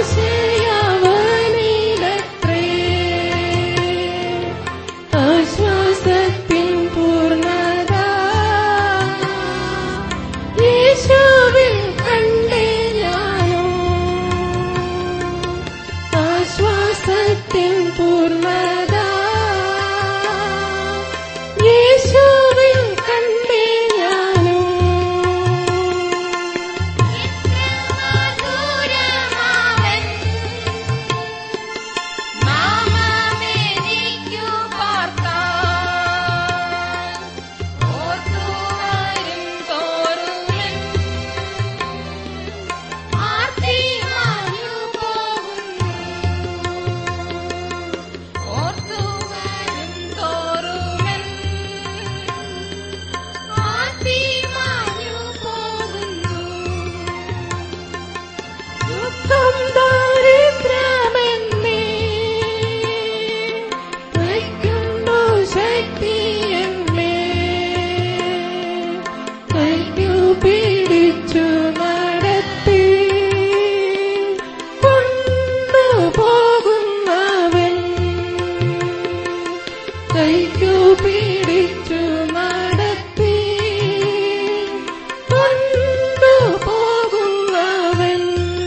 ആശയവനിലത്രേ ആശ്വാസത്തിൻ പൂർണ്ണത യേശുവിൽ കണ്ടേ ഞാനും ആശ്വാസത്തിൻ പൂർണ്ണത യേശുവിൽ കണ്ടേ ഞാനും മധുരമാവൻ മാമമെനിക്കു പാർക്കാൻ ഓർത്തു വരും തോറുമെൻ ആർത്തി മാഞ്ഞു പോകുന്നു ഓർത്തു വരും തോറുമെൻ ആർത്തി മാഞ്ഞു പോകുന്നു ദുഃഖം ദാരിദ്ര്യമെന്നേ വയ്ക്കുന്നു ശക്തിയെന്നേ കൈക്കു പിടിച്ചു നടത്തി കൊണ്ടുപോകുന്നവൻ കൈക്കു പിടിച്ചു നടത്തി കൊണ്ടുപോകുന്നവൻ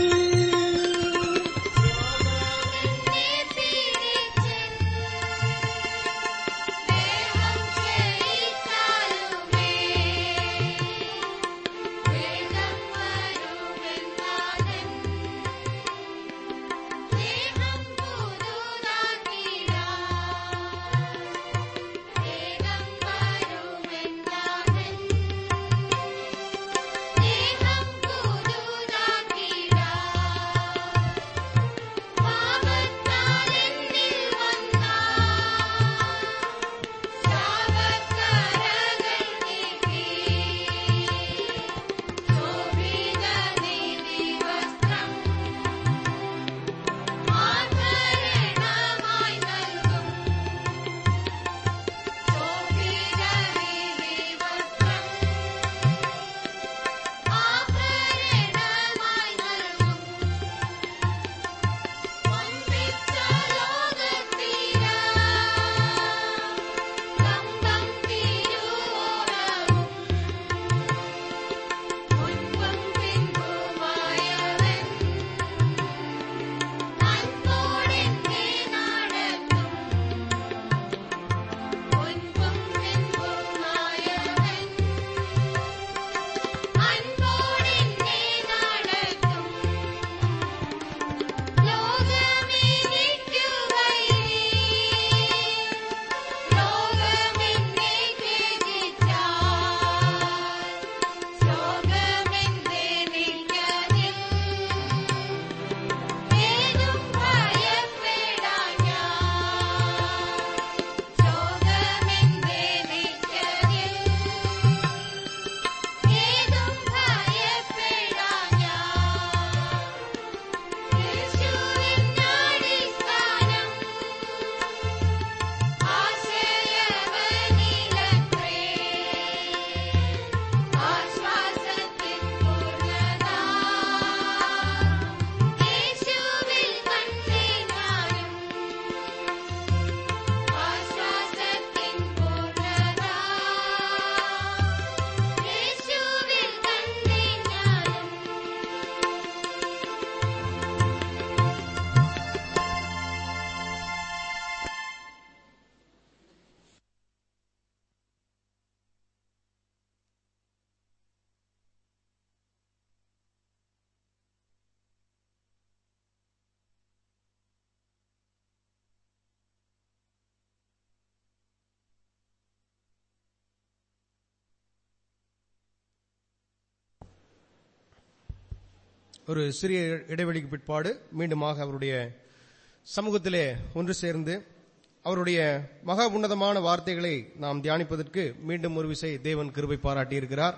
ஒரு சிறிய இடைவெளிக்கு பிற்பாடு மீண்டுமாக அவருடைய சமூகத்திலே ஒன்று சேர்ந்து அவருடைய மகா உன்னதமான வார்த்தைகளை நாம் தியானிப்பதற்கு மீண்டும் ஒரு விசை தேவன் கிருபை பாராட்டியிருக்கிறார்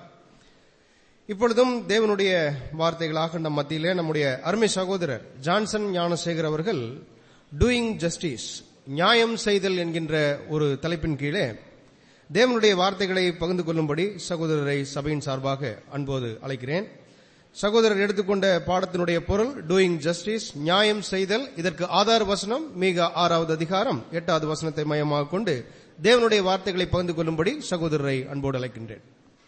இப்பொழுதும் தேவனுடைய வார்த்தைகளாக நம் மத்தியிலே நம்முடைய அருமை சகோதரர் ஜான்சன் ஞானசேகர் அவர்கள் டூயிங் ஜஸ்டிஸ் நியாயம் செய்தல் என்கின்ற ஒரு தலைப்பின் கீழே தேவனுடைய வார்த்தைகளை பகிர்ந்து கொள்ளும்படி சகோதரரை சபையின் சார்பாக அன்போடு அழைக்கிறேன் சகோதரர் எடுத்துக்கொண்ட பாடத்தினுடைய பொருள் டூயிங் ஜஸ்டிஸ் நியாயம் செய்தல் இதற்கு ஆதார வசனம் மீக ஆறாவது அதிகாரம் எட்டாவது வசனத்தை மையமாக கொண்டு தேவனுடைய வார்த்தைகளை பகிர்ந்து கொள்ளும்படி சகோதரரை அன்போடு அழைக்கின்றேன்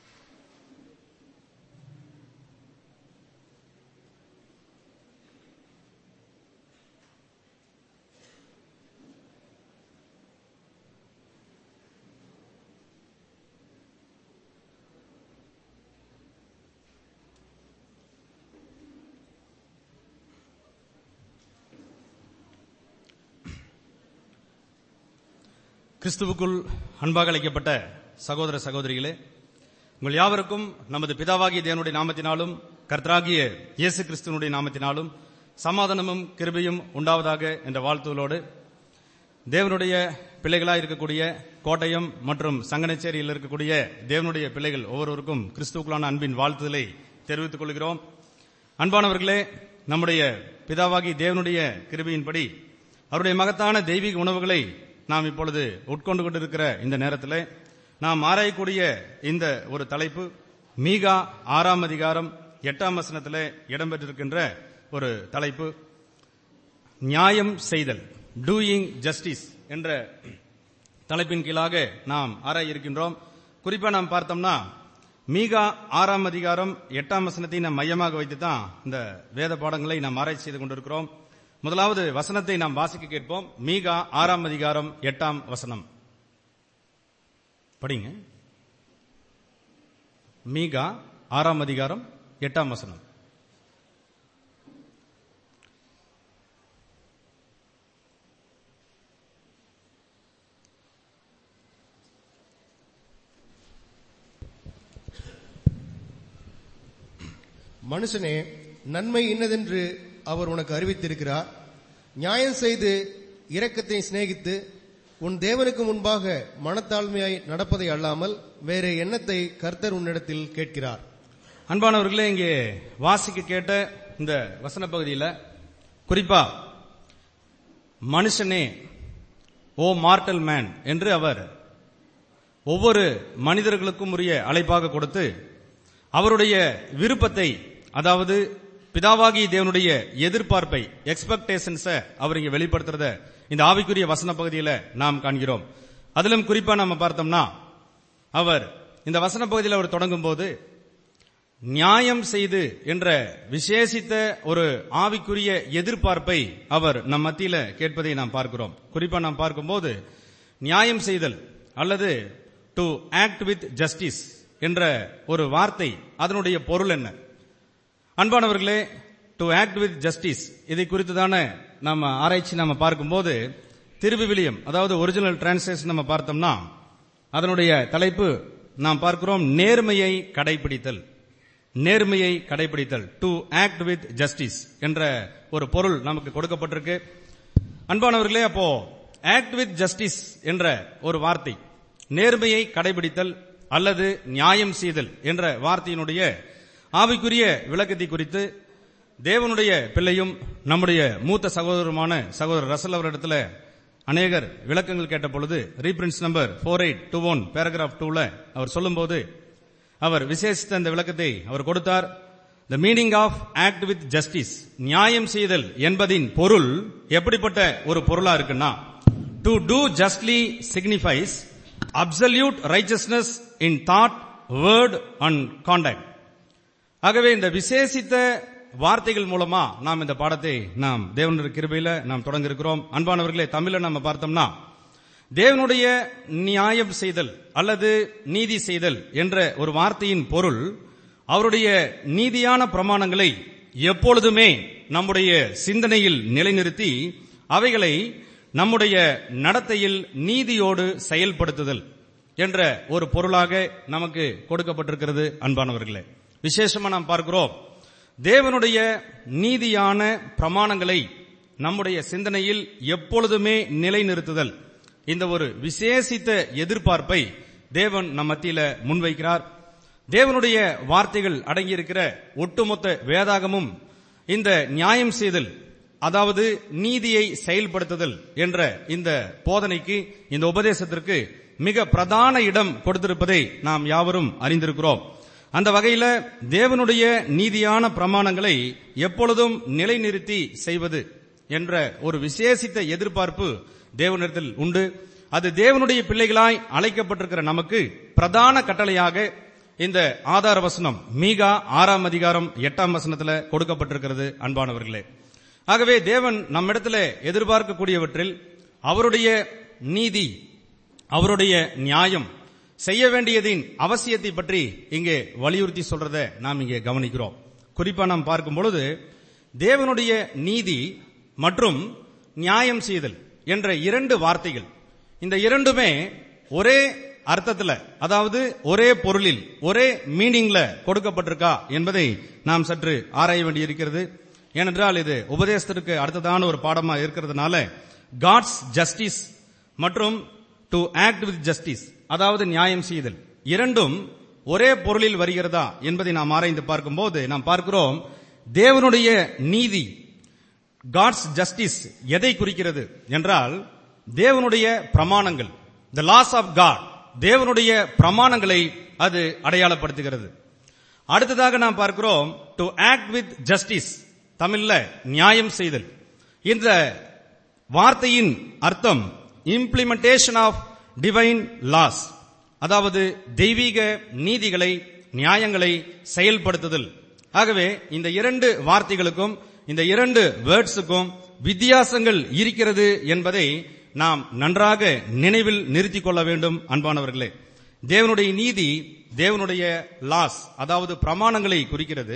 கிறிஸ்துவுக்குள் அன்பாக அழைக்கப்பட்ட சகோதர சகோதரிகளே உங்கள் யாவருக்கும் நமது பிதாவாகிய தேவனுடைய நாமத்தினாலும் கர்த்தராகிய இயேசு கிறிஸ்துவனுடைய நாமத்தினாலும் சமாதானமும் கிருபையும் உண்டாவதாக என்ற வாழ்த்துகளோடு தேவனுடைய பிள்ளைகளாக இருக்கக்கூடிய கோட்டயம் மற்றும் சங்கனச்சேரியில் இருக்கக்கூடிய தேவனுடைய பிள்ளைகள் ஒவ்வொருவருக்கும் கிறிஸ்துவுக்குள்ளான அன்பின் வாழ்த்துதலை தெரிவித்துக் கொள்கிறோம் அன்பானவர்களே நம்முடைய பிதாவாகி தேவனுடைய கிருபையின்படி அவருடைய மகத்தான தெய்வீக உணவுகளை நாம் இப்பொழுது உட்கொண்டு கொண்டிருக்கிற இந்த நேரத்தில் நாம் ஆராயக்கூடிய இந்த ஒரு தலைப்பு மீகா ஆறாம் அதிகாரம் எட்டாம் வசனத்தில் இடம்பெற்றிருக்கின்ற ஒரு தலைப்பு நியாயம் செய்தல் டூயிங் ஜஸ்டிஸ் என்ற தலைப்பின் கீழாக நாம் ஆராய இருக்கின்றோம் குறிப்பா நாம் பார்த்தோம்னா மீகா ஆறாம் அதிகாரம் எட்டாம் வசனத்தை நாம் மையமாக வைத்து தான் இந்த வேத பாடங்களை நாம் ஆராய்ச்சி செய்து கொண்டிருக்கிறோம் முதலாவது வசனத்தை நாம் வாசிக்க கேட்போம் மீகா ஆறாம் அதிகாரம் எட்டாம் வசனம் படிங்க மீகா ஆறாம் அதிகாரம் எட்டாம் வசனம் மனுஷனே நன்மை இன்னதென்று அவர் உனக்கு அறிவித்திருக்கிறார் நியாயம் செய்து இரக்கத்தை சிநேகித்து உன் தேவனுக்கு முன்பாக மனத்தாழ்மையாய் நடப்பதை அல்லாமல் வேற எண்ணத்தை கர்த்தர் உன்னிடத்தில் கேட்கிறார் அன்பானவர்களே இங்கே வாசிக்க கேட்ட இந்த வசன பகுதியில் குறிப்பா மனுஷனே ஓ மார்டல் மேன் என்று அவர் ஒவ்வொரு மனிதர்களுக்கும் உரிய அழைப்பாக கொடுத்து அவருடைய விருப்பத்தை அதாவது பிதாவாகி தேவனுடைய எதிர்பார்ப்பை எக்ஸ்பெக்டேஷன்ஸ அவர் இங்க வெளிப்படுத்துறத இந்த ஆவிக்குரிய வசன பகுதியில நாம் காண்கிறோம் அதிலும் குறிப்பா நாம பார்த்தோம்னா அவர் இந்த வசன பகுதியில் அவர் தொடங்கும் போது நியாயம் செய்து என்ற விசேஷித்த ஒரு ஆவிக்குரிய எதிர்பார்ப்பை அவர் நம் மத்தியில கேட்பதை நாம் பார்க்கிறோம் குறிப்பா நாம் பார்க்கும்போது நியாயம் செய்தல் அல்லது டு ஆக்ட் வித் ஜஸ்டிஸ் என்ற ஒரு வார்த்தை அதனுடைய பொருள் என்ன அன்பானவர்களே டு ஆக்ட் வித் ஜஸ்டிஸ் இதை குறித்துதான நம்ம ஆராய்ச்சி நம்ம பார்க்கும்போது திருவிவிலியம் அதாவது ஒரிஜினல் டிரான்ஸ்லேஷன் நம்ம பார்த்தோம்னா அதனுடைய தலைப்பு நாம் பார்க்கிறோம் நேர்மையை கடைபிடித்தல் நேர்மையை கடைபிடித்தல் டு ஆக்ட் வித் ஜஸ்டிஸ் என்ற ஒரு பொருள் நமக்கு கொடுக்கப்பட்டிருக்கு அன்பானவர்களே அப்போ ஆக்ட் வித் ஜஸ்டிஸ் என்ற ஒரு வார்த்தை நேர்மையை கடைபிடித்தல் அல்லது நியாயம் செய்தல் என்ற வார்த்தையினுடைய ஆவிக்குரிய விளக்கத்தை குறித்து தேவனுடைய பிள்ளையும் நம்முடைய மூத்த சகோதரருமான சகோதரர் ரசல் அவரிடத்துல அநேகர் விளக்கங்கள் கேட்ட பொழுது reprints number four eight two one paragraph டூல அவர் சொல்லும்போது அவர் விசேஷித்த அந்த விளக்கத்தை அவர் கொடுத்தார் the meaning of act with justice நியாயம் செய்தல் என்பதின் பொருள் எப்படிப்பட்ட ஒரு பொருளா இருக்குன்னா to do justly signifies absolute righteousness in thought word and contact ஆகவே இந்த விசேஷித்த வார்த்தைகள் மூலமா நாம் இந்த பாடத்தை நாம் தேவனுடைய கிருபையில நாம் தொடங்க இருக்கிறோம் அன்பானவர்களே தமிழ்ல நம்ம பார்த்தோம்னா தேவனுடைய நியாயம் செய்தல் அல்லது நீதி செய்தல் என்ற ஒரு வார்த்தையின் பொருள் அவருடைய நீதியான பிரமாணங்களை எப்பொழுதுமே நம்முடைய சிந்தனையில் நிலைநிறுத்தி அவைகளை நம்முடைய நடத்தையில் நீதியோடு செயல்படுத்துதல் என்ற ஒரு பொருளாக நமக்கு கொடுக்கப்பட்டிருக்கிறது அன்பானவர்களே விசேஷமா நாம் பார்க்கிறோம் தேவனுடைய நீதியான பிரமாணங்களை நம்முடைய சிந்தனையில் எப்பொழுதுமே நிலைநிறுத்துதல் இந்த ஒரு விசேஷித்த எதிர்பார்ப்பை தேவன் நம் மத்தியில முன்வைக்கிறார் தேவனுடைய வார்த்தைகள் அடங்கியிருக்கிற ஒட்டுமொத்த வேதாகமும் இந்த நியாயம் செய்தல் அதாவது நீதியை செயல்படுத்துதல் என்ற இந்த போதனைக்கு இந்த உபதேசத்திற்கு மிக பிரதான இடம் கொடுத்திருப்பதை நாம் யாவரும் அறிந்திருக்கிறோம் அந்த வகையில தேவனுடைய நீதியான பிரமாணங்களை எப்பொழுதும் நிலைநிறுத்தி செய்வது என்ற ஒரு விசேஷித்த எதிர்பார்ப்பு தேவனிடத்தில் உண்டு அது தேவனுடைய பிள்ளைகளாய் அழைக்கப்பட்டிருக்கிற நமக்கு பிரதான கட்டளையாக இந்த ஆதார வசனம் மீகா ஆறாம் அதிகாரம் எட்டாம் வசனத்துல கொடுக்கப்பட்டிருக்கிறது அன்பானவர்களே ஆகவே தேவன் நம்மிடத்துல எதிர்பார்க்கக்கூடியவற்றில் அவருடைய நீதி அவருடைய நியாயம் செய்ய வேண்டியதின் அவசியத்தை பற்றி இங்கே வலியுறுத்தி சொல்றத நாம் இங்கே கவனிக்கிறோம் குறிப்பா நாம் பார்க்கும் பொழுது தேவனுடைய நீதி மற்றும் நியாயம் செய்தல் என்ற இரண்டு வார்த்தைகள் இந்த இரண்டுமே ஒரே அர்த்தத்துல அதாவது ஒரே பொருளில் ஒரே மீனிங்ல கொடுக்கப்பட்டிருக்கா என்பதை நாம் சற்று ஆராய வேண்டியிருக்கிறது ஏனென்றால் இது உபதேசத்திற்கு அடுத்ததான ஒரு பாடமா இருக்கிறதுனால காட்ஸ் ஜஸ்டிஸ் மற்றும் டு ஆக்ட் வித் ஜஸ்டிஸ் அதாவது நியாயம் செய்தல் இரண்டும் ஒரே பொருளில் வருகிறதா என்பதை நாம் ஆராய்ந்து பார்க்கும்போது நாம் பார்க்கிறோம் தேவனுடைய நீதி காட்ஸ் ஜஸ்டிஸ் எதை குறிக்கிறது என்றால் தேவனுடைய பிரமாணங்கள் த லாஸ் ஆஃப் காட் தேவனுடைய பிரமாணங்களை அது அடையாளப்படுத்துகிறது அடுத்ததாக நாம் பார்க்கிறோம் டு ஆக்ட் வித் ஜஸ்டிஸ் தமிழ்ல நியாயம் செய்தல் இந்த வார்த்தையின் அர்த்தம் இம்ப்ளிமெண்டேஷன் ஆஃப் டிவைன் லாஸ் அதாவது தெய்வீக நீதிகளை நியாயங்களை செயல்படுத்துதல் ஆகவே இந்த இரண்டு வார்த்தைகளுக்கும் இந்த இரண்டு வேர்ட்ஸுக்கும் வித்தியாசங்கள் இருக்கிறது என்பதை நாம் நன்றாக நினைவில் நிறுத்திக் கொள்ள வேண்டும் அன்பானவர்களே தேவனுடைய நீதி தேவனுடைய லாஸ் அதாவது பிரமாணங்களை குறிக்கிறது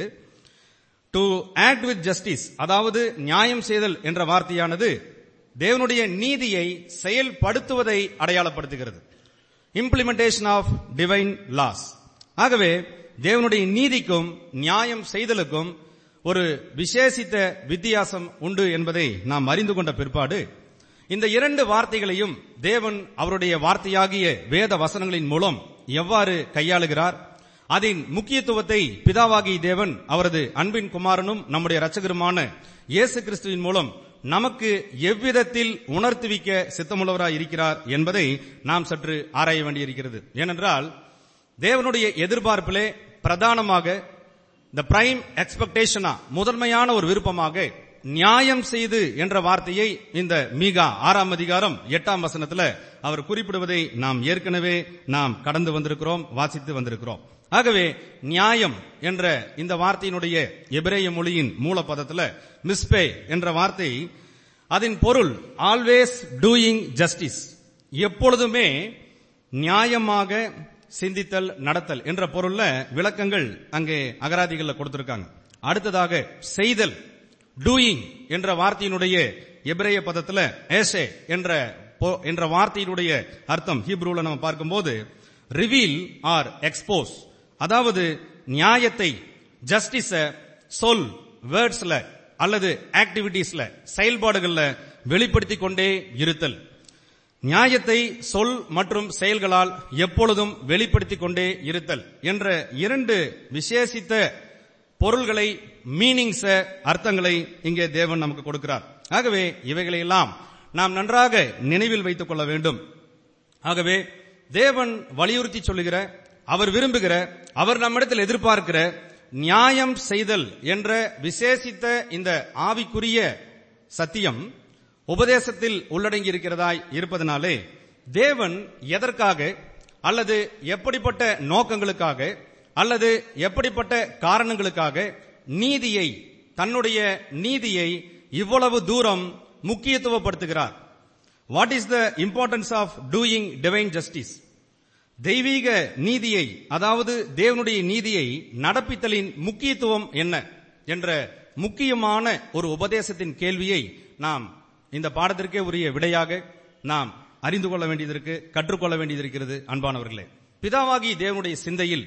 டு ஆக்ட் வித் ஜஸ்டிஸ் அதாவது நியாயம் செய்தல் என்ற வார்த்தையானது தேவனுடைய நீதியை செயல்படுத்துவதை அடையாளப்படுத்துகிறது இம்ப்ளிமெண்டேஷன் ஆஃப் டிவைன் லாஸ் ஆகவே தேவனுடைய நீதிக்கும் நியாயம் செய்தலுக்கும் ஒரு விசேஷித்த வித்தியாசம் உண்டு என்பதை நாம் அறிந்து கொண்ட பிற்பாடு இந்த இரண்டு வார்த்தைகளையும் தேவன் அவருடைய வார்த்தையாகிய வேத வசனங்களின் மூலம் எவ்வாறு கையாளுகிறார் அதன் முக்கியத்துவத்தை பிதாவாகிய தேவன் அவரது அன்பின் குமாரனும் நம்முடைய இரட்சகருமான இயேசு கிறிஸ்துவின் மூலம் நமக்கு எவ்விதத்தில் உணர்த்துவிக்க சித்தமுள்ளவராய் இருக்கிறார் என்பதை நாம் சற்று ஆராய வேண்டியிருக்கிறது ஏனென்றால் தேவனுடைய எதிர்பார்ப்பிலே பிரதானமாக த பிரைம் எக்ஸ்பெக்டேஷனா முதன்மையான ஒரு விருப்பமாக நியாயம் செய்து என்ற வார்த்தையை இந்த மீகா ஆறாம் அதிகாரம் எட்டாம் வசனத்துல அவர் குறிப்பிடுவதை நாம் ஏற்கனவே நாம் கடந்து வந்திருக்கிறோம் வாசித்து வந்திருக்கிறோம் ஆகவே நியாயம் என்ற இந்த வார்த்தையினுடைய எபிரேய மொழியின் மூலப்பதத்துல மிஸ்பே என்ற வார்த்தை அதன் பொருள் ஆல்வேஸ் டூயிங் ஜஸ்டிஸ் எப்பொழுதுமே நியாயமாக சிந்தித்தல் நடத்தல் என்ற பொருள்ல விளக்கங்கள் அங்கே அகராதிகள்ல கொடுத்திருக்காங்க அடுத்ததாக செய்தல் டூயிங் என்ற வார்த்தையினுடைய எபிரேய பதத்துல ஏசே என்ற பொ- என்ற வார்த்தையினுடைய அர்த்தம் ஹீப்ரூல நம்ம பார்க்கும்போது ரிவீல் ஆர் எக்ஸ்போஸ் அதாவது நியாயத்தை ஜஸ்டிஸ சொல் வேர்ட்ஸ்ல அல்லது ஆக்டிவிட்டீஸ்ல செயல்பாடுகள்ல வெளிப்படுத்திக் கொண்டே இருத்தல் நியாயத்தை சொல் மற்றும் செயல்களால் எப்பொழுதும் வெளிப்படுத்திக் கொண்டே இருத்தல் என்ற இரண்டு விசேஷித்த பொருள்களை மீனிங்ஸ அர்த்தங்களை இங்கே தேவன் நமக்கு கொடுக்கிறார் ஆகவே இவைகளையெல்லாம் நாம் நன்றாக நினைவில் வைத்துக் கொள்ள வேண்டும் ஆகவே தேவன் வலியுறுத்தி சொல்லுகிற அவர் விரும்புகிற அவர் நம்மிடத்தில் எதிர்பார்க்கிற நியாயம் செய்தல் என்ற விசேஷித்த இந்த ஆவிக்குரிய சத்தியம் உபதேசத்தில் உள்ளடங்கி இருக்கிறதாய் இருப்பதனாலே தேவன் எதற்காக அல்லது எப்படிப்பட்ட நோக்கங்களுக்காக அல்லது எப்படிப்பட்ட காரணங்களுக்காக நீதியை தன்னுடைய நீதியை இவ்வளவு தூரம் முக்கியத்துவப்படுத்துகிறார் what is the importance of doing divine justice தெய்வீக நீதியை அதாவது தேவனுடைய நீதியை நடப்பித்தலின் முக்கியத்துவம் என்ன என்ற முக்கியமான ஒரு உபதேசத்தின் கேள்வியை நாம் இந்த பாடத்திற்கே உரிய விடையாக நாம் அறிந்து கொள்ள வேண்டியதற்கு கற்றுக்கொள்ள வேண்டியதிருக்கிறது அன்பானவர்களே பிதாவாகி தேவனுடைய சிந்தையில்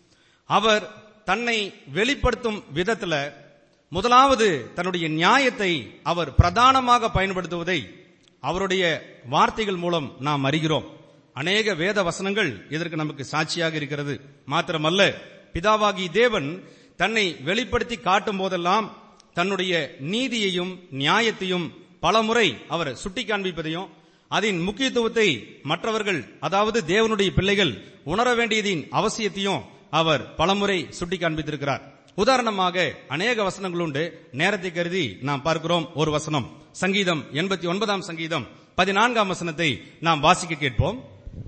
அவர் தன்னை வெளிப்படுத்தும் விதத்துல முதலாவது தன்னுடைய நியாயத்தை அவர் பிரதானமாக பயன்படுத்துவதை அவருடைய வார்த்தைகள் மூலம் நாம் அறிகிறோம் அநேக வேத வசனங்கள் இதற்கு நமக்கு சாட்சியாக இருக்கிறது மாத்திரமல்ல பிதாவாகி தேவன் தன்னை வெளிப்படுத்தி காட்டும் போதெல்லாம் தன்னுடைய நீதியையும் நியாயத்தையும் பலமுறை அவர் சுட்டி காண்பிப்பதையும் அதன் முக்கியத்துவத்தை மற்றவர்கள் அதாவது தேவனுடைய பிள்ளைகள் உணர வேண்டியதின் அவசியத்தையும் அவர் பலமுறை சுட்டி காண்பித்திருக்கிறார் உதாரணமாக அநேக வசனங்கள் உண்டு நேரத்தை கருதி நாம் பார்க்கிறோம் ஒரு வசனம் சங்கீதம் எண்பத்தி ஒன்பதாம் சங்கீதம் பதினான்காம் வசனத்தை நாம் வாசிக்க கேட்போம்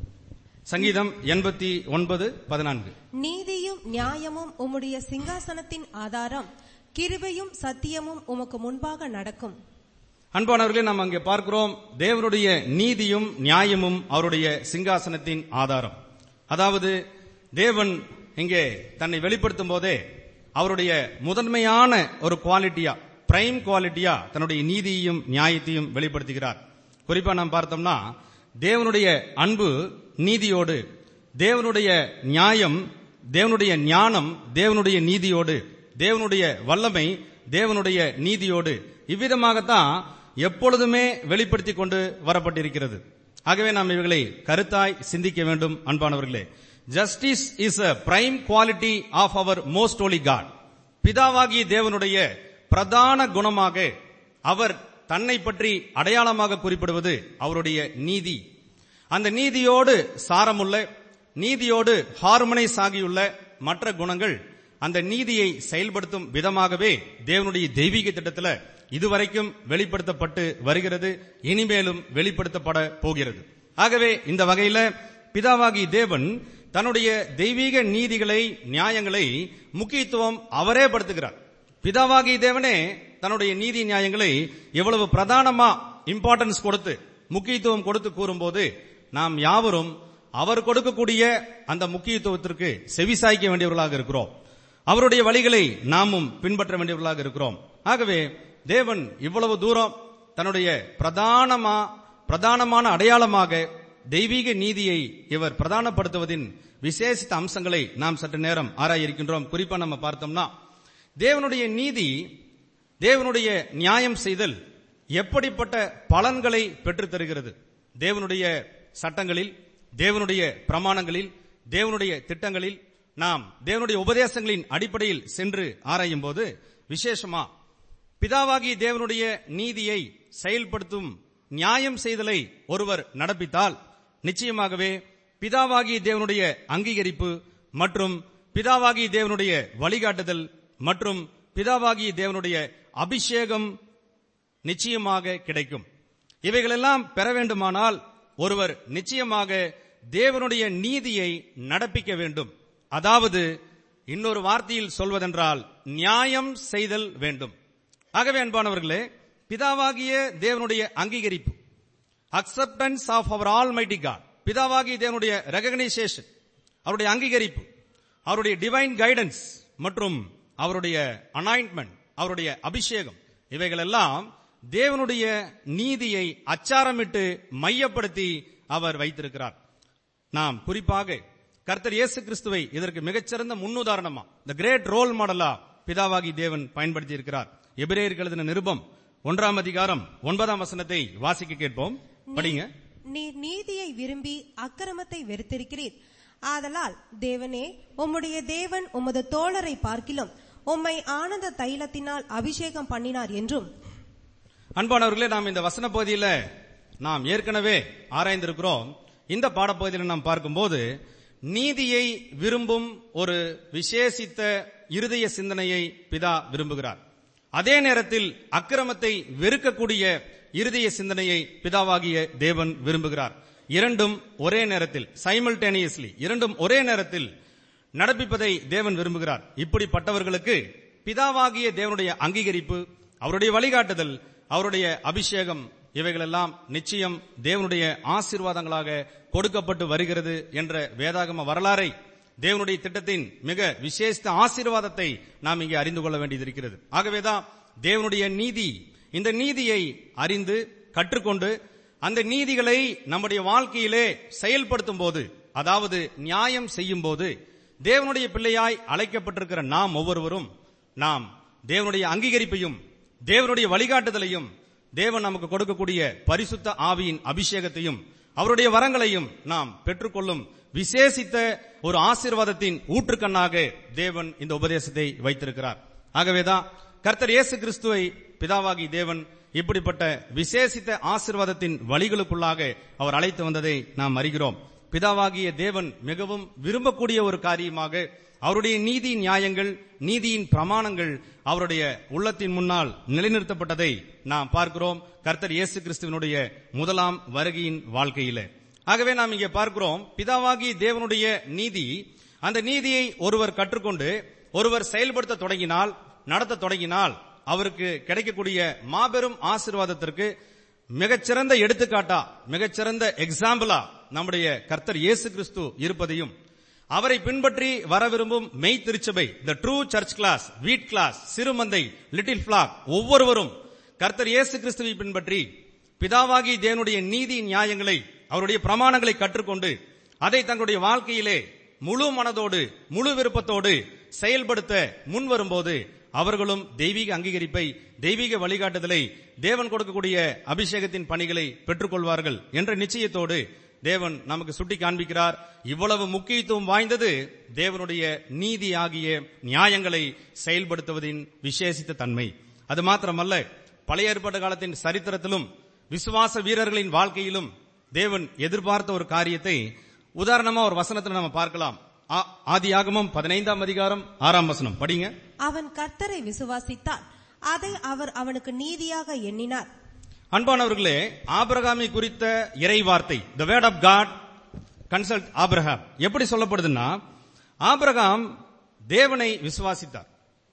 சங்கீதம் எண்பத்தி ஒன்பது பதினான்கு நீதியும் நியாயமும் உம்முடைய சிங்காசனத்தின் ஆதாரம் கிருபையும் சத்தியமும் உமக்கு முன்பாக நடக்கும் அன்பானவர்களே நாம் அங்கே பார்க்கிறோம் தேவனுடைய நீதியும் நியாயமும் அவருடைய சிங்காசனத்தின் ஆதாரம் அதாவது தேவன் இங்கே தன்னை வெளிப்படுத்தும் போதே அவருடைய முதன்மையான ஒரு குவாலிட்டியா பிரைம் குவாலிட்டியா தன்னுடைய நீதியையும் நியாயத்தையும் வெளிப்படுத்துகிறார் குறிப்பா நாம் பார்த்தோம்னா தேவனுடைய அன்பு நீதியோடு தேவனுடைய நியாயம் தேவனுடைய ஞானம் தேவனுடைய நீதியோடு தேவனுடைய வல்லமை தேவனுடைய நீதியோடு இவ்விதமாகத்தான் எப்பொழுதுமே வெளிப்படுத்தி கொண்டு வரப்பட்டிருக்கிறது ஆகவே நாம் இவைகளை கருத்தாய் சிந்திக்க வேண்டும் அன்பானவர்களே justice is a prime quality of our most holy God பிதாவாகிய தேவனுடைய பிரதான குணமாக அவர் தன்னை பற்றி அடையாளமாக குறிப்பிடுவது அவருடைய நீதி அந்த நீதியோடு சாரமுள்ள நீதியோடு ஹார்மனைஸ் ஆகியுள்ள மற்ற குணங்கள் அந்த நீதியை செயல்படுத்தும் விதமாகவே தேவனுடைய தெய்வீக திட்டத்துல இதுவரைக்கும் வெளிப்படுத்தப்பட்டு வருகிறது இனிமேலும் வெளிப்படுத்தப்பட போகிறது ஆகவே இந்த வகையில பிதாவாகி தேவன் தன்னுடைய தெய்வீக நீதிகளை நியாயங்களை முக்கியத்துவம் அவரே படுத்துகிறார் பிதாவாகி தேவனே தன்னுடைய நீதி நியாயங்களை எவ்வளவு பிரதானமா இம்பார்ட்டன்ஸ் கொடுத்து முக்கியத்துவம் கொடுத்து கூறும்போது நாம் யாவரும் அவர் கொடுக்கக்கூடிய அந்த முக்கியத்துவத்திற்கு செவிசாய்க்க வேண்டியவர்களாக இருக்கிறோம் அவருடைய வழிகளை நாமும் பின்பற்ற வேண்டியவர்களாக இருக்கிறோம் ஆகவே தேவன் இவ்வளவு தூரம் தன்னுடைய பிரதானமா பிரதானமான அடையாளமாக தெய்வீக நீதியை இவர் பிரதானப்படுத்துவதின் விசேஷித்த அம்சங்களை நாம் சற்று நேரம் ஆராய இருக்கின்றோம் குறிப்பா நம்ம பார்த்தோம்னா தேவனுடைய நீதி தேவனுடைய நியாயம் செய்தல் எப்படிப்பட்ட பலன்களை பெற்றுத் தருகிறது தேவனுடைய சட்டங்களில் தேவனுடைய பிரமாணங்களில் தேவனுடைய திட்டங்களில் நாம் தேவனுடைய உபதேசங்களின் அடிப்படையில் சென்று ஆராயும் போது விசேஷமா பிதாவாகிய தேவனுடைய நீதியை செயல்படுத்தும் நியாயம் செய்தலை ஒருவர் நடப்பித்தால் நிச்சயமாகவே பிதாவாகிய தேவனுடைய அங்கீகரிப்பு மற்றும் பிதாவாகிய தேவனுடைய வழிகாட்டுதல் மற்றும் பிதாவாகிய தேவனுடைய அபிஷேகம் நிச்சயமாக கிடைக்கும் இவைகளெல்லாம் பெற வேண்டுமானால் ஒருவர் நிச்சயமாக தேவனுடைய நீதியை நடப்பிக்க வேண்டும் அதாவது இன்னொரு வார்த்தையில் சொல்வதென்றால் நியாயம் செய்தல் வேண்டும் ஆகவே அன்பானவர்களே பிதாவாகிய தேவனுடைய அங்கீகரிப்பு acceptance of our almighty God பிதாவாகிய தேவனுடைய ரெகக்னைசேஷன் அவருடைய அங்கீகரிப்பு அவருடைய டிவைன் கைடன்ஸ் மற்றும் அவருடைய அனாயின்மெண்ட் அவருடைய அபிஷேகம் இவைகளெல்லாம் தேவனுடைய நீதியை அச்சாரமிட்டு மையப்படுத்தி அவர் வைத்திருக்கிறார் நாம் குறிப்பாக கர்த்தர் இயேசு கிறிஸ்துவை இதற்கு மிகச்சிறந்த முன்னுதாரணமா த கிரேட் ரோல் மாடலா பிதாவாகி தேவன் பயன்படுத்தி இருக்கிறார் எபிரேயருக்கு எழுதின நிருபம் ஒன்றாம் அதிகாரம் ஒன்பதாம் வசனத்தை வாசிக்க கேட்போம் படிங்க நீர் நீதியை விரும்பி அக்கிரமத்தை வெறுத்திருக்கிறீர் ஆதலால் தேவனே உம்முடைய தேவன் உமது தோழரை பார்க்கிலும் உம்மை ஆனந்த தைலத்தினால் அபிஷேகம் பண்ணினார் என்றும் அன்பானவர்களே நாம் இந்த வசன பகுதியில நாம் ஏற்கனவே ஆராய்ந்திருக்கிறோம் இந்த பாடப்பகுதியில் நாம் பார்க்கும்போது நீதியை விரும்பும் ஒரு விசேஷித்த இருதய சிந்தனையை பிதா விரும்புகிறார் அதே நேரத்தில் அக்கிரமத்தை வெறுக்கக்கூடிய இருதய சிந்தனையை பிதாவாகிய தேவன் விரும்புகிறார் இரண்டும் ஒரே நேரத்தில் சைமல்டேனியஸ்லி இரண்டும் ஒரே நேரத்தில் நடப்பிப்பதை தேவன் விரும்புகிறார் இப்படிப்பட்டவர்களுக்கு பிதாவாகிய தேவனுடைய அங்கீகரிப்பு அவருடைய வழிகாட்டுதல் அவருடைய அபிஷேகம் இவைகளெல்லாம் நிச்சயம் தேவனுடைய ஆசீர்வாதங்களாக கொடுக்கப்பட்டு வருகிறது என்ற வேதாகம வரலாறை தேவனுடைய திட்டத்தின் மிக விசேஷ ஆசீர்வாதத்தை நாம் இங்கே அறிந்து கொள்ள வேண்டியது ஆகவேதான் தேவனுடைய நீதி இந்த நீதியை அறிந்து கற்றுக்கொண்டு அந்த நீதிகளை நம்முடைய வாழ்க்கையிலே செயல்படுத்தும் போது அதாவது நியாயம் செய்யும் போது தேவனுடைய பிள்ளையாய் அழைக்கப்பட்டிருக்கிற நாம் ஒவ்வொருவரும் நாம் தேவனுடைய அங்கீகரிப்பையும் தேவனுடைய வழிகாட்டுதலையும் தேவன் நமக்கு கொடுக்கக்கூடிய பரிசுத்த ஆவியின் அபிஷேகத்தையும் அவருடைய வரங்களையும் நாம் பெற்றுக்கொள்ளும் விசேஷித்த ஒரு ஆசீர்வாதத்தின் ஊற்றுக்கண்ணாக தேவன் இந்த உபதேசத்தை வைத்திருக்கிறார் ஆகவேதான் கர்த்தர் இயேசு கிறிஸ்துவை பிதாவாகி தேவன் இப்படிப்பட்ட விசேஷித்த ஆசீர்வாதத்தின் வழிகளுக்குள்ளாக அவர் அழைத்து வந்ததை நாம் அறிகிறோம் பிதாவாகிய தேவன் மிகவும் விரும்பக்கூடிய ஒரு காரியமாக அவருடைய நீதி நியாயங்கள் நீதியின் பிரமாணங்கள் அவருடைய உள்ளத்தின் முன்னால் நிலைநிறுத்தப்பட்டதை நாம் பார்க்கிறோம் கர்த்தர் இயேசு கிறிஸ்துவனுடைய முதலாம் வருகையின் வாழ்க்கையிலே ஆகவே நாம் இங்கே பார்க்கிறோம் பிதாவாகி தேவனுடைய நீதி அந்த நீதியை ஒருவர் கற்றுக்கொண்டு ஒருவர் செயல்படுத்த தொடங்கினால் நடத்த தொடங்கினால் அவருக்கு கிடைக்கக்கூடிய மாபெரும் ஆசீர்வாதத்திற்கு மிகச்சிறந்த எடுத்துக்காட்டா மிகச்சிறந்த எக்ஸாம்பிளா நம்முடைய கர்த்தர் இயேசு கிறிஸ்து இருப்பதையும் அவரை பின்பற்றி வர விரும்பும் மெய் திருச்சபை the true church class wheat class சிறுமந்தை லிட்டில் பிளாக் ஒவ்வொருவரும் கர்த்தர் இயேசு கிறிஸ்துவை பின்பற்றி பிதாவாகி தேவனுடைய நீதி நியாயங்களை அவருடைய பிரமாணங்களை கற்றுக்கொண்டு அதை தங்களுடைய வாழ்க்கையிலே முழு மனதோடு முழு விருப்பத்தோடு செயல்படுத்த முன் வரும்போது அவர்களும் தெய்வீக அங்கீகரிப்பை தெய்வீக வழிகாட்டுதலை தேவன் கொடுக்கக்கூடிய அபிஷேகத்தின் பணிகளை பெற்றுக்கொள்வார்கள் என்ற நிச்சயத்தோடு தேவன் நமக்கு சுட்டி காண்பிக்கிறார் இவ்வளவு முக்கியத்துவம் வாய்ந்தது தேவனுடைய நீதி ஆகிய நியாயங்களை செயல்படுத்துவதின் விசேஷித்த தன்மை அது மாத்திரமல்ல பழைய ஏற்பாட்டு காலத்தின் சரித்திரத்திலும் விசுவாச வீரர்களின் வாழ்க்கையிலும் தேவன் எதிர்பார்த்த ஒரு காரியத்தை உதாரணமா ஒரு வசனத்துல நம்ம பார்க்கலாம் ஆ- ஆதியாகமம் பதினைந்தாம் அதிகாரம் ஆறாம் வசனம் படிங்க அவன் கர்த்தரை விசுவாசித்தான் அதை அவர் அவனுக்கு நீதியாக எண்ணினார் அன்பானவர்களே ஆபிரகாமை குறித்த இறை வார்த்தை the word of God consult ஆபிரகாம் எப்படி சொல்லப்படுதுன்னா ஆபிரகாம் தேவனை விசுவாசித்தார்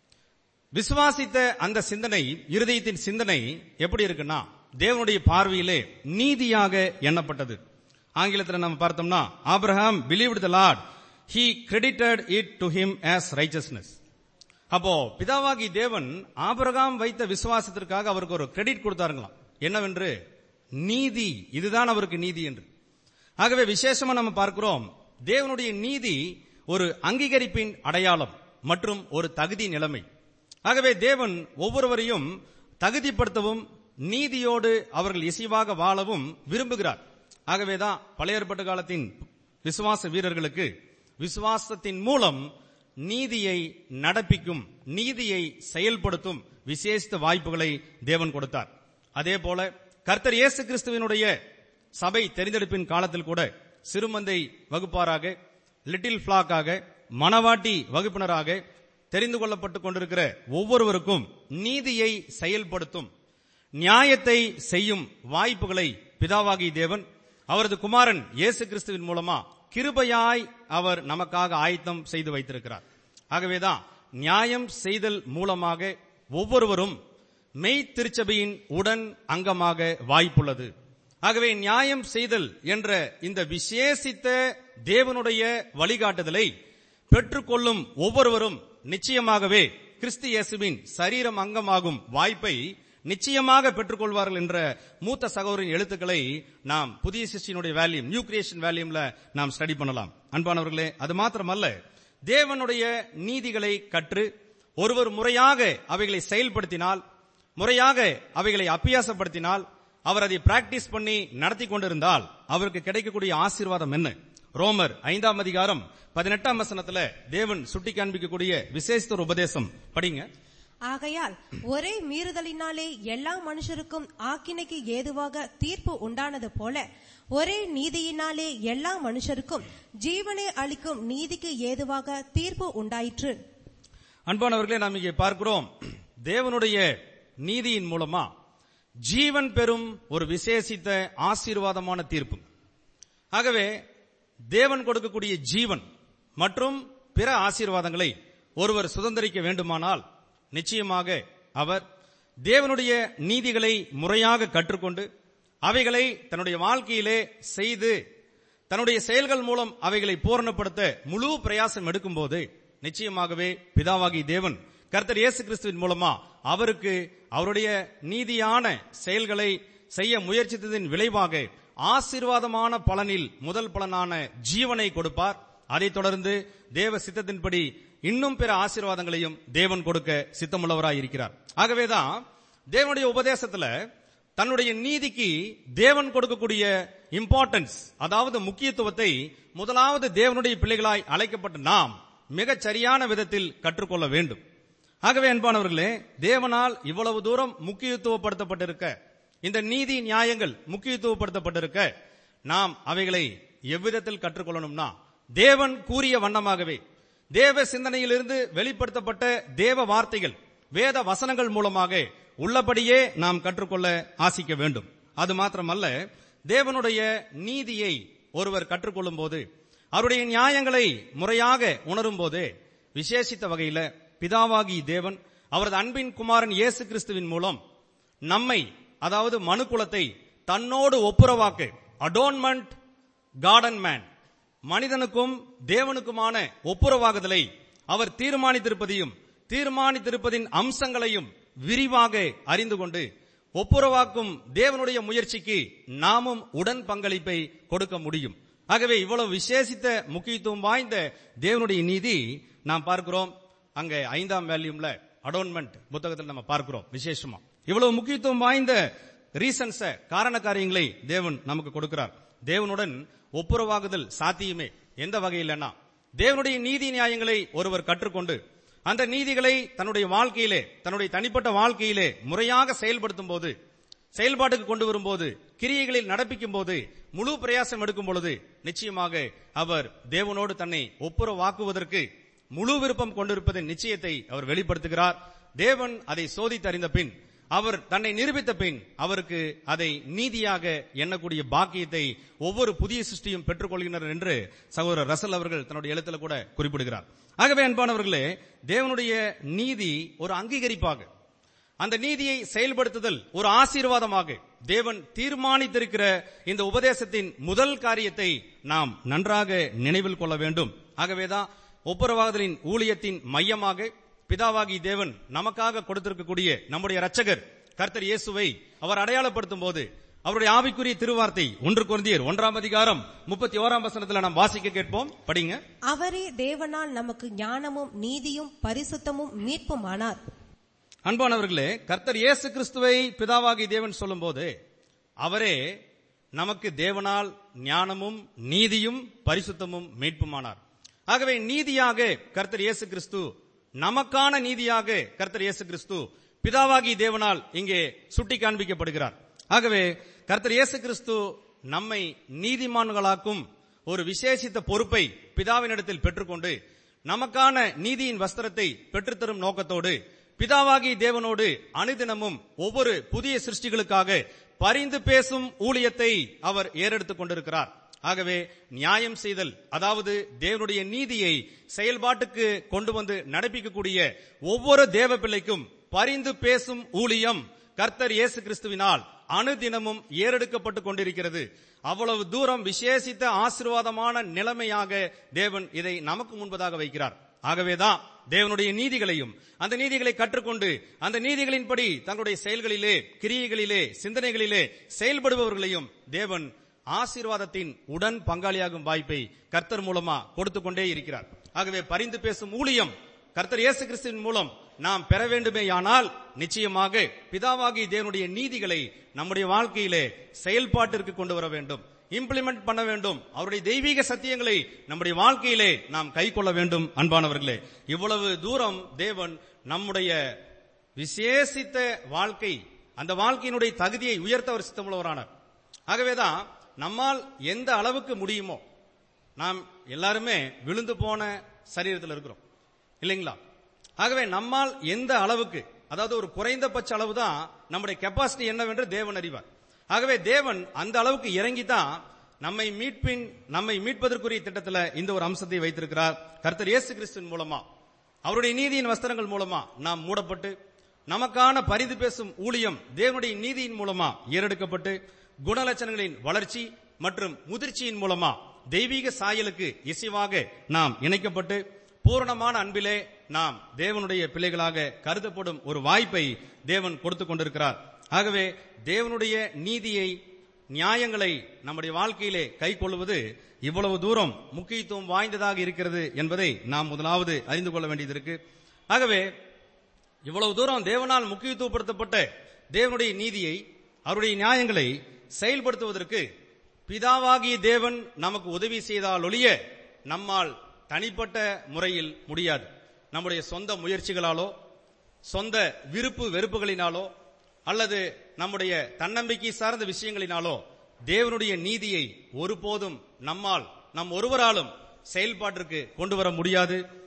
விசுவாசித்த அந்த சிந்தனை இருதயத்தின் சிந்தனை எப்படி இருக்குன்னா தேவனுடைய பார்வையிலே நீதியாக எண்ணப்பட்டது ஆங்கிலத்தில் நம்ம பார்த்தோம்னா Abraham believed the Lord he credited it to him as righteousness அப்போ பிதாவாகி தேவன் ஆபிரகாம் வைத்த விசுவாசத்திற்காக அவருக்கு ஒரு கிரெடிட் கொடுத்தாருங்களாம் என்னவென்று நீதி இதுதான் அவருக்கு நீதி என்று ஆகவே விசேஷமா நம்ம பார்க்கிறோம் தேவனுடைய நீதி ஒரு அங்கீகரிப்பின் அடையாளம் மற்றும் ஒரு தகுதி நிலைமை ஆகவே தேவன் ஒவ்வொருவரையும் தகுதிப்படுத்தவும் நீதியோடு அவர்கள் இசைவாக வாழவும் விரும்புகிறார் ஆகவேதான் பழைய ஏற்பாட்டு காலத்தின் விசுவாச வீரர்களுக்கு விசுவாசத்தின் மூலம் நீதியை நடப்பிக்கும் நீதியை செயல்படுத்தும் விசேஷித்த வாய்ப்புகளை தேவன் கொடுத்தார் அதே போல கர்த்தர் இயேசு கிறிஸ்துவினுடைய சபை தெரிந்தெடுப்பின் காலத்தில் கூட சிறுமந்தை வகுப்பாராக லிட்டில் பிளாக்காக மணவாட்டி வகுப்பினராக தெரிந்து கொள்ளப்பட்டுக் கொண்டிருக்கிற ஒவ்வொருவருக்கும் நீதியை செயல்படுத்தும் நியாயத்தை செய்யும் வாய்ப்புகளை பிதாவாகி தேவன் அவரது குமாரன் இயேசு கிறிஸ்துவின் மூலமா கிருபையாய் அவர் நமக்காக ஆயத்தம் செய்து வைத்திருக்கிறார் ஆகவேதான் நியாயம் செய்தல் மூலமாக ஒவ்வொருவரும் மெய் திருச்சபையின் உடன் அங்கமாக வாய்ப்புள்ளது ஆகவே நியாயம் செய்தல் என்ற இந்த விசேஷித்த தேவனுடைய வழிகாட்டுதலை பெற்றுக்கொள்ளும் ஒவ்வொருவரும் நிச்சயமாகவே கிறிஸ்து இயேசுவின் சரீரம் அங்கமாகும் வாய்ப்பை நிச்சயமாக பெற்றுக்கொள்வார்கள் என்ற மூத்த சகோதரின் எழுத்துக்களை நாம் புதிய சிருஷ்டியினுடைய வேல்யூம் நியூ கிரியேஷன் வேல்யூம்ல நாம் ஸ்டடி பண்ணலாம் அன்பானவர்களே அது மாத்திரமல்ல தேவனுடைய நீதிகளை கற்று ஒருவர் முறையாக அவைகளை செயல்படுத்தினால் முறையாக அவைகளை அபியாசப்படுத்தினால் அவர் அதை பிராக்டிஸ் பண்ணி நடத்தி கொண்டிருந்தால் அவருக்கு கிடைக்கக்கூடிய ஆசீர்வாதம் என்ன ரோமர் ஐந்தாம் அதிகாரம் பதினெட்டாம் வசனத்துல தேவன் சுட்டி காண்பிக்கக்கூடிய விசேஷ ஒரு உபதேசம் படிங்க ஆகையால் ஒரே மீறுதலினாலே எல்லா மனுஷருக்கும் ஆக்கினைக்கு ஏதுவாக தீர்ப்பு உண்டானது போல ஒரே நீதியினாலே எல்லா மனுஷருக்கும் ஜீவனை அளிக்கும் நீதிக்கு ஏதுவாக தீர்ப்பு உண்டாயிற்று அன்பானவர்களே நாம் இங்கே பார்க்கிறோம் தேவனுடைய நீதியின் மூலமா ஜீவன் பெறும் ஒரு விசேஷித்த ஆசீர்வாதமான தீர்ப்பு ஆகவே தேவன் கொடுக்கக்கூடிய ஜீவன் மற்றும் பிற ஆசீர்வாதங்களை ஒருவர் சுதந்திரிக்க வேண்டுமானால் நிச்சயமாக அவர் தேவனுடைய நீதிகளை முறையாக கற்றுக்கொண்டு அவைகளை தன்னுடைய வாழ்க்கையிலே செய்து தன்னுடைய செயல்கள் மூலம் அவைகளை பூரணப்படுத்த முழு பிரயாசம் எடுக்கும்போது நிச்சயமாகவே பிதாவாகி தேவன் கர்த்தர் இயேசு கிறிஸ்துவின் மூலமா அவருக்கு அவருடைய நீதியான செயல்களை செய்ய முயற்சித்ததின் விளைவாக ஆசீர்வாதமான பலனில் முதல் பலனான ஜீவனை கொடுப்பார் அதைத் தொடர்ந்து தேவ சித்தத்தின்படி இன்னும் பிற ஆசீர்வாதங்களையும் தேவன் கொடுக்க சித்தமுள்ளவராய் இருக்கிறார் ஆகவேதான் தேவனுடைய உபதேசத்துல தன்னுடைய நீதிக்கு தேவன் கொடுக்கக்கூடிய இம்பார்ட்டன்ஸ் அதாவது முக்கியத்துவத்தை முதலாவது தேவனுடைய பிள்ளைகளாய் அழைக்கப்பட்ட நாம் மிகச் சரியான விதத்தில் கற்றுக்கொள்ள வேண்டும் ஆகவே அன்பானவர்களே தேவனால் இவ்வளவு தூரம் முக்கியத்துவப்படுத்தப்பட்டிருக்க இந்த நீதி நியாயங்கள் முக்கியத்துவப்படுத்தப்பட்டிருக்க நாம் அவைகளை எவ்விதத்தில் கற்றுக்கொள்ளணும்னா தேவன் கூறிய வண்ணமாகவே தேவ சிந்தனையிலிருந்து வெளிப்படுத்தப்பட்ட தேவ வார்த்தைகள் வேத வசனங்கள் மூலமாக உள்ளபடியே நாம் கற்றுக்கொள்ள ஆசிக்க வேண்டும் அது மாத்திரமல்ல தேவனுடைய நீதியை ஒருவர் கற்றுக்கொள்ளும் போது அவருடைய நியாயங்களை முறையாக உணரும் போது விசேஷித்த வகையில பிதாவாகி தேவன் அவரது அன்பின் குமாரன் இயேசு கிறிஸ்துவின் மூலம் நம்மை அதாவது மனுக்குலத்தை தன்னோடு ஒப்புரவாக்க அடோன்மெண்ட் கார்டன் மேன் மனிதனுக்கும் தேவனுக்குமான ஒப்புரவாகுதலை அவர் தீர்மானித்திருப்பதையும் தீர்மானித்திருப்பதின் அம்சங்களையும் விரிவாக அறிந்து கொண்டு ஒப்புரவாக்கும் தேவனுடைய முயற்சிக்கு நாமும் உடன் பங்களிப்பை கொடுக்க முடியும் ஆகவே இவ்வளவு விசேஷித்த முக்கியத்துவம் வாய்ந்த தேவனுடைய நீதி நாம் பார்க்கிறோம் அங்க ஐந்தாம் வேல்யூம்ல அடோன்மெண்ட் புத்தகத்தில் நம்ம பார்க்கிறோம் விசேஷமா இவ்வளவு முக்கியத்துவம் வாய்ந்த ரீசன்ஸ காரண காரியங்களை தேவன் நமக்கு கொடுக்கிறார் தேவனுடன் ஒப்புரவாகுதல் சாத்தியமே எந்த வகையிலன்னா தேவனுடைய நீதி நியாயங்களை ஒருவர் கற்றுக்கொண்டு அந்த நீதிகளை தன்னுடைய வாழ்க்கையிலே தன்னுடைய தனிப்பட்ட வாழ்க்கையிலே முறையாக செயல்படுத்தும் போது செயல்பாட்டுக்கு கொண்டு வரும்போது கிரியைகளில் நடப்பிக்கும் போது முழு பிரயாசம் எடுக்கும் பொழுது நிச்சயமாக அவர் தேவனோடு தன்னை ஒப்புரவாக்குவதற்கு முழு விருப்பம் கொண்டிருப்பதன் நிச்சயத்தை அவர் வெளிப்படுத்துகிறார் தேவன் அதை சோதித்து அறிந்த பின் அவர் தன்னை நிரூபித்த பின் அவருக்கு அதை நீதியாக எண்ணக்கூடிய பாக்கியத்தை ஒவ்வொரு புதிய சிருஷ்டியும் பெற்றுக்கொள்கின்றனர் என்று சகோதரர் ரசல் அவர்கள் தன்னுடைய எழுத்துல கூட குறிப்பிடுகிறார் ஆகவே அன்பானவர்களே தேவனுடைய நீதி ஒரு அங்கீகரிப்பாக அந்த நீதியை செயல்படுத்துதல் ஒரு ஆசீர்வாதமாக தேவன் தீர்மானித்திருக்கிற இந்த உபதேசத்தின் முதல் காரியத்தை நாம் நன்றாக நினைவில் கொள்ள வேண்டும் ஆகவேதான் ஒப்புரவாதலின் ஊழியத்தின் மையமாக பிதாவாகி தேவன் நமக்காக கொடுத்திருக்கக்கூடிய நம்முடைய இரட்சகர் கர்த்தர் இயேசுவை அவர் அடையாளப்படுத்தும் போது அவருடைய ஆவிக்குரிய திருவார்த்தை ஒன்று குருந்தியர் ஒன்றாம் அதிகாரம் முப்பத்தி ஓராம் வசனத்துல நாம் வாசிக்க கேட்போம் படிங்க அவரே தேவனால் நமக்கு ஞானமும் நீதியும் பரிசுத்தமும் மீட்புமானார் அன்பானவர்களே கர்த்தர் இயேசு கிறிஸ்துவை பிதாவாகி தேவன் சொல்லும்போது அவரே நமக்கு தேவனால் ஞானமும் நீதியும் பரிசுத்தமும் மீட்புமானார் ஆகவே நீதியாக கர்த்தர் இயேசு கிறிஸ்து நமக்கான நீதியாக கர்த்தர் இயேசு கிறிஸ்து பிதாவாகி தேவனால் இங்கே சுட்டி காண்பிக்கப்படுகிறார் ஆகவே கர்த்தர் இயேசு கிறிஸ்து நம்மை நீதிமான்களாக்கும் ஒரு விசேஷித்த பொறுப்பை பிதாவினிடத்தில் பெற்றுக்கொண்டு நமக்கான நீதியின் வஸ்திரத்தை பெற்றுத்தரும் நோக்கத்தோடு பிதாவாகி தேவனோடு அனுதினமும் ஒவ்வொரு புதிய சிருஷ்டிகளுக்காக பரிந்து பேசும் ஊழியத்தை அவர் ஏறெடுத்துக் கொண்டிருக்கிறார் ஆகவே நியாயம் செய்தல் அதாவது தேவனுடைய நீதியை செயல்பாட்டுக்கு கொண்டு வந்து நடப்பிக்கக்கூடிய ஒவ்வொரு தேவ பிள்ளைக்கும் பரிந்து பேசும் ஊழியம் கர்த்தர் இயேசு கிறிஸ்துவினால் அனுதினமும் ஏறெடுக்கப்பட்டுக் கொண்டிருக்கிறது அவ்வளவு தூரம் விசேஷித்த ஆசீர்வாதமான நிலைமையாக தேவன் இதை நமக்கு முன்பதாக வைக்கிறார் ஆகவேதான் தேவனுடைய நீதிகளையும் அந்த நீதிகளை கற்றுக்கொண்டு அந்த நீதிகளின்படி தங்களுடைய செயல்களிலே கிரியைகளிலே சிந்தனைகளிலே செயல்படுபவர்களையும் தேவன் ஆசீர்வாதத்தின் உடன் பங்காளியாகும் வாய்ப்பை கர்த்தர் மூலமா கொடுத்து கொண்டே இருக்கிறார் ஆகவே பரிந்து பேசும் ஊழியம் கர்த்தர் இயேசு கிறிஸ்துவின் மூலம் நாம் பெற வேண்டுமேயானால் நிச்சயமாக பிதாவாகி தேவனுடைய நீதிகளை நம்முடைய வாழ்க்கையிலே செயல்பாட்டிற்கு கொண்டு வர வேண்டும் இம்ப்ளிமெண்ட் பண்ண வேண்டும் அவருடைய தெய்வீக சத்தியங்களை நம்முடைய வாழ்க்கையிலே நாம் கை கொள்ள வேண்டும் அன்பானவர்களே இவ்வளவு தூரம் தேவன் நம்முடைய விசேஷித்த வாழ்க்கை அந்த வாழ்க்கையினுடைய தகுதியை உயர்த்த அவர் சித்தமுள்ளவரானார் ஆகவேதான் நம்மால் எந்த அளவுக்கு முடியுமோ நாம் எல்லாருமே விழுந்து போன சரீரத்தில் இருக்கிறோம் இல்லைங்களா ஆகவே நம்மால் எந்த அளவுக்கு அதாவது ஒரு குறைந்தபட்ச அளவு தான் நம்முடைய கெப்பாசிட்டி என்னவென்று தேவன் அறிவார் ஆகவே தேவன் அந்த அளவுக்கு இறங்கி தான் நம்மை மீட்பின் நம்மை மீட்பதற்குரிய திட்டத்தில் இந்த ஒரு அம்சத்தை வைத்திருக்கிறார் கர்த்தர் இயேசு கிறிஸ்துவின் மூலமா அவருடைய நீதியின் வஸ்திரங்கள் மூலமா நாம் மூடப்பட்டு நமக்கான பரிந்து பேசும் ஊழியம் தேவனுடைய நீதியின் மூலமா ஏறெடுக்கப்பட்டு குணலட்சணங்களின் வளர்ச்சி மற்றும் முதிர்ச்சியின் மூலமா தெய்வீக சாயலுக்கு இசைவாக நாம் இணைக்கப்பட்டு பூரணமான அன்பிலே நாம் தேவனுடைய பிள்ளைகளாக கருதப்படும் ஒரு வாய்ப்பை தேவன் கொடுத்து கொண்டிருக்கிறார் ஆகவே தேவனுடைய நீதியை நியாயங்களை நம்முடைய வாழ்க்கையிலே கை கொள்வது இவ்வளவு தூரம் முக்கியத்துவம் வாய்ந்ததாக இருக்கிறது என்பதை நாம் முதலாவது அறிந்து கொள்ள வேண்டியது இருக்கு ஆகவே இவ்வளவு தூரம் தேவனால் முக்கியத்துவப்படுத்தப்பட்ட தேவனுடைய நீதியை அவருடைய நியாயங்களை செயல்படுத்துவதற்கு பிதாவாகிய தேவன் நமக்கு உதவி செய்தால் ஒழிய நம்மால் தனிப்பட்ட முறையில் முடியாது நம்முடைய சொந்த முயற்சிகளாலோ சொந்த விருப்பு வெறுப்புகளினாலோ அல்லது நம்முடைய தன்னம்பிக்கை சார்ந்த விஷயங்களினாலோ தேவனுடைய நீதியை ஒருபோதும் நம்மால் நம் ஒருவராலும் செயல்பாட்டிற்கு கொண்டு வர முடியாது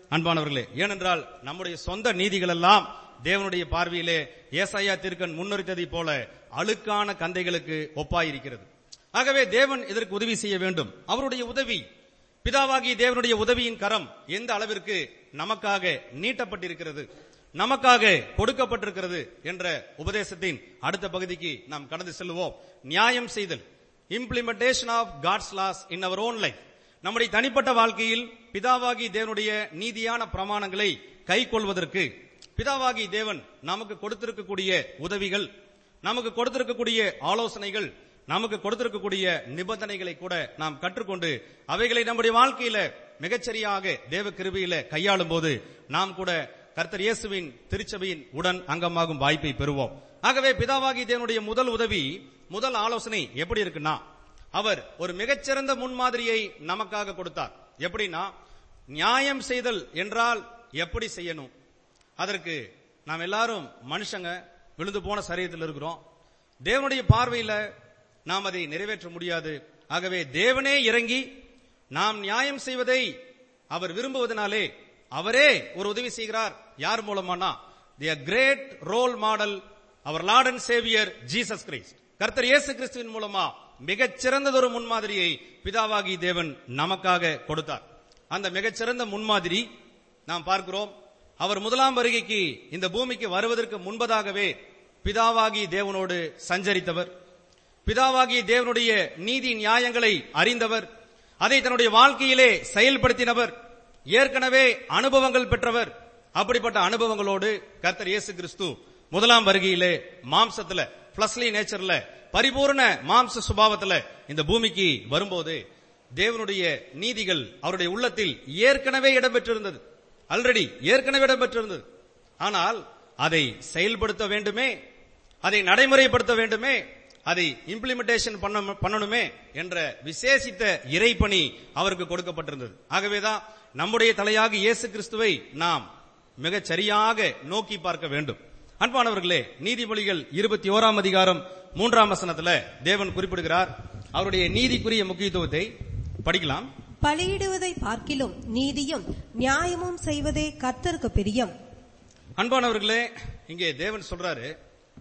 அன்பானவர்களே ஏனென்றால் நம்முடைய சொந்த நீதிகள் எல்லாம் தேவனுடைய பார்வையிலே ஏசாயா திருக்கன் முன்னுரைத்ததை போல அழுக்கான கந்தைகளுக்கு ஒப்பாயிருக்கிறது ஆகவே தேவன் இதற்கு உதவி செய்ய வேண்டும் அவருடைய உதவி பிதாவாகிய தேவனுடைய உதவியின் கரம் எந்த அளவிற்கு நமக்காக நீட்டப்பட்டிருக்கிறது நமக்காக கொடுக்கப்பட்டிருக்கிறது என்ற உபதேசத்தின் அடுத்த பகுதிக்கு நாம் கடந்து செல்வோம் நியாயம் செய்தல் implementation of God's laws in our own life நம்முடைய தனிப்பட்ட வாழ்க்கையில் பிதாவாகி தேவனுடைய நீதியான பிரமாணங்களை கை கொள்வதற்கு பிதாவாகி தேவன் நமக்கு கொடுத்திருக்கக்கூடிய உதவிகள் நமக்கு கொடுத்திருக்கக்கூடிய ஆலோசனைகள் நமக்கு கொடுத்திருக்கக்கூடிய நிபந்தனைகளை கூட நாம் கற்றுக்கொண்டு அவைகளை நம்முடைய வாழ்க்கையில மிகச்சரியாக தேவ கிருபையில கையாளும் போது நாம் கூட கர்த்தர் இயேசுவின் திருச்சபையின் உடன் அங்கமாகும் வாய்ப்பை பெறுவோம் ஆகவே பிதாவாகி தேவனுடைய முதல் உதவி முதல் ஆலோசனை எப்படி இருக்குன்னா அவர் ஒரு மிகச்சிறந்த முன்மாதிரியை நமக்காக கொடுத்தார் எப்படின்னா நியாயம் செய்தல் என்றால் எப்படி செய்யணும் அதற்கு நாம் எல்லாரும் மனுஷங்க விழுந்து போன சரீரத்தில் இருக்கிறோம் தேவனுடைய பார்வையில நாம் அதை நிறைவேற்ற முடியாது ஆகவே தேவனே இறங்கி நாம் நியாயம் செய்வதை அவர் விரும்புவதனாலே அவரே ஒரு உதவி செய்கிறார் யார் மூலமானா the great role model our Lord and saviour Jesus Christ கர்த்தர் இயேசு கிறிஸ்துவின் மூலமா மிகச் சிறந்ததொரு முன்மாதிரியை பிதாவாகி தேவன் நமக்காக கொடுத்தார் அந்த மிகச்சிறந்த முன்மாதிரி நாம் பார்க்கிறோம் அவர் முதலாம் வருகைக்கு இந்த பூமிக்கு வருவதற்கு முன்பதாகவே பிதாவாகி தேவனோடு சஞ்சரித்தவர் பிதாவாகிய தேவனுடைய நீதி நியாயங்களை அறிந்தவர் அதை தன்னுடைய வாழ்க்கையிலே செயல்படுத்தினவர் ஏற்கனவே அனுபவங்கள் பெற்றவர் அப்படிப்பட்ட அனுபவங்களோடு கர்த்தர் இயேசு கிறிஸ்து முதலாம் வருகையிலே மாம்சத்துல பிளஸ்லி நேச்சர்ல பரிபூர்ண மாம்ச சுபாவத்துல இந்த பூமிக்கு வரும்போது தேவனுடைய நீதிகள் அவருடைய உள்ளத்தில் ஏற்கனவே இடம்பெற்றிருந்தது ஆல்ரெடி ஏற்கனவே இடம்பெற்றிருந்தது ஆனால் அதை செயல்படுத்த வேண்டுமே அதை நடைமுறைப்படுத்த வேண்டுமே அதை இம்ப்ளிமெண்டேஷன் பண்ண பண்ணணுமே என்ற விசேஷித்த இறைப்பணி அவருக்கு கொடுக்கப்பட்டிருந்தது ஆகவேதான் நம்முடைய தலையாக இயேசு கிறிஸ்துவை நாம் மிகச் சரியாக நோக்கி பார்க்க வேண்டும் அன்பானவர்களே நீதிமொழிகள் இருபத்தி ஓராம் அதிகாரம் மூன்றாம் வசனத்துல தேவன் குறிப்பிடுகிறார் அவருடைய நீதிக்குரிய முக்கியத்துவத்தை படிக்கலாம் பலியிடுவதை பார்க்கிலும் நீதியும் நியாயமும் செய்வதே கர்த்தருக்கு பிரியம் அன்பானவர்களே இங்கே தேவன் சொல்றாரு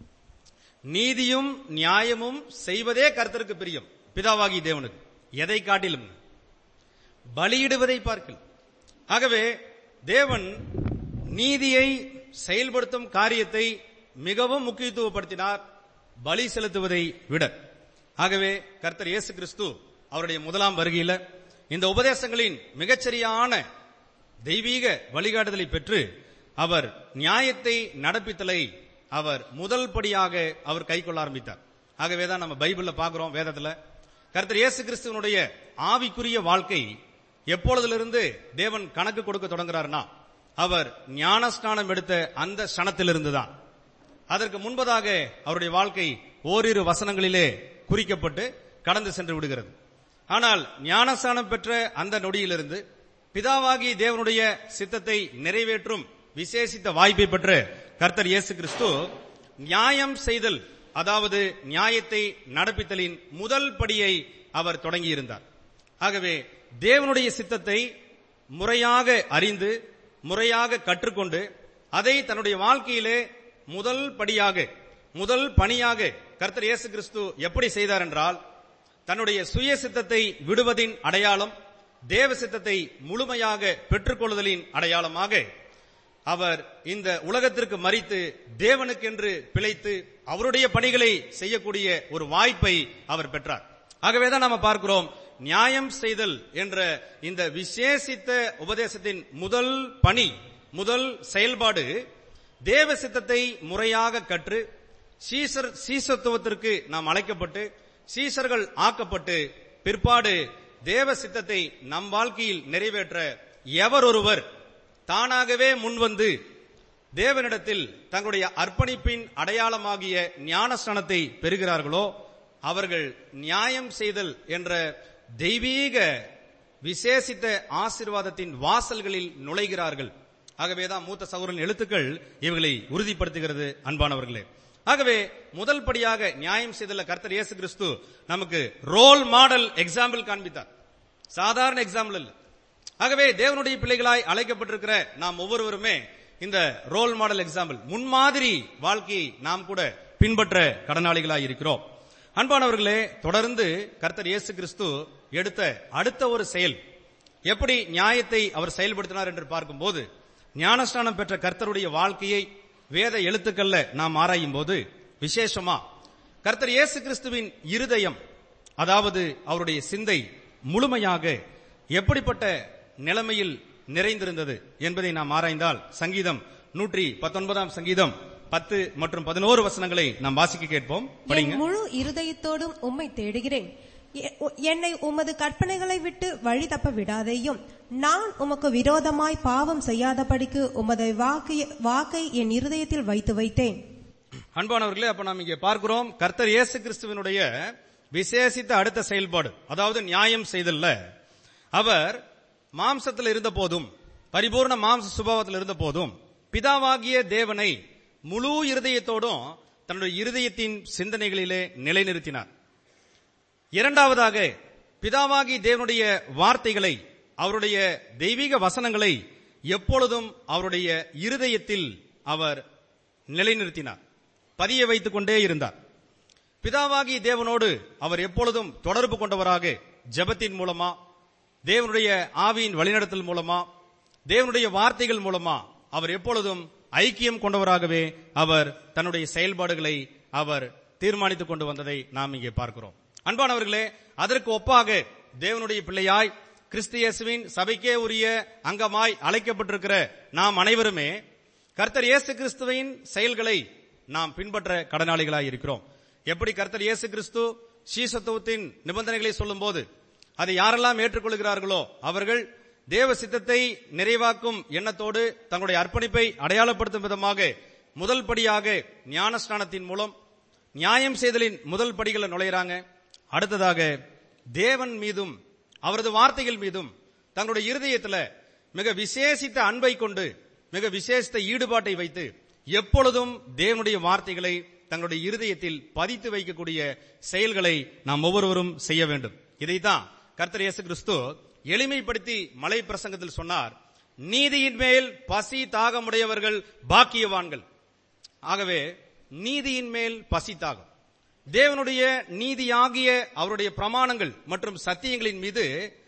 நீதியும் நியாயமும் செய்வதே கர்த்தருக்கு பிரியம் பிதாவாகி தேவனுக்கு எதை காட்டிலும் பலியிடுவதை பார்க்கல் ஆகவே தேவன் நீதியை செயல்படுத்தும் காரியத்தை மிகவும் முக்கியத்துவப்படுத்தினார் பலி செலுத்துவதை விட ஆகவே கர்த்தர் இயேசு கிறிஸ்து அவருடைய முதலாம் வருகையில இந்த உபதேசங்களின் மிகச்சரியான தெய்வீக வழிகாட்டுதலை பெற்று அவர் நியாயத்தை நடப்பித்தலை அவர் முதல் படியாக அவர் கை கொள்ள ஆரம்பித்தார் ஆகவேதான் நம்ம பைபிள்ல பார்க்கிறோம் வேதத்துல கர்த்தர் இயேசு கிறிஸ்துவனுடைய ஆவிக்குரிய வாழ்க்கை எப்பொழுதிலிருந்து தேவன் கணக்கு கொடுக்க தொடங்குறாருன்னா அவர் ஞானஸ்நானம் எடுத்த அந்த சனத்திலிருந்து தான் அதற்கு முன்பதாக அவருடைய வாழ்க்கை ஓரிரு வசனங்களிலே குறிக்கப்பட்டு கடந்து சென்று விடுகிறது ஆனால் ஞானஸ்தானம் பெற்ற அந்த நொடியிலிருந்து பிதாவாகி தேவனுடைய சித்தத்தை நிறைவேற்றும் விசேஷித்த வாய்ப்பை பெற்ற கர்த்தர் இயேசு கிறிஸ்து நியாயம் செய்தல் அதாவது நியாயத்தை நடப்பித்தலின் முதல் படியை அவர் தொடங்கியிருந்தார் ஆகவே தேவனுடைய சித்தத்தை முறையாக அறிந்து முறையாக கற்றுக்கொண்டு அதை தன்னுடைய வாழ்க்கையிலே முதல் படியாக முதல் பணியாக கர்த்தர் இயேசு கிறிஸ்து எப்படி செய்தார் என்றால் தன்னுடைய சுய சித்தத்தை விடுவதின் அடையாளம் தேவ சித்தத்தை முழுமையாக பெற்றுக்கொள்ளுதலின் அடையாளமாக அவர் இந்த உலகத்திற்கு மறித்து தேவனுக்கென்று பிழைத்து அவருடைய பணிகளை செய்யக்கூடிய ஒரு வாய்ப்பை அவர் பெற்றார் ஆகவேதான் நாம பார்க்கிறோம் நியாயம் செய்தல் என்ற இந்த விசேஷித்த உபதேசத்தின் முதல் பணி முதல் செயல்பாடு தேவ சித்தத்தை முறையாக கற்று சீசர் சீசத்துவத்திற்கு நாம் அழைக்கப்பட்டு சீசர்கள் ஆக்கப்பட்டு பிற்பாடு தேவ சித்தத்தை நம் வாழ்க்கையில் நிறைவேற்ற எவர் ஒருவர் தானாகவே முன்வந்து தேவனிடத்தில் தங்களுடைய அர்ப்பணிப்பின் அடையாளமாகிய ஞானஸ்தானத்தை பெறுகிறார்களோ அவர்கள் நியாயம் செய்தல் என்ற தெய்வீக விசேஷித்த ஆசீர்வாதத்தின் வாசல்களில் நுழைகிறார்கள் ஆகவேதான் மூத்த சகோதரன் எழுத்துக்கள் இவர்களை உறுதிப்படுத்துகிறது அன்பானவர்களே ஆகவே முதல் படியாக நியாயம் செய்துள்ள கர்த்தர் இயேசு கிறிஸ்து நமக்கு ரோல் மாடல் எக்ஸாம்பிள் காண்பித்தார் சாதாரண எக்ஸாம்பிள் இல்ல ஆகவே தேவனுடைய பிள்ளைகளாய் அழைக்கப்பட்டிருக்கிற நாம் ஒவ்வொருவருமே இந்த ரோல் மாடல் எக்ஸாம்பிள் முன்மாதிரி வாழ்க்கையை நாம் கூட பின்பற்ற கடனாளிகளாய் இருக்கிறோம் அன்பானவர்களே தொடர்ந்து கர்த்தர் இயேசு கிறிஸ்து எடுத்த அடுத்த ஒரு செயல் எப்படி நியாயத்தை அவர் செயல்படுத்தினார் என்று பார்க்கும்போது ஞானஸ்நானம் பெற்ற கர்த்தருடைய வாழ்க்கையை வேத எழுத்துக்கள்ல நாம் ஆராயும் போது விசேஷமா கர்த்தர் இயேசு கிறிஸ்துவின் இருதயம் அதாவது அவருடைய சிந்தை முழுமையாக எப்படிப்பட்ட நிலைமையில் நிறைந்திருந்தது என்பதை நாம் ஆராய்ந்தால் சங்கீதம் நூற்றி பத்தொன்பதாம் சங்கீதம் பத்து மற்றும் பதினோரு வசனங்களை நாம் வாசிக்க கேட்போம் படிங்க என் முழு இருதயத்தோடும் உம்மை தேடுகிறேன் எ- உ- என்னை உமது கற்பனைகளை விட்டு வழி தப்ப விடாதேயும் நான் உமக்கு விரோதமாய் பாவம் செய்யாதபடிக்கு உமது வாக்கு வாக்கை என் இருதயத்தில் வைத்து வைத்தேன் அன்பானவர்களே அப்ப நாம் இங்கே பார்க்கிறோம் கர்த்தர் இயேசு கிறிஸ்துவினுடைய விசேஷித்த அடுத்த செயல்பாடு அதாவது நியாயம் செய்தல்ல அவர் மாம்சத்தில் இருந்த போதும் பரிபூர்ண மாம்ச சுபாவத்தில் இருந்த போதும் பிதாவாகிய தேவனை முழு இருதயத்தோடும் தன்னுடைய இருதயத்தின் சிந்தனைகளிலே நிலைநிறுத்தினார் இரண்டாவதாக பிதாவாகி தேவனுடைய வார்த்தைகளை அவருடைய தெய்வீக வசனங்களை எப்பொழுதும் அவருடைய இருதயத்தில் அவர் நிலைநிறுத்தினார் பதிய வைத்துக் கொண்டே இருந்தார் பிதாவாகி தேவனோடு அவர் எப்பொழுதும் தொடர்பு கொண்டவராக ஜெபத்தின் மூலமா தேவனுடைய ஆவியின் வழிநடத்தல் மூலமா தேவனுடைய வார்த்தைகள் மூலமா அவர் எப்பொழுதும் ஐக்கியம் கொண்டவராகவே அவர் தன்னுடைய செயல்பாடுகளை அவர் தீர்மானித்துக் கொண்டு வந்ததை நாம் இங்கே பார்க்கிறோம் அன்பானவர்களே அதற்கு ஒப்பாக தேவனுடைய பிள்ளையாய் கிறிஸ்து இயேசுவின் சபைக்கே உரிய அங்கமாய் அழைக்கப்பட்டிருக்கிற நாம் அனைவருமே கர்த்தர் இயேசு கிறிஸ்துவின் செயல்களை நாம் பின்பற்ற கடனாளிகளாய் இருக்கிறோம் எப்படி கர்த்தர் இயேசு கிறிஸ்து சீசத்துவத்தின் நிபந்தனைகளை சொல்லும்போது அதை யாரெல்லாம் ஏற்றுக்கொள்கிறார்களோ அவர்கள் தேவ சித்தத்தை நிறைவாக்கும் எண்ணத்தோடு தங்களுடைய அர்ப்பணிப்பை அடையாளப்படுத்தும் விதமாக முதல் படியாக ஞானஸ்நானத்தின் மூலம் நியாயம் செய்தலின் முதல் படிகளை நுழையிறாங்க அடுத்ததாக தேவன் மீதும் அவரது வார்த்தைகள் மீதும் தங்களுடைய இருதயத்துல மிக விசேஷித்த அன்பை கொண்டு மிக விசேஷித்த ஈடுபாட்டை வைத்து எப்பொழுதும் தேவனுடைய வார்த்தைகளை தங்களுடைய இருதயத்தில் பதித்து வைக்கக்கூடிய செயல்களை நாம் ஒவ்வொருவரும் செய்ய வேண்டும் இதைத்தான் கர்த்தர் இயேசு கிறிஸ்து எளிமைப்படுத்தி மலை பிரசங்கத்தில் சொன்னார் நீதியின் மேல் பசி தாகமுடையவர்கள் பாக்கியவான்கள் ஆகவே நீதியின் மேல் பசி தாகம் தேவனுடைய நீதியாகிய அவருடைய பிரமாணங்கள் மற்றும் சத்தியங்களின் மீது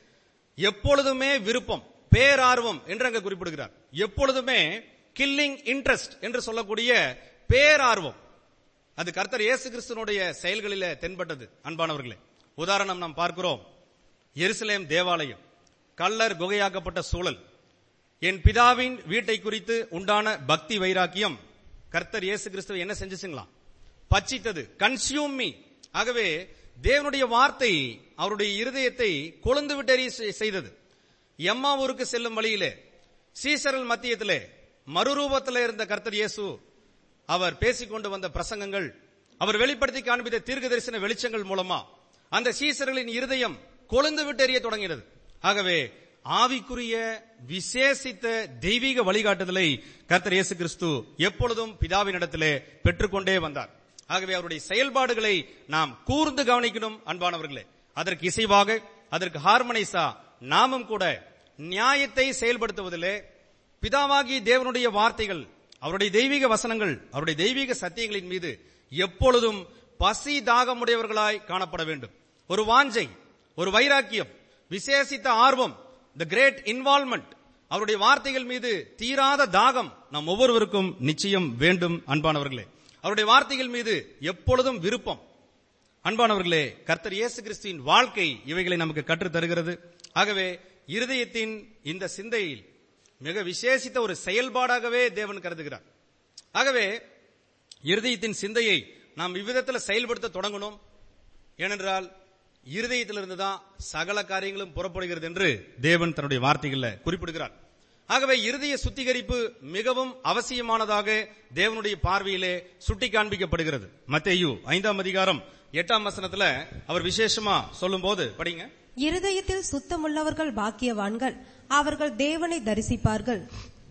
எப்பொழுதுமே விருப்பம் பேரார்வம் என்று அங்க குறிப்பிடுகிறார் எப்பொழுதுமே கில்லிங் இன்ட்ரெஸ்ட் என்று சொல்லக்கூடிய பேரார்வம் அது கர்த்தர் இயேசு கிறிஸ்துனுடைய செயல்களில தென்பட்டது அன்பானவர்களே உதாரணம் நாம் பார்க்கிறோம் எருசலேம் தேவாலயம் கல்லர் குகையாக்கப்பட்ட சூழல் என் பிதாவின் வீட்டை குறித்து உண்டான பக்தி வைராக்கியம் கர்த்தர் இயேசு கிறிஸ்துவை என்ன செஞ்சுச்சுங்களாம் பச்சித்தது கன்சியூம் மீ ஆகவே தேவனுடைய வார்த்தை அவருடைய இருதயத்தை கொழுந்து விட்டறி செய்தது எம்மாவூருக்கு செல்லும் வழியிலே சீசரல் மத்தியத்திலே மறுரூபத்திலே இருந்த கர்த்தர் இயேசு அவர் பேசிக்கொண்டு வந்த பிரசங்கங்கள் அவர் வெளிப்படுத்தி காண்பித்த தீர்க்க தரிசன வெளிச்சங்கள் மூலமா அந்த சீசர்களின் இருதயம் கொழுந்து விட்டெறிய தொடங்கினது ஆகவே ஆவிக்குரிய விசேஷித்த தெய்வீக வழிகாட்டுதலை கர்த்தர் இயேசு கிறிஸ்து எப்பொழுதும் பிதாவினிடத்திலே பெற்றுக்கொண்டே வந்தார் ஆகவே அவருடைய செயல்பாடுகளை நாம் கூர்ந்து கவனிக்கணும் அன்பானவர்களே அதற்கு இசைவாக அதற்கு ஹார்மனைஸா நாமும் கூட நியாயத்தை செயல்படுத்துவதிலே பிதாவாகி தேவனுடைய வார்த்தைகள் அவருடைய தெய்வீக வசனங்கள் அவருடைய தெய்வீக சத்தியங்களின் மீது எப்பொழுதும் பசி தாகமுடையவர்களாய் காணப்பட வேண்டும் ஒரு வாஞ்சை ஒரு வைராக்கியம் விசேஷித்த ஆர்வம் த கிரேட் இன்வால்மெண்ட் அவருடைய வார்த்தைகள் மீது தீராத தாகம் நம் ஒவ்வொருவருக்கும் நிச்சயம் வேண்டும் அன்பானவர்களே அவருடைய வார்த்தைகள் மீது எப்பொழுதும் விருப்பம் அன்பானவர்களே கர்த்தர் இயேசு கிறிஸ்துவின் வாழ்க்கை இவைகளை நமக்கு கற்றுத் தருகிறது ஆகவே இருதயத்தின் இந்த சிந்தையில் மிக விசேஷித்த ஒரு செயல்பாடாகவே தேவன் கருதுகிறார் ஆகவே இருதயத்தின் சிந்தையை நாம் இவ்விதத்தில் செயல்படுத்த தொடங்கணும் ஏனென்றால் இருதயத்திலிருந்து தான் சகல காரியங்களும் புறப்படுகிறது என்று தேவன் தன்னுடைய வார்த்தைகளில் குறிப்பிடுகிறார் ஆகவே இருதய சுத்திகரிப்பு மிகவும் அவசியமானதாக தேவனுடைய பார்வையிலே சுட்டி காண்பிக்கப்படுகிறது மத்தேயு ஐந்தாம் அதிகாரம் எட்டாம் வசனத்துல அவர் விசேஷமா சொல்லும்போது படிங்க இருதயத்தில் சுத்தமுள்ளவர்கள் பாக்கியவான்கள் அவர்கள் தேவனை தரிசிப்பார்கள்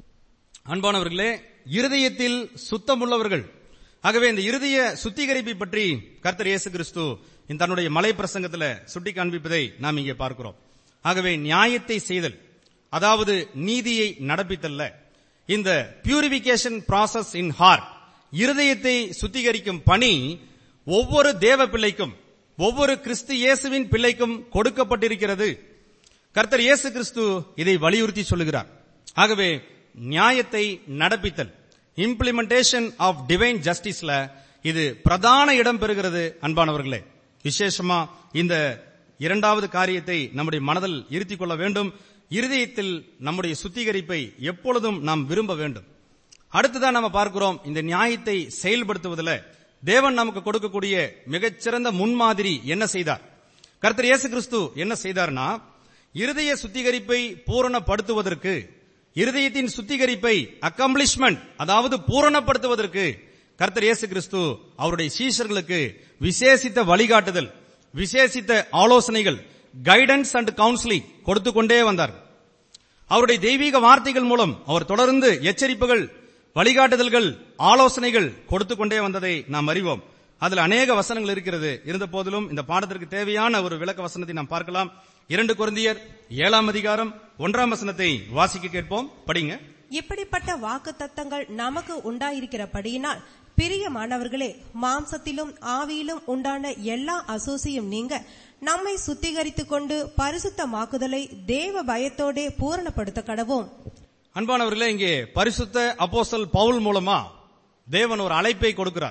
அன்பானவர்களே இருதயத்தில் சுத்தமுள்ளவர்கள் ஆகவே இந்த இருதய சுத்திகரிப்பை பற்றி கர்த்தர் இயேசு கிறிஸ்து இந்த தன்னுடைய மலை பிரசங்கத்துல சுட்டி காண்பிப்பதை நாம் இங்கே பார்க்கிறோம் ஆகவே நியாயத்தை செய்தல் அதாவது நீதியை நடப்பித்தல்ல இந்த பியூரிபிகேஷன் process இன் ஹார்ட் இருதயத்தை சுத்திகரிக்கும் பணி ஒவ்வொரு தேவ பிள்ளைக்கும் ஒவ்வொரு கிறிஸ்து இயேசுவின் பிள்ளைக்கும் கொடுக்கப்பட்டிருக்கிறது கர்த்தர் இயேசு கிறிஸ்து இதை வலியுறுத்தி சொல்லுகிறார் ஆகவே நியாயத்தை நடப்பித்தல் இம்ப்ளிமெண்டேஷன் ஆஃப் டிவைன் ஜஸ்டிஸ்ல இது பிரதான இடம் பெறுகிறது அன்பானவர்களே விசேஷமா இந்த இரண்டாவது காரியத்தை நம்முடைய மனதில் இருத்திக் கொள்ள வேண்டும் இருதயத்தில் நம்முடைய சுத்திகரிப்பை எப்பொழுதும் நாம் விரும்ப வேண்டும் அடுத்ததான் நம்ம பார்க்கிறோம் இந்த நியாயத்தை செயல்படுத்துவதில் தேவன் நமக்கு கொடுக்கக்கூடிய மிகச்சிறந்த முன்மாதிரி என்ன செய்தார் கர்த்தர் இயேசு கிறிஸ்து என்ன செய்தார்னா இருதய சுத்திகரிப்பை பூரணப்படுத்துவதற்கு இருதயத்தின் சுத்திகரிப்பை அக்கம்ப்ளிஷ்மெண்ட் அதாவது பூரணப்படுத்துவதற்கு கர்த்தர் இயேசு கிறிஸ்து அவருடைய சீஷர்களுக்கு விசேஷித்த வழிகாட்டுதல் விசேஷித்த ஆலோசனைகள் கைடன்ஸ் அண்ட் கவுன்சிலிங் கொடுத்து கொண்டே வந்தார் அவருடைய தெய்வீக வார்த்தைகள் மூலம் அவர் தொடர்ந்து எச்சரிப்புகள் வழிகாட்டுதல்கள் ஆலோசனைகள் கொடுத்து கொண்டே வந்ததை நாம் அறிவோம் அதில் அநேக வசனங்கள் இருக்கிறது இருந்த போதிலும் இந்த பாடத்திற்கு தேவையான ஒரு விளக்க வசனத்தை நாம் பார்க்கலாம் இரண்டு குருந்தியர் ஏழாம் அதிகாரம் ஒன்றாம் வசனத்தை வாசிக்க கேட்போம் படிங்க இப்படிப்பட்ட வாக்கு தத்தங்கள் நமக்கு உண்டாயிருக்கிறபடியினால் பிரியமானவர்களே மாம்சத்திலும் ஆவியிலும் உண்டான எல்லா அசூசியும் நீங்க நம்மை சுத்திகரித்துக் கொண்டு பரிசுத்தமாக்குதலை தேவ பயத்தோடே பூரணப்படுத்த கடவோம் அன்பானவர்களே இங்கே பரிசுத்த அப்போஸ்தல் பவுல் மூலமா தேவன் ஒரு அழைப்பை கொடுக்கிறார்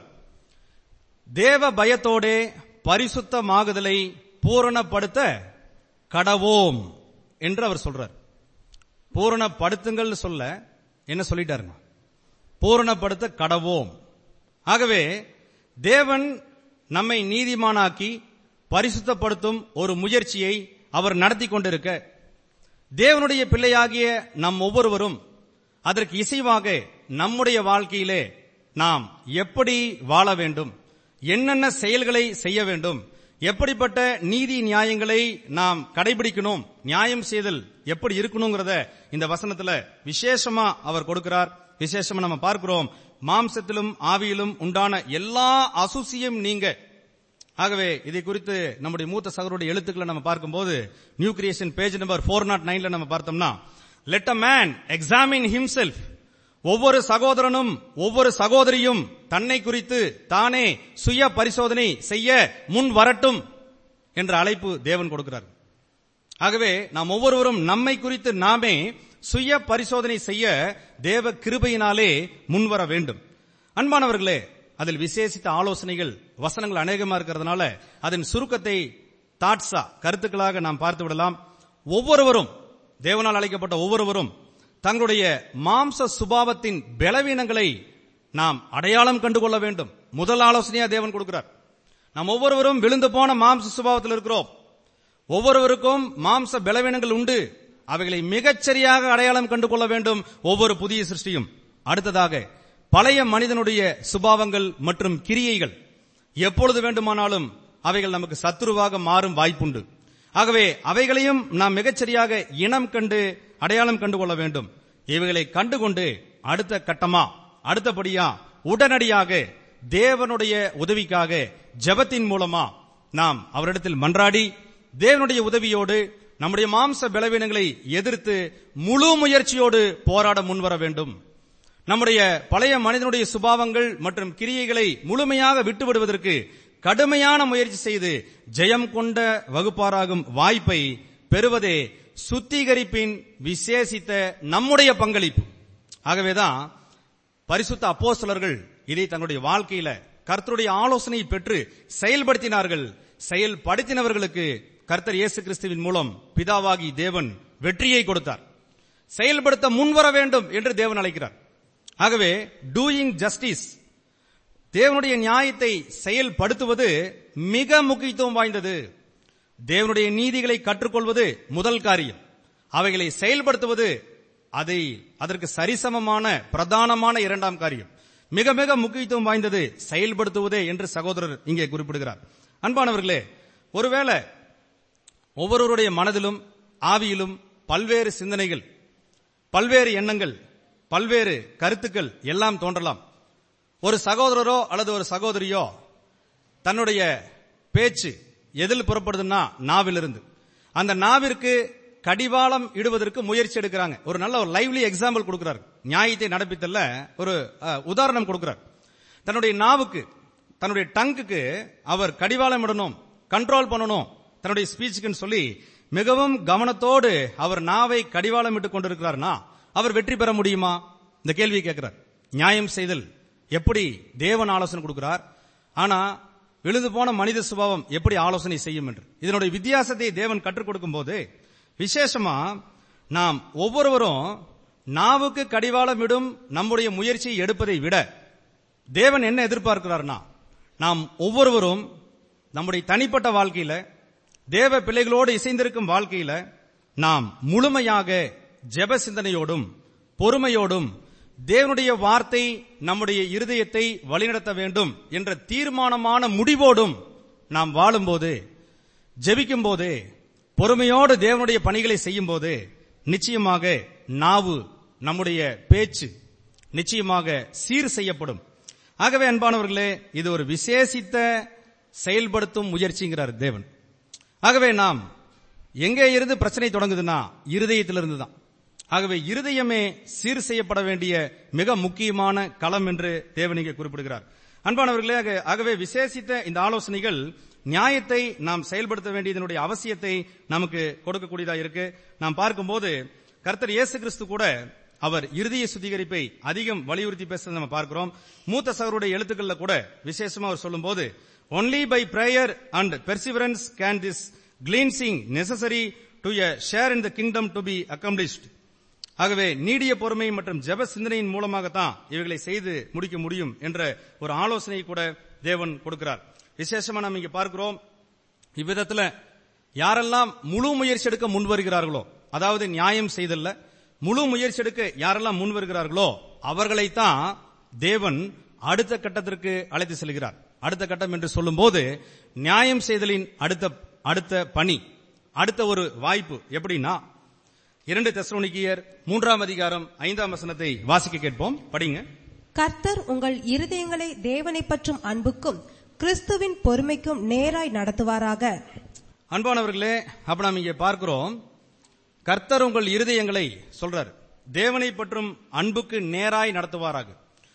தேவ பயத்தோடே பரிசுத்தமாகுதலை பூரணப்படுத்த கடவோம் என்று அவர் சொல்றார் பூரணப்படுத்துங்கள் சொல்ல என்ன சொல்லிட்டாருங்க பூரணப்படுத்த கடவோம் ஆகவே தேவன் நம்மை நீதிமானாக்கி பரிசுத்தப்படுத்தும் ஒரு முயற்சியை அவர் நடத்தி கொண்டிருக்க தேவனுடைய பிள்ளையாகிய நம் ஒவ்வொருவரும் அதற்கு இசைவாக நம்முடைய வாழ்க்கையிலே நாம் எப்படி வாழ வேண்டும் என்னென்ன செயல்களை செய்ய வேண்டும் எப்படிப்பட்ட நீதி நியாயங்களை நாம் கடைபிடிக்கணும் நியாயம் செய்தல் எப்படி இருக்கணுங்கிறத இந்த வசனத்துல விசேஷமா அவர் கொடுக்கிறார் விசேஷமா நம்ம பார்க்கிறோம் மாம்சத்திலும் ஆவியிலும் உண்டான எல்லா அசுசியும் நீங்க ஆகவே இதை குறித்து நம்முடைய மூத்த சகருடைய எழுத்துக்களை நம்ம பார்க்கும்போது new creation page number four nought நைன்ல நம்ம பார்த்தோம்னா let a man examine himself ஒவ்வொரு சகோதரனும் ஒவ்வொரு சகோதரியும் தன்னை குறித்து தானே சுய பரிசோதனை செய்ய முன் வரட்டும் என்ற அழைப்பு தேவன் கொடுக்கிறார் ஆகவே நாம் ஒவ்வொருவரும் நம்மை குறித்து நாமே சுய பரிசோதனை செய்ய தேவ கிருபையினாலே முன்வர வேண்டும் அன்பானவர்களே அதில் விசேஷித்த ஆலோசனைகள் வசனங்கள் அநேகமா இருக்கிறதுனால அதன் சுருக்கத்தை தாட்ஸா கருத்துக்களாக நாம் பார்த்து விடலாம் ஒவ்வொருவரும் தேவனால் அழைக்கப்பட்ட ஒவ்வொருவரும் தங்களுடைய மாம்ச சுபாவத்தின் பலவீனங்களை நாம் அடையாளம் கண்டுகொள்ள வேண்டும் முதல் ஆலோசனையா தேவன் கொடுக்கிறார் நாம் ஒவ்வொருவரும் விழுந்து போன மாம்ச சுபாவத்தில் இருக்கிறோம் ஒவ்வொருவருக்கும் மாம்ச பலவீனங்கள் உண்டு அவைகளை மிகச்சரியாக அடையாளம் கண்டு கொள்ள வேண்டும் ஒவ்வொரு புதிய சிருஷ்டியும் அடுத்ததாக பழைய மனிதனுடைய சுபாவங்கள் மற்றும் கிரியைகள் எப்பொழுது வேண்டுமானாலும் அவைகள் நமக்கு சத்துருவாக மாறும் வாய்ப்புண்டு ஆகவே அவைகளையும் நாம் மிகச்சரியாக இனம் கண்டு அடையாளம் கண்டு கொள்ள வேண்டும் இவைகளை கண்டுகொண்டு அடுத்த கட்டமா அடுத்தபடியா உடனடியாக தேவனுடைய உதவிக்காக ஜெபத்தின் மூலமா நாம் அவரிடத்தில் மன்றாடி தேவனுடைய உதவியோடு நம்முடைய மாம்ச பலவீனங்களை எதிர்த்து முழு முயற்சியோடு போராட முன்வர வேண்டும் நம்முடைய பழைய மனிதனுடைய சுபாவங்கள் மற்றும் கிரியைகளை முழுமையாக விட்டுவிடுவதற்கு கடுமையான முயற்சி செய்து ஜெயம் கொண்ட வகுப்பாராகும் வாய்ப்பை பெறுவதே சுத்திகரிப்பின் விசேஷித்த நம்முடைய பங்களிப்பு ஆகவேதான் பரிசுத்த அப்போஸ்தலர்கள் இதை தங்களுடைய வாழ்க்கையில கர்த்தருடைய ஆலோசனை பெற்று செயல்படுத்தினார்கள் செயல்படுத்தினவர்களுக்கு கர்த்தர் இயேசு கிறிஸ்துவின் மூலம் பிதாவாகி தேவன் வெற்றியை கொடுத்தார் செயல்படுத்த முன்வர வேண்டும் என்று தேவன் அழைக்கிறார் ஆகவே டூயிங் ஜஸ்டிஸ் தேவனுடைய நியாயத்தை செயல்படுத்துவது மிக முக்கியத்துவம் வாய்ந்தது தேவனுடைய நீதிகளை கற்றுக்கொள்வது முதல் காரியம் அவைகளை செயல்படுத்துவது அதை அதற்கு சரிசமமான பிரதானமான இரண்டாம் காரியம் மிக மிக முக்கியத்துவம் வாய்ந்தது செயல்படுத்துவதே என்று சகோதரர் இங்கே குறிப்பிடுகிறார் அன்பானவர்களே ஒருவேளை ஒவ்வொருவருடைய மனதிலும் ஆவியிலும் பல்வேறு சிந்தனைகள் பல்வேறு எண்ணங்கள் பல்வேறு கருத்துக்கள் எல்லாம் தோன்றலாம் ஒரு சகோதரரோ அல்லது ஒரு சகோதரியோ தன்னுடைய பேச்சு எதில் புறப்படுதுன்னா நாவிலிருந்து அந்த நாவிற்கு கடிவாளம் இடுவதற்கு முயற்சி எடுக்கிறாங்க ஒரு நல்ல ஒரு லைவ்லி எக்ஸாம்பிள் கொடுக்கிறார் நியாயத்தை நடப்பித்தல்ல ஒரு அஹ், உதாரணம் கொடுக்கிறார் தன்னுடைய நாவுக்கு தன்னுடைய டங்குக்கு அவர் கடிவாளம் இடணும் கண்ட்ரோல் பண்ணணும் தன்னுடைய ஸ்பீச்சுக்குன்னு சொல்லி மிகவும் கவனத்தோடு அவர் நாவை கடிவாளம் இட்டுக் கொண்டிருக்கிறார்னா அவர் வெற்றி பெற முடியுமா இந்த கேள்வியை கேட்கிறார் நியாயம் செய்தல் எப்படி தேவன் ஆலோசனை கொடுக்கிறார் ஆனா விழுந்து போன மனித சுபாவம் எப்படி ஆலோசனை செய்யும் என்று இதனுடைய வித்தியாசத்தை தேவன் கற்றுக் கொடுக்கும் போது விசேஷமா நாம் ஒவ்வொருவரும் நாவுக்கு கடிவாளம் விடும் நம்முடைய முயற்சியை எடுப்பதை விட தேவன் என்ன எதிர்பார்க்கிறார்னா நாம் ஒவ்வொருவரும் நம்முடைய தனிப்பட்ட வாழ்க்கையில தேவ பிள்ளைகளோடு இசைந்திருக்கும் வாழ்க்கையில நாம் முழுமையாக ஜெப சிந்தனையோடும் பொறுமையோடும் தேவனுடைய வார்த்தை நம்முடைய இருதயத்தை வழிநடத்த வேண்டும் என்ற தீர்மானமான முடிவோடும் நாம் வாழும்போது ஜெபிக்கும் போது பொறுமையோடு தேவனுடைய பணிகளை செய்யும் போது நிச்சயமாக நாவு நம்முடைய பேச்சு நிச்சயமாக சீர் செய்யப்படும் ஆகவே அன்பானவர்களே இது ஒரு விசேஷித்த செயல்படுத்தும் முயற்சிங்கிறார் தேவன் ஆகவே நாம் எங்கே இருந்து பிரச்சனை தொடங்குதுன்னா இருதயத்திலிருந்து தான் ஆகவே இருதயமே சீர் செய்யப்பட வேண்டிய மிக முக்கியமான களம் என்று தேவன் இங்கே குறிப்பிடுகிறார் அன்பானவர்களே ஆக- ஆகவே விசேஷித்த இந்த ஆலோசனைகள் நியாயத்தை நாம் செயல்படுத்த வேண்டியதனுடைய அவசியத்தை நமக்கு கொடுக்கக்கூடியதா இருக்கு நாம் பார்க்கும்போது கர்த்தர் இயேசு கிறிஸ்து கூட அவர் இருதய சுத்திகரிப்பை அதிகம் வலியுறுத்தி பேசுறதை நம்ம பார்க்கிறோம் மூத்த சகருடைய எழுத்துக்கள்ல கூட விசேஷமா அவர் சொல்லும்போது only by prayer and perseverance can this cleansing necessary to a share in the kingdom to be accomplished ஆகவே நீடிய பொறுமை மற்றும் ஜெப சிந்தனையின் மூலமாகத்தான் இவைகளை செய்து முடிக்க முடியும் என்ற ஒரு ஆலோசனையை கூட தேவன் கொடுக்கிறார் விசேஷமா நாம் இங்க பார்க்கிறோம் இவ்விதத்துல யாரெல்லாம் முழு முயற்சி எடுக்க முன் வருகிறார்களோ அதாவது நியாயம் செய்தல்ல முழு முயற்சி எடுக்க யாரெல்லாம் முன் வருகிறார்களோ அவர்களைத்தான் தேவன் அடுத்த கட்டத்திற்கு அழைத்து செல்கிறார் அடுத்த கட்டம் என்று சொல்லும்போது நியாயம் செய்தலின் அடுத்த அடுத்த பணி அடுத்த ஒரு வாய்ப்பு எப்படின்னா இரண்டு தெசலோனிக்கியர் மூன்றாம் அதிகாரம் ஐந்தாம் வசனத்தை வாசிக்க கேட்போம் படிங்க கர்த்தர் உங்கள் இருதயங்களை தேவனை பற்றும் அன்புக்கும் கிறிஸ்துவின் பொறுமைக்கும் நேராய் நடத்துவாராக அன்பானவர்களே அப்ப நாம் இங்கே பார்க்கிறோம் கர்த்தர் உங்கள் இருதயங்களை சொல்றார் தேவனை பற்றும் அன்புக்கு நேராய் நடத்துவாராக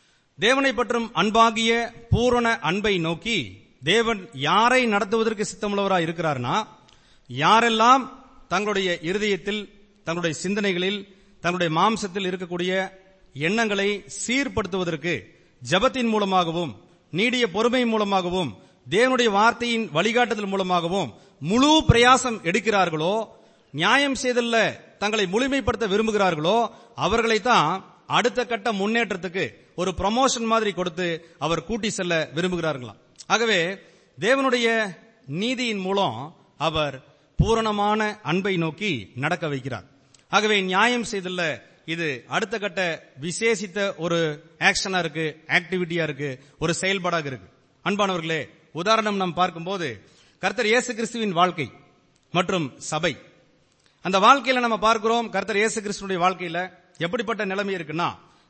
தேவனை பற்றும் அன்பாகிய பூரண அன்பை நோக்கி தேவன் யாரை நடத்துவதற்கு சித்தமுள்ளவராய் இருக்கிறார்னா யாரெல்லாம் தங்களுடைய இருதயத்தில் தங்களுடைய சிந்தனைகளில் தங்களுடைய மாம்சத்தில் இருக்கக்கூடிய எண்ணங்களை சீர்படுத்துவதற்கு ஜெபத்தின் மூலமாகவும் நீடிய பொறுமை மூலமாகவும் தேவனுடைய வார்த்தையின் வழிகாட்டுதல் மூலமாகவும் முழு பிரயாசம் எடுக்கிறார்களோ நியாயம் செய்தல்ல தங்களை முழுமைப்படுத்த விரும்புகிறார்களோ அவர்களைத்தான் அடுத்த கட்ட முன்னேற்றத்துக்கு ஒரு ப்ரமோஷன் மாதிரி கொடுத்து அவர் கூட்டி செல்ல விரும்புகிறார்களாம் ஆகவே தேவனுடைய நீதியின் மூலம் அவர் பூரணமான அன்பை நோக்கி நடக்க வைக்கிறார் ஆகவே நியாயம் செய்தல்ல இது அடுத்த கட்ட விசேஷித்த ஒரு ஆக்ஷனா இருக்கு ஆக்டிவிட்டியா இருக்கு ஒரு செயல்பாடாக இருக்கு அன்பானவர்களே உதாரணம் நாம் பார்க்கும்போது கர்த்தர் இயேசு கிறிஸ்துவின் வாழ்க்கை மற்றும் சபை அந்த வாழ்க்கையில நம்ம பார்க்கிறோம் கர்த்தர் இயேசு கிறிஸ்துடைய வாழ்க்கையில எப்படிப்பட்ட நிலைமை இருக்குன்னா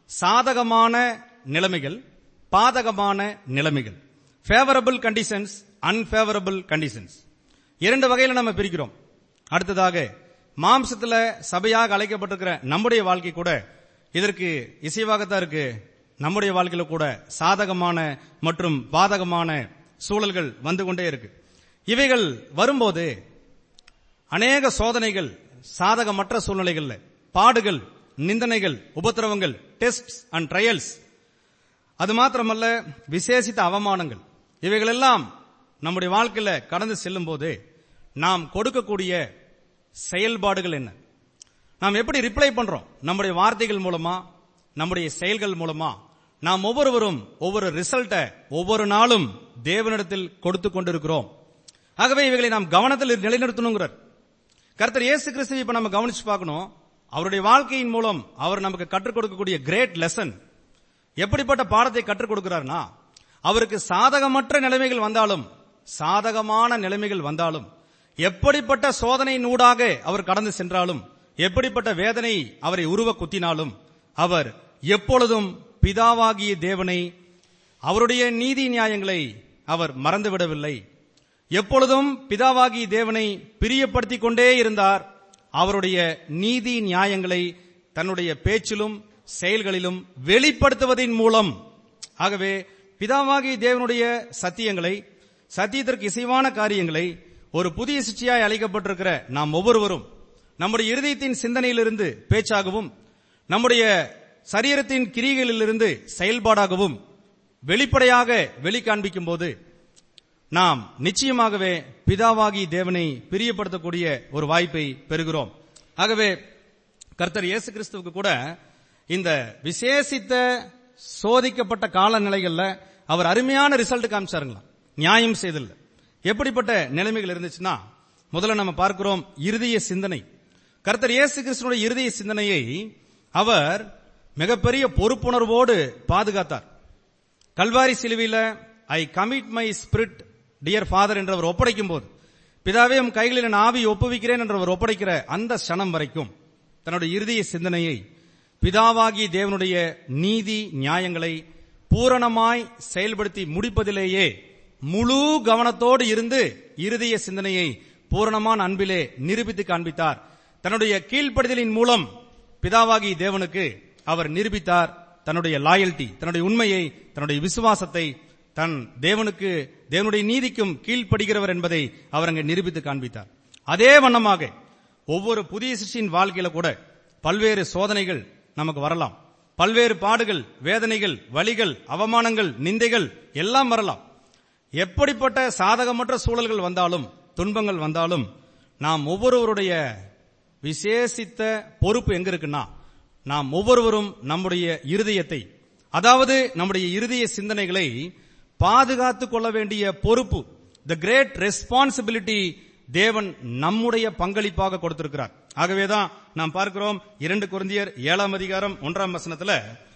சாதகமான நிலைமைகள் பாதகமான நிலைமைகள் ஃபேவரபிள் கண்டிஷன்ஸ் அன்பேவரபிள் கண்டிஷன்ஸ் இரண்டு வகையில நம்ம பிரிக்கிறோம் அடுத்ததாக மாம்சத்துல சபையாக அழைக்கப்பட்டிருக்கிற நம்முடைய வாழ்க்கை கூட இதற்கு இசைவாகத்தான் இருக்கு நம்முடைய வாழ்க்கையில கூட சாதகமான மற்றும் பாதகமான சூழல்கள் வந்து கொண்டே இருக்கு இவைகள் வரும்போது அநேக சோதனைகள் சாதகமற்ற சூழ்நிலைகள்ல பாடுகள் நிந்தனைகள் உபத்திரவங்கள் டெஸ்ட் அண்ட் ட்ரையல்ஸ் அது மாத்திரமல்ல விசேஷித்த அவமானங்கள் இவைகளெல்லாம் நம்முடைய வாழ்க்கையில கடந்து செல்லும் போது நாம் கொடுக்கக்கூடிய செயல்பாடுகள் என்ன நாம் எப்படி ரிப்ளை பண்றோம் நம்முடைய வார்த்தைகள் மூலமா நம்முடைய செயல்கள் மூலமா நாம் ஒவ்வொருவரும் ஒவ்வொரு ரிசல்ட்டை ஒவ்வொரு நாளும் தேவனிடத்தில் கொடுத்து கொண்டிருக்கிறோம் ஆகவே இவைகளை நாம் கவனத்தில் நிலைநிறுத்தணுங்கிறார் கர்த்தர் இயேசு கிறிஸ்துவை இப்ப நம்ம கவனிச்சு பார்க்கணும் அவருடைய வாழ்க்கையின் மூலம் அவர் நமக்கு கற்றுக் கொடுக்கக்கூடிய கிரேட் லெசன் எப்படிப்பட்ட பாடத்தை கற்றுக் கொடுக்கிறார்னா அவருக்கு சாதகமற்ற நிலைமைகள் வந்தாலும் சாதகமான நிலைமைகள் வந்தாலும் எப்படிப்பட்ட சோதனையின் ஊடாக அவர் கடந்து சென்றாலும் எப்படிப்பட்ட வேதனை அவரை உருவ குத்தினாலும் அவர் எப்பொழுதும் பிதாவாகிய தேவனை அவருடைய நீதி நியாயங்களை அவர் மறந்துவிடவில்லை எப்பொழுதும் பிதாவாகிய தேவனை பிரியப்படுத்திக் கொண்டே இருந்தார் அவருடைய நீதி நியாயங்களை தன்னுடைய பேச்சிலும் செயல்களிலும் வெளிப்படுத்துவதின் மூலம் ஆகவே பிதாவாகிய தேவனுடைய சத்தியங்களை சத்தியத்திற்கு இசைவான காரியங்களை ஒரு புதிய சிற்சியாய் அழைக்கப்பட்டிருக்கிற நாம் ஒவ்வொருவரும் நம்முடைய இருதயத்தின் சிந்தனையிலிருந்து பேச்சாகவும் நம்முடைய சரீரத்தின் கிரிகளிலிருந்து செயல்பாடாகவும் வெளிப்படையாக வெளிக்காண்பிக்கும் போது நாம் நிச்சயமாகவே பிதாவாகி தேவனை பிரியப்படுத்தக்கூடிய ஒரு வாய்ப்பை பெறுகிறோம் ஆகவே கர்த்தர் இயேசு கிறிஸ்துவுக்கு கூட இந்த விசேஷித்த சோதிக்கப்பட்ட காலநிலைகள்ல அவர் அருமையான ரிசல்ட் காமிச்சாருங்களா நியாயம் செய்தல் எப்படிப்பட்ட நிலைமைகள் இருந்துச்சுன்னா முதல்ல நம்ம பார்க்கிறோம் இருதய சிந்தனை கர்த்தர் இயேசு கிறிஸ்துனுடைய இருதய சிந்தனையை அவர் மிகப்பெரிய பொறுப்புணர்வோடு பாதுகாத்தார் கல்வாரி சிலுவையில I commit my spirit dear father என்றவர் ஒப்படைக்கும் போது பிதாவே உம் கைகளில் என் ஆவி ஒப்புவிக்கிறேன் என்றவர் ஒப்படைக்கிற அந்த சனம் வரைக்கும் தன்னுடைய இருதய சிந்தனையை பிதாவாகிய தேவனுடைய நீதி நியாயங்களை பூரணமாய் செயல்படுத்தி முடிப்பதிலேயே முழு கவனத்தோடு இருந்து இருதய சிந்தனையை பூரணமான அன்பிலே நிரூபித்து காண்பித்தார் தன்னுடைய கீழ்ப்படுதலின் மூலம் பிதாவாகி தேவனுக்கு அவர் நிரூபித்தார் தன்னுடைய லாயல்டி தன்னுடைய உண்மையை தன்னுடைய விசுவாசத்தை தன் தேவனுக்கு தேவனுடைய நீதிக்கும் கீழ்ப்படுகிறவர் என்பதை அவர் அங்கே நிரூபித்து காண்பித்தார் அதே வண்ணமாக ஒவ்வொரு புதிய சிஷ்டியின் வாழ்க்கையில கூட பல்வேறு சோதனைகள் நமக்கு வரலாம் பல்வேறு பாடுகள் வேதனைகள் வலிகள் அவமானங்கள் நிந்தைகள் எல்லாம் வரலாம் எப்படிப்பட்ட சாதகமற்ற சூழல்கள் வந்தாலும் துன்பங்கள் வந்தாலும் நாம் ஒவ்வொருவருடைய விசேஷித்த பொறுப்பு எங்க இருக்குன்னா நாம் ஒவ்வொருவரும் நம்முடைய இருதயத்தை அதாவது நம்முடைய இருதய சிந்தனைகளை பாதுகாத்துக் கொள்ள வேண்டிய பொறுப்பு த கிரேட் ரெஸ்பான்சிபிலிட்டி தேவன் நம்முடைய பங்களிப்பாக கொடுத்திருக்கிறார் ஆகவேதான் நாம் பார்க்கிறோம் இரண்டு குருந்தியர் ஏழாம் அதிகாரம் ஒன்றாம் வசனத்துல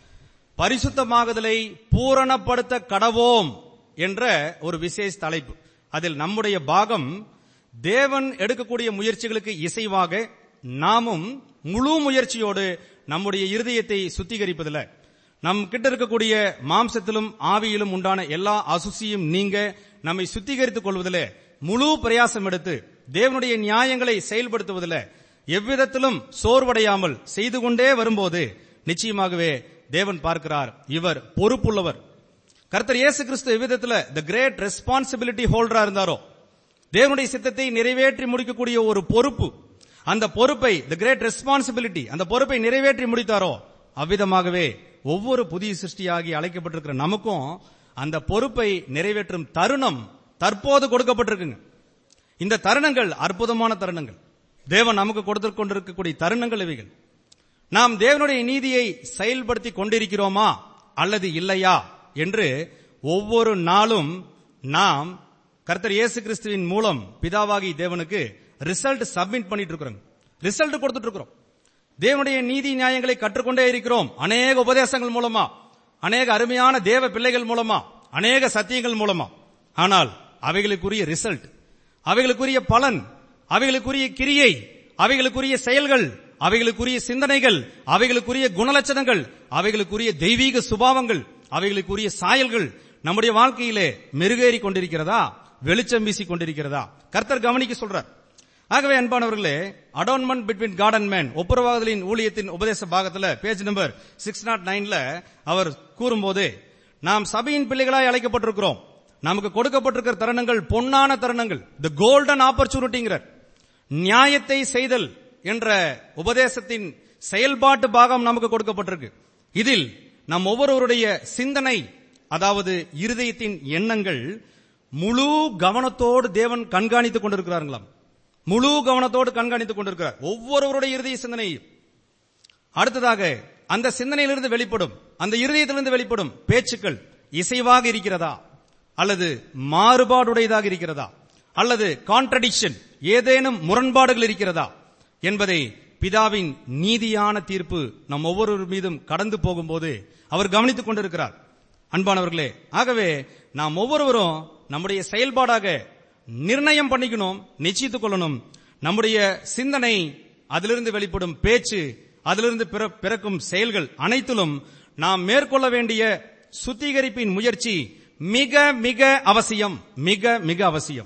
பரிசுத்தமாகுதலை பூரணப்படுத்த கடவோம் என்ற ஒரு விசேஷ தலைப்பு அதில் நம்முடைய பாகம் தேவன் எடுக்கக்கூடிய முயற்சிகளுக்கு இசைவாக நாமும் முழு முயற்சியோடு நம்முடைய இருதயத்தை சுத்திகரிப்பதில்லை நம் கிட்ட இருக்கக்கூடிய மாம்சத்திலும் ஆவியிலும் உண்டான எல்லா அசுசியும் நீங்க நம்மை சுத்திகரித்துக் கொள்வதில் முழு பிரயாசம் எடுத்து தேவனுடைய நியாயங்களை செயல்படுத்துவதில் எவ்விதத்திலும் சோர்வடையாமல் செய்து கொண்டே வரும்போது நிச்சயமாகவே தேவன் பார்க்கிறார் இவர் பொறுப்புள்ளவர் கர்த்தர் இயேசு கிறிஸ்து எவ்விதத்துல த கிரேட் ரெஸ்பான்சிபிலிட்டி ஹோல்டரா இருந்தாரோ தேவனுடைய சித்தத்தை நிறைவேற்றி முடிக்கக்கூடிய ஒரு பொறுப்பு அந்த பொறுப்பை த கிரேட் ரெஸ்பான்சிபிலிட்டி அந்த பொறுப்பை நிறைவேற்றி முடித்தாரோ அவ்விதமாகவே ஒவ்வொரு புதிய சிருஷ்டியாகி அழைக்கப்பட்டிருக்கிற நமக்கும் அந்த பொறுப்பை நிறைவேற்றும் தருணம் தற்போது கொடுக்கப்பட்டிருக்குங்க இந்த தருணங்கள் அற்புதமான தருணங்கள் தேவன் நமக்கு கொடுத்து கொண்டிருக்கக்கூடிய தருணங்கள் இவைகள் நாம் தேவனுடைய நீதியை செயல்படுத்தி கொண்டிருக்கிறோமா அல்லது இல்லையா என்று ஒவ்வொரு நாளும் நாம் கர்த்தர் இயேசு கிறிஸ்துவின் மூலம் பிதாவாகி தேவனுக்கு ரிசல்ட் சப்மிட் பண்ணிட்டு இருக்கிறோம் ரிசல்ட் கொடுத்துட்டு இருக்கிறோம் தேவனுடைய நீதி நியாயங்களை கற்றுக்கொண்டே இருக்கிறோம் அநேக உபதேசங்கள் மூலமா அநேக அருமையான தேவ பிள்ளைகள் மூலமா அநேக சத்தியங்கள் மூலமா ஆனால் அவைகளுக்குரிய ரிசல்ட் அவைகளுக்குரிய பலன் அவைகளுக்குரிய கிரியை அவைகளுக்குரிய செயல்கள் அவைகளுக்குரிய சிந்தனைகள் அவைகளுக்குரிய குணலட்சணங்கள் அவைகளுக்குரிய தெய்வீக சுபாவங்கள் அவைகளுக்குரிய சாயல்கள் நம்முடைய வாழ்க்கையிலே மெருகேறி கொண்டிருக்கிறதா வெளிச்சம் வீசி கொண்டிருக்கிறதா கர்த்தர் கவனிக்க சொல்றார் ஆகவே அன்பானவர்களே atonement between God and man ஒப்புரவாதலின் ஊழியத்தின் உபதேச பாகத்துல பேஜ் நம்பர் சிக்ஸ் நாட் நைன்ல அவர் கூறும்போது நாம் சபையின் பிள்ளைகளாய் அழைக்கப்பட்டிருக்கிறோம் நமக்கு கொடுக்கப்பட்டிருக்கிற தருணங்கள் பொன்னான தருணங்கள் தி கோல்டன் ஆப்பர்ச்சுனிட்டிங்கிறார் நியாயத்தை செய்தல் என்ற உபதேசத்தின் செயல்பாட்டு பாகம் நமக்கு கொடுக்கப்பட்டிருக்கு இதில் நம் ஒவ்வொருவருடைய சிந்தனை அதாவது இருதயத்தின் எண்ணங்கள் முழு கவனத்தோடு தேவன் கண்காணித்துக் கொண்டிருக்கிறார்களாம் முழு கவனத்தோடு கண்காணித்துக் கொண்டிருக்கிறார் ஒவ்வொருவருடைய இருதய சிந்தனையும் அடுத்ததாக அந்த சிந்தனையிலிருந்து வெளிப்படும் அந்த இருதயத்திலிருந்து வெளிப்படும் பேச்சுக்கள் இசைவாக இருக்கிறதா அல்லது மாறுபாடுடையதாக இருக்கிறதா அல்லது கான்ட்ரடிக்ஷன் ஏதேனும் முரண்பாடுகள் இருக்கிறதா என்பதை பிதாவின் நீதியான தீர்ப்பு நம் ஒவ்வொரு மீதும் கடந்து போகும்போது அவர் கவனித்துக் கொண்டிருக்கிறார் அன்பானவர்களே ஆகவே நாம் ஒவ்வொருவரும் நம்முடைய செயல்பாடாக நிர்ணயம் பண்ணிக்கணும் நிச்சயித்துக் கொள்ளணும் நம்முடைய சிந்தனை அதிலிருந்து வெளிப்படும் பேச்சு அதிலிருந்து பிற- பிறக்கும் செயல்கள் அனைத்திலும் நாம் மேற்கொள்ள வேண்டிய சுத்திகரிப்பின் முயற்சி மிக மிக அவசியம் மிக மிக அவசியம்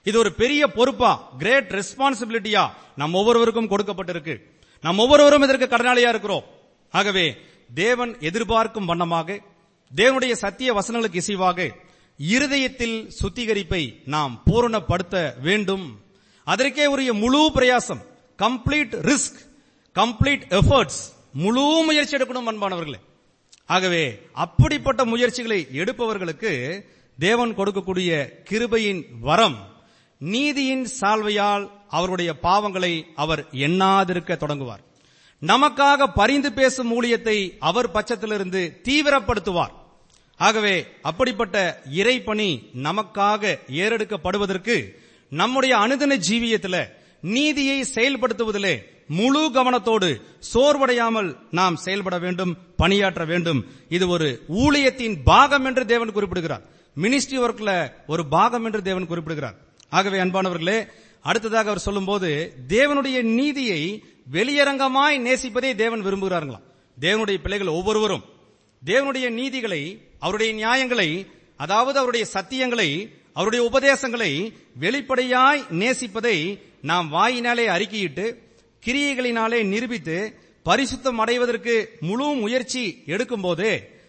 இது ஒரு பெரிய பொறுப்பா கிரேட் ரெஸ்பான்சிபிலிட்டியா நம் ஒவ்வொருவருக்கும் கொடுக்கப்பட்டிருக்கு நாம் ஒவ்வொருவரும் இதற்கு கடனாளியா இருக்கிறோம் ஆகவே தேவன் எதிர்பார்க்கும் வண்ணமாக தேவனுடைய சத்திய வசனங்களுக்கு இசைவாக இருதயத்தில் சுத்திகரிப்பை நாம் பூரணப்படுத்த வேண்டும் அதற்கே உரிய முழு பிரயாசம் கம்ப்ளீட் ரிஸ்க் கம்ப்ளீட் எஃபர்ட்ஸ் முழு முயற்சி எடுக்கணும் அன்பானவர்களே ஆகவே அப்படிப்பட்ட முயற்சிகளை எடுப்பவர்களுக்கு தேவன் கொடுக்கக்கூடிய கிருபையின் வரம் நீதியின் சால்வையால் அவருடைய பாவங்களை அவர் எண்ணாதிருக்க தொடங்குவார் நமக்காக பரிந்து பேசும் ஊழியத்தை அவர் பட்சத்திலிருந்து தீவிரப்படுத்துவார் ஆகவே அப்படிப்பட்ட இறைப்பணி நமக்காக ஏறெடுக்கப்படுவதற்கு நம்முடைய அனுதின ஜீவியத்தில நீதியை செயல்படுத்துவதிலே முழு கவனத்தோடு சோர்வடையாமல் நாம் செயல்பட வேண்டும் பணியாற்ற வேண்டும் இது ஒரு ஊழியத்தின் பாகம் என்று தேவன் குறிப்பிடுகிறார் மினிஸ்ட்ரி ஒர்க்ல ஒரு பாகம் என்று தேவன் குறிப்பிடுகிறார் ஆகவே அன்பானவர்களே அடுத்ததாக அவர் சொல்லும்போது தேவனுடைய நீதியை வெளியரங்கமாய் நேசிப்பதை தேவன் விரும்புகிறார்களாம் தேவனுடைய பிள்ளைகள் ஒவ்வொருவரும் தேவனுடைய நீதிகளை அவருடைய நியாயங்களை அதாவது அவருடைய சத்தியங்களை அவருடைய உபதேசங்களை வெளிப்படையாய் நேசிப்பதை நாம் வாயினாலே அறிக்கையிட்டு கிரியைகளினாலே நிரூபித்து பரிசுத்தம் அடைவதற்கு முழு முயற்சி எடுக்கும்போது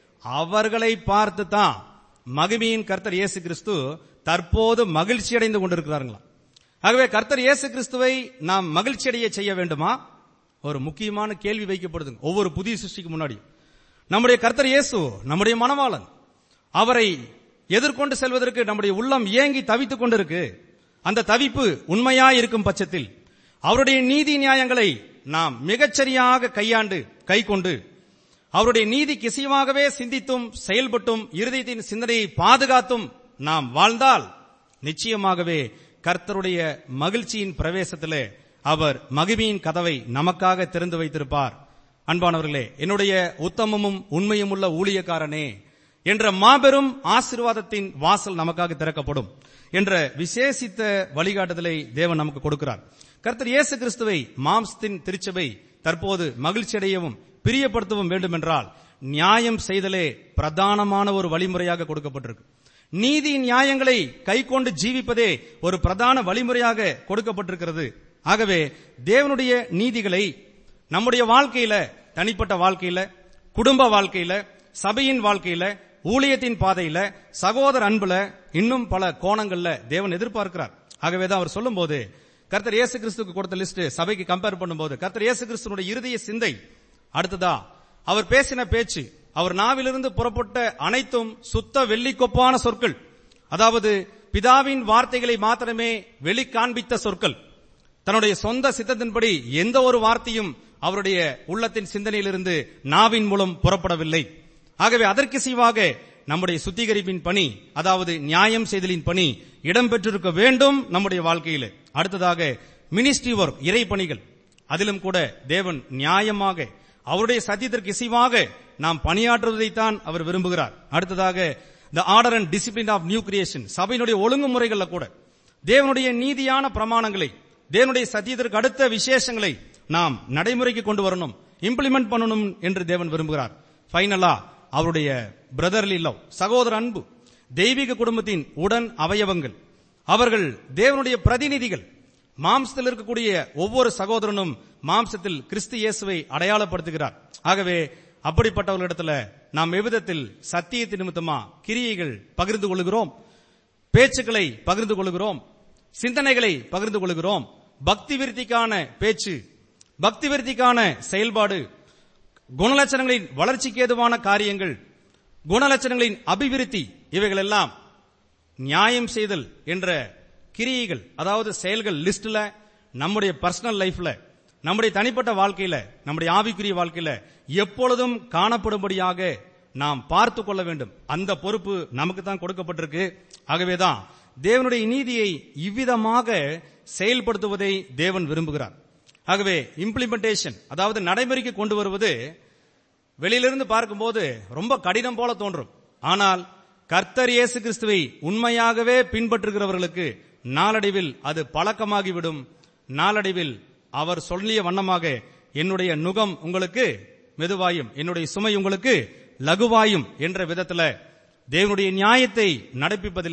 அவர்களை பார்த்து தான் மகிமையின் கர்த்தர் இயேசு கிறிஸ்து தற்போது மகிழ்ச்சி அடைந்து கொண்டிருக்கிறார்களாம் ஆகவே கர்த்தர் இயேசு கிறிஸ்துவை நாம் மகிழ்ச்சி அடைய செய்ய வேண்டுமா ஒரு முக்கியமான கேள்வி வைக்கப்படுது ஒவ்வொரு புதிய சிருஷ்டிக்கு முன்னாடி நம்முடைய கர்த்தர் இயேசு நம்முடைய மனவாளன் அவரை எதிர்கொண்டு செல்வதற்கு நம்முடைய உள்ளம் ஏங்கி தவித்துக் கொண்டிருக்கு அந்த தவிப்பு உண்மையாய் இருக்கும் பட்சத்தில் அவருடைய நீதி நியாயங்களை நாம் மிகச்சரியாக கையாண்டு கை கொண்டு அவருடைய நீதிக்கு இசைவாகவே சிந்தித்தும் செயல்பட்டும் இருதயத்தின் சிந்தனையை பாதுகாத்தும் நாம் வாழ்ந்தால் நிச்சயமாகவே கர்த்தருடைய மகிழ்ச்சியின் பிரவேசத்திலே அவர் மகிமையின் கதவை நமக்காக திறந்து வைத்திருப்பார் அன்பானவர்களே என்னுடைய உத்தமமும் உண்மையும் உள்ள ஊழியக்காரனே என்ற மாபெரும் ஆசீர்வாதத்தின் வாசல் நமக்காக திறக்கப்படும் என்ற விசேஷித்த வழிகாட்டுதலை தேவன் நமக்கு கொடுக்கிறார் கர்த்தர் இயேசு கிறிஸ்துவை மாம்சத்தின் திருச்சபை தற்போது மகிழ்ச்சியடையவும் பிரியப்படுத்தவும் வேண்டுமென்றால் நியாயம் செய்தலே பிரதானமான ஒரு வழிமுறையாக கொடுக்கப்பட்டிருக்கு நீதி நியாயங்களை கைக்கொண்டு ஜீவிப்பதே ஒரு பிரதான வழிமுறையாக கொடுக்கப்பட்டிருக்கிறது ஆகவே தேவனுடைய நீதிகளை நம்முடைய வாழ்க்கையில தனிப்பட்ட வாழ்க்கையில குடும்ப வாழ்க்கையில சபையின் வாழ்க்கையில ஊழியத்தின் பாதையில சகோதர அன்புல இன்னும் பல கோணங்கள்ல தேவன் எதிர்பார்க்கிறார் ஆகவேதான் அவர் சொல்லும்போது கர்த்தர் இயேசு கிறிஸ்துக்கு கொடுத்த லிஸ்ட் சபைக்கு கம்பேர் பண்ணும்போது கர்த்தர் இயேசு கிறிஸ்துனுடைய இருதய சிந்தை அடுத்ததா அவர் பேசின பேச்சு அவர் நாவிலிருந்து புறப்பட்ட அனைத்தும் சுத்த வெள்ளிக்கொப்பான சொற்கள் அதாவது பிதாவின் வார்த்தைகளை மாத்திரமே வெளி காண்பித்த சொற்கள் தன்னுடைய சொந்த சித்தத்தின்படி எந்த ஒரு வார்த்தையும் அவருடைய உள்ளத்தின் சிந்தனையிலிருந்து நாவின் மூலம் புறப்படவில்லை ஆகவே அதற்கு சீவாக நம்முடைய சுத்திகரிப்பின் பணி அதாவது நியாயம் செய்தலின் பணி இடம்பெற்றிருக்க வேண்டும் நம்முடைய வாழ்க்கையில அடுத்ததாக மினிஸ்ட்ரி ஒர்க் இறை பணிகள் அதிலும் கூட தேவன் நியாயமாக அவருடைய சத்தியத்திற்கு இசைவாக நாம் பணியாற்றுவதைத்தான் அவர் விரும்புகிறார் அடுத்ததாக the order and discipline of new creation சபையினுடைய ஒழுங்குமுறைகள்ல கூட தேவனுடைய நீதியான பிரமாணங்களை தேவனுடைய சத்தியத்திற்கு அடுத்த விசேஷங்களை நாம் நடைமுறைக்கு கொண்டு வரணும் இம்ப்ளிமெண்ட் பண்ணணும் என்று தேவன் விரும்புகிறார் ஃபைனலா அவருடைய பிரதர்லி லவ் சகோதர அன்பு தெய்வீக குடும்பத்தின் உடன் அவயவங்கள் அவர்கள் தேவனுடைய பிரதிநிதிகள் மாம்சத்தில் இருக்கக்கூடிய ஒவ்வொரு சகோதரனும் மாம்சத்தில் கிறிஸ்து இயேசுவை அடையாளப்படுத்துகிறார் ஆகவே அப்படிப்பட்டவர்களிடத்துல நாம் எவ்விதத்தில் சத்தியத்தின் நிமித்தமா கிரியைகள் பகிர்ந்து கொள்கிறோம் பேச்சுக்களை பகிர்ந்து கொள்கிறோம் சிந்தனைகளை பகிர்ந்து கொள்கிறோம் பக்தி விருத்திக்கான பேச்சு பக்தி விருத்திக்கான செயல்பாடு குணலட்சணங்களின் வளர்ச்சிக்கு ஏதுவான காரியங்கள் குணலட்சணங்களின் அபிவிருத்தி இவைகள் எல்லாம் நியாயம் செய்தல் என்ற கிரியைகள் அதாவது செயல்கள் லிஸ்ட்ல நம்முடைய பர்சனல் லைஃப்ல நம்முடைய தனிப்பட்ட வாழ்க்கையில நம்முடைய ஆவிக்குரிய வாழ்க்கையில எப்பொழுதும் காணப்படும்படியாக நாம் பார்த்து கொள்ள வேண்டும் அந்த பொறுப்பு நமக்கு தான் கொடுக்கப்பட்டிருக்கு ஆகவேதான் தேவனுடைய நீதியை இவ்விதமாக செயல்படுத்துவதை தேவன் விரும்புகிறார் ஆகவே இம்ப்ளிமெண்டேஷன் அதாவது நடைமுறைக்கு கொண்டு வருவது வெளியிலிருந்து பார்க்கும்போது ரொம்ப கடினம் போல தோன்றும் ஆனால் கர்த்தர் இயேசு கிறிஸ்துவை உண்மையாகவே பின்பற்றுகிறவர்களுக்கு நாளடைவில் அது பழக்கமாகிவிடும் நாளடைவில் அவர் சொல்லிய வண்ணமாக என்னுடைய நுகம் உங்களுக்கு மெதுவாயும் என்னுடைய சுமை உங்களுக்கு லகுவாயும் என்ற விதத்துல தேவனுடைய நியாயத்தை நடப்பிப்பதிலே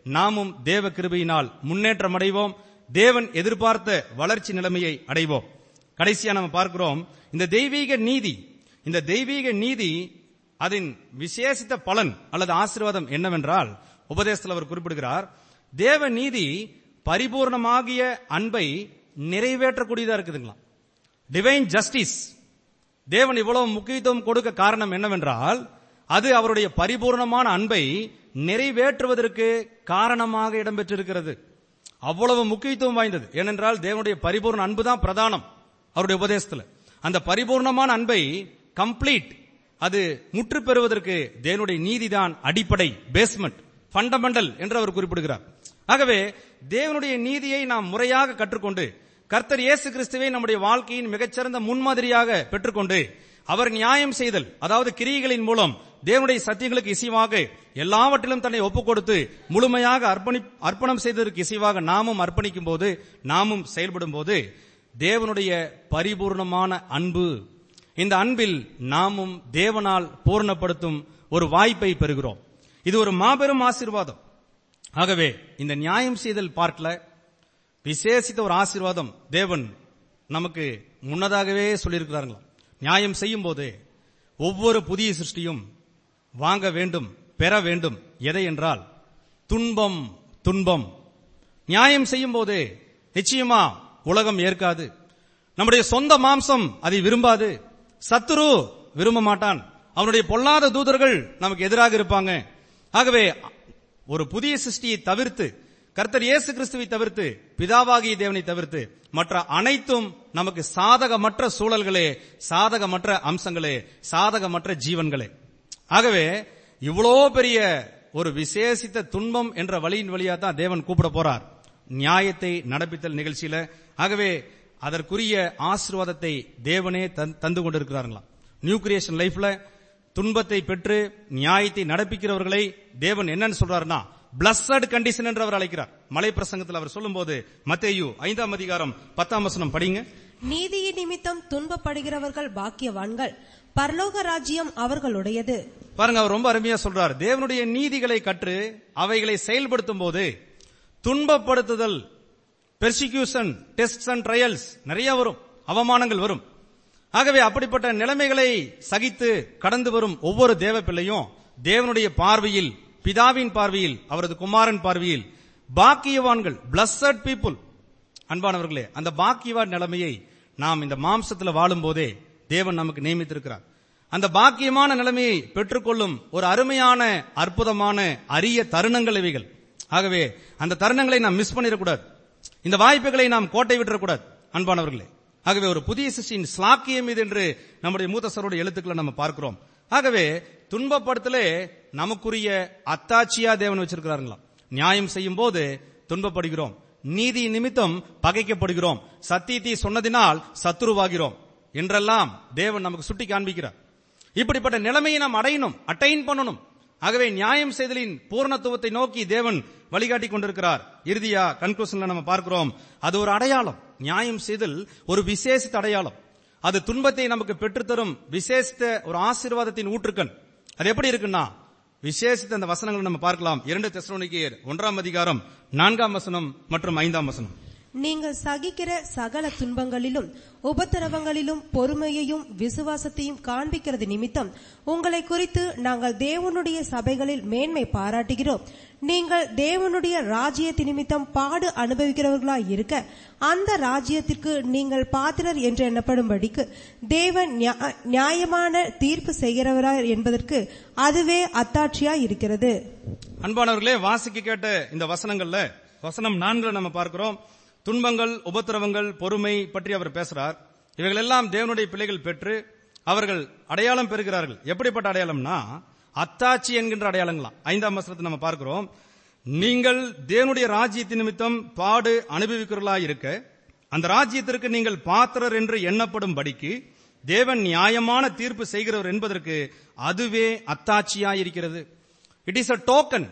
நாமும் தேவ கிருபையினால் முன்னேற்றம் அடைவோம் தேவன் எதிர்பார்த்த வளர்ச்சி நிலைமையை அடைவோம் கடைசியா நம்ம பார்க்கிறோம் இந்த தெய்வீக நீதி இந்த தெய்வீக நீதி அதன் விசேஷித்த பலன் அல்லது ஆசீர்வாதம் என்னவென்றால் உபதேசத்தில் அவர் குறிப்பிடுகிறார் தேவ நீதி பரிபூர்ணமாகிய அன்பை நிறைவேற்றக்கூடியதா இருக்குதுங்களா டிவைன் ஜஸ்டிஸ் தேவன் இவ்வளவு முக்கியத்துவம் கொடுக்க காரணம் என்னவென்றால் அது அவருடைய பரிபூர்ணமான அன்பை நிறைவேற்றுவதற்கு காரணமாக இடம்பெற்றிருக்கிறது அவ்வளவு முக்கியத்துவம் வாய்ந்தது ஏனென்றால் தேவனுடைய பரிபூர்ண அன்பு தான் பிரதானம் அவருடைய உபதேசத்துல அந்த பரிபூர்ணமான அன்பை கம்ப்ளீட் அது முற்று பெறுவதற்கு தேவனுடைய நீதிதான் அடிப்படை பேஸ்மெண்ட் ஃபண்டமெண்டல் என்று அவர் குறிப்பிடுகிறார் ஆகவே தேவனுடைய நீதியை நாம் முறையாக கற்றுக்கொண்டு கர்த்தர் இயேசு கிறிஸ்துவை நம்முடைய வாழ்க்கையின் மிகச்சிறந்த முன்மாதிரியாக பெற்றுக்கொண்டு அவர் நியாயம் செய்தல் அதாவது கிரியைகளின் மூலம் தேவனுடைய சத்தியங்களுக்கு இசைவாக எல்லாவற்றிலும் தன்னை ஒப்புக் கொடுத்து முழுமையாக அர்ப்பணி அர்ப்பணம் செய்ததற்கு இசைவாக நாமும் அர்ப்பணிக்கும் போது நாமும் செயல்படும் போது தேவனுடைய பரிபூர்ணமான அன்பு இந்த அன்பில் நாமும் தேவனால் பூர்ணப்படுத்தும் ஒரு வாய்ப்பை பெறுகிறோம் இது ஒரு மாபெரும் ஆசீர்வாதம் ஆகவே இந்த நியாயம் செய்தல் பார்ட்ல விசேஷித்த ஒரு ஆசீர்வாதம் தேவன் நமக்கு முன்னதாகவே சொல்லியிருக்கிறார்களாம் நியாயம் செய்யும் போது ஒவ்வொரு புதிய சிருஷ்டியும் வாங்க வேண்டும் பெற வேண்டும் எதை என்றால் துன்பம் துன்பம் நியாயம் செய்யும் போது நிச்சயமா உலகம் ஏற்காது நம்முடைய சொந்த மாம்சம் அதை விரும்பாது சத்துரு விரும்ப மாட்டான் அவனுடைய பொல்லாத தூதர்கள் நமக்கு எதிராக இருப்பாங்க ஆகவே ஒரு புதிய சிருஷ்டியை தவிர்த்து கர்த்தர் இயேசு கிறிஸ்துவை தவிர்த்து பிதாவாகிய தேவனை தவிர்த்து மற்ற அனைத்தும் நமக்கு சாதகமற்ற சூழல்களே சாதகமற்ற அம்சங்களே சாதகமற்ற ஜீவன்களே ஆகவே இவ்வளோ பெரிய ஒரு விசேஷித்த துன்பம் என்ற வழியின் வழியா தான் தேவன் கூப்பிட போறார் நியாயத்தை நடப்பித்தல் நிகழ்ச்சியில ஆகவே அதற்குரிய ஆசீர்வாதத்தை தேவனே தந்- தந்து கொண்டிருக்கிறார்களாம் நியூ கிரியேஷன் லைஃப்ல துன்பத்தை பெற்று நியாயத்தை நடப்பிக்கிறவர்களை தேவன் என்னன்னு சொல்றாருன்னா பிளஸட் கண்டிஷன் என்று அவர் அழைக்கிறார் மலை பிரசங்கத்தில் அவர் சொல்லும்போது மத்தேயு ஐந்தாம் அதிகாரம் பத்தாம் வசனம் படிங்க நீதியின் நிமித்தம் துன்பப்படுகிறவர்கள் பாக்கியவான்கள் பரலோக ராஜ்யம் அவர்களுடையது பாருங்க அவர் ரொம்ப அருமையா சொல்றார் தேவனுடைய நீதிகளை கற்று அவைகளை செயல்படுத்தும் போது துன்பப்படுத்துதல் பெர்சிக்யூஷன் டெஸ்ட் அண்ட் ட்ரையல்ஸ் நிறைய வரும் அவமானங்கள் வரும் ஆகவே அப்படிப்பட்ட நிலைமைகளை சகித்து கடந்து வரும் ஒவ்வொரு தேவ பிள்ளையும் தேவனுடைய பார்வையில் பிதாவின் பார்வையில் அவரது குமாரன் பார்வையில் பாக்கியவான்கள் பிளஸட் பீப்புள் அன்பானவர்களே அந்த பாக்கியவான் நிலைமையை நாம் இந்த மாம்சத்தில் வாழும் போதே தேவன் நமக்கு நியமித்திருக்கிறார் அந்த பாக்கியமான நிலைமையை பெற்றுக்கொள்ளும் ஒரு அருமையான அற்புதமான அரிய தருணங்கள் இவைகள் ஆகவே அந்த தருணங்களை நாம் மிஸ் பண்ணிடக்கூடாது இந்த வாய்ப்புகளை நாம் கோட்டை விட்டுறக்கூடாது அன்பானவர்களே ஆகவே ஒரு புதிய சிஷ்டின் ஸ்லாக்கியம் இது என்று நம்முடைய மூத்த சரோட எழுத்துக்களை நம்ம பார்க்கிறோம் ஆகவே துன்பப்படுத்தலே நமக்குரிய அத்தாட்சியா தேவன் வச்சிருக்கிறார்களாம் நியாயம் செய்யும் போது துன்பப்படுகிறோம் நீதி நிமித்தம் பகைக்கப்படுகிறோம் சத்தியத்தை சொன்னதினால் சத்துருவாகிறோம் என்றெல்லாம் தேவன் நமக்கு சுட்டி காண்பிக்கிறார் இப்படிப்பட்ட நிலைமையை நாம் அடையணும் அட்டைன் பண்ணணும் ஆகவே நியாயம் செய்தலின் பூர்ணத்துவத்தை நோக்கி தேவன் வழிகாட்டி கொண்டிருக்கிறார் இறுதியா கன்க்ளூஷன்ல நம்ம பார்க்கிறோம் அது ஒரு அடையாளம் நியாயம் செய்தல் ஒரு விசேஷித்த அடையாளம் அது துன்பத்தை நமக்கு பெற்றுத்தரும் விசேஷித்த ஒரு ஆசீர்வாதத்தின் ஊற்றுக்கண் அது எப்படி இருக்குன்னா விசேஷித்த அந்த வசனங்களை நம்ம பார்க்கலாம் இரண்டு தெசலோனிக்கேயர் ஒன்றாம் அதிகாரம் நான்காம் வசனம் மற்றும் ஐந்தாம் வசனம் நீங்கள் சகிக்கிற சகல துன்பங்களிலும் உபத்திரவங்களிலும் பொறுமையையும் விசுவாசத்தையும் காண்பிக்கிறது நிமித்தம் உங்களை குறித்து நாங்கள் தேவனுடைய சபைகளில் மேன்மை பாராட்டுகிறோம் நீங்கள் தேவனுடைய ராஜ்யத்து நிமித்தம் பாடு அனுபவிக்கிறவர்களாய் இருக்க அந்த ராஜ்யத்திற்கு நீங்கள் பாத்திரர் என்று எண்ணப்படும்படிக்கு தேவன் நியா- நியாயமான தீர்ப்பு செய்கிறவராய் என்பதற்கு அதுவே அத்தாட்சியாய் இருக்கிறது அன்பானவர்களே வாசிக்க கேட்ட இந்த வசனங்கள்ல வசனம் நான்குல நம்ம பார்க்கிறோம் துன்பங்கள் உபத்திரவங்கள் பொறுமை பற்றி அவர் பேசுறார் இவைகள் எல்லாம் தேவனுடைய பிள்ளைகள் பெற்று அவர்கள் அடையாளம் பெறுகிறார்கள் எப்படிப்பட்ட அடையாளம்னா அத்தாட்சி என்கின்ற அடையாளங்களாம் ஐந்தாம் வசனத்தை நம்ம பார்க்கிறோம் நீங்கள் தேவனுடைய ராஜ்யத்தின் நிமித்தம் பாடு அனுபவிக்கிறவர்களாய் இருக்க அந்த ராஜ்யத்திற்கு நீங்கள் பாத்திரர் என்று எண்ணப்படும் படிக்கு தேவன் நியாயமான தீர்ப்பு செய்கிறவர் என்பதற்கு அதுவே அத்தாட்சியாய் இருக்கிறது இட் இஸ் அ டோக்கன்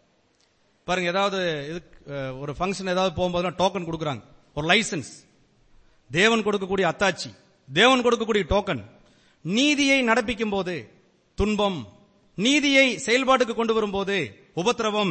பாருங்க ஏதாவது இது அஹ், ஒரு ஃபங்க்ஷன் ஏதாவது போகும்போது டோக்கன் கொடுக்குறாங்க ஒரு லைசன்ஸ் தேவன் கொடுக்கக்கூடிய அத்தாட்சி தேவன் கொடுக்கக்கூடிய டோக்கன் நீதியை நடப்பிக்கும் போது துன்பம் நீதியை செயல்பாட்டுக்கு கொண்டு வரும்போது உபத்திரவம்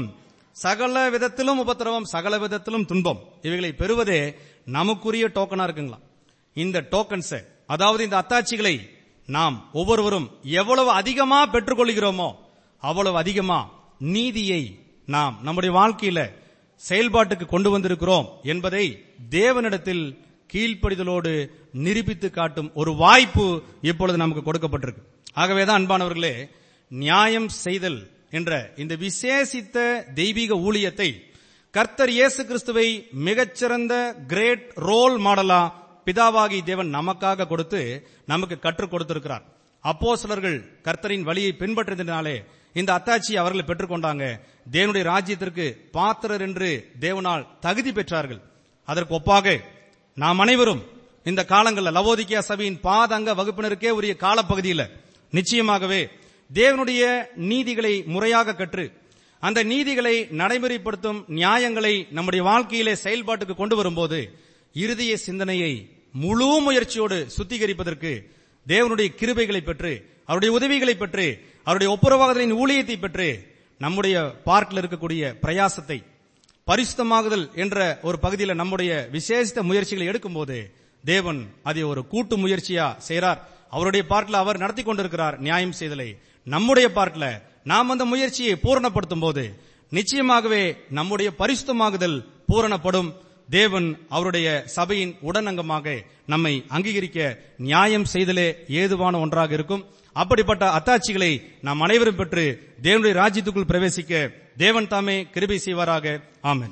சகல விதத்திலும் உபத்திரவம் சகல விதத்திலும் துன்பம் இவைகளை பெறுவதே நமக்குரிய டோக்கனா இருக்குங்களா இந்த டோக்கன்ஸ் அதாவது இந்த அத்தாட்சிகளை நாம் ஒவ்வொருவரும் எவ்வளவு அதிகமா பெற்றுக்கொள்கிறோமோ அவ்வளவு அதிகமா நீதியை நாம் நம்முடைய வாழ்க்கையில செயல்பாட்டுக்கு கொண்டு வந்திருக்கிறோம் என்பதை தேவனிடத்தில் கீழ்ப்படிதலோடு நிரூபித்து காட்டும் ஒரு வாய்ப்பு இப்பொழுது நமக்கு கொடுக்கப்பட்டிருக்கு ஆகவேதான் அன்பானவர்களே நியாயம் செய்தல் என்ற இந்த விசேஷித்த தெய்வீக ஊழியத்தை கர்த்தர் இயேசு கிறிஸ்துவை மிகச்சிறந்த கிரேட் ரோல் மாடலா பிதாவாகி தேவன் நமக்காக கொடுத்து நமக்கு கற்றுக் கொடுத்திருக்கிறார் அப்போ சிலர்கள் கர்த்தரின் வழியை பின்பற்றினாலே இந்த அத்தாட்சி அவர்கள் பெற்றுக்கொண்டாங்க தேவனுடைய ராஜ்யத்திற்கு பாத்திரர் என்று தேவனால் தகுதி பெற்றார்கள் அதற்கு ஒப்பாக நாம் அனைவரும் இந்த காலங்களில் லவோதிக்கியா சபையின் பாதங்க வகுப்பினருக்கே உரிய காலப்பகுதியில் நிச்சயமாகவே தேவனுடைய நீதிகளை முறையாக கற்று அந்த நீதிகளை நடைமுறைப்படுத்தும் நியாயங்களை நம்முடைய வாழ்க்கையிலே செயல்பாட்டுக்கு கொண்டு வரும்போது இறுதிய சிந்தனையை முழு முயற்சியோடு சுத்திகரிப்பதற்கு தேவனுடைய கிருபைகளை பெற்று அவருடைய உதவிகளை பெற்று அவருடைய ஒப்புரவாதலின் ஊழியத்தை பெற்று நம்முடைய பார்க்கில் இருக்கக்கூடிய பிரயாசத்தை பரிசுத்தமாகுதல் என்ற ஒரு பகுதியில் நம்முடைய விசேஷித்த முயற்சிகளை எடுக்கும்போது தேவன் அதை ஒரு கூட்டு முயற்சியா செய்றார் அவருடைய பார்ட்ல அவர் நடத்தி கொண்டிருக்கிறார் நியாயம் செய்தலை நம்முடைய பார்ட்ல நாம் அந்த முயற்சியை பூரணப்படுத்தும் போது நிச்சயமாகவே நம்முடைய பரிசுத்தமாகுதல் பூரணப்படும் தேவன் அவருடைய சபையின் உடனங்கமாக நம்மை அங்கீகரிக்க நியாயம் செய்தலே ஏதுவான ஒன்றாக இருக்கும் அப்படிப்பட்ட அத்தாட்சிகளை நாம் அனைவரும் பெற்று தேவனுடைய ராஜ்யத்துக்குள் பிரவேசிக்க தேவன் தாமே கிருபை செய்வாராக ஆமென்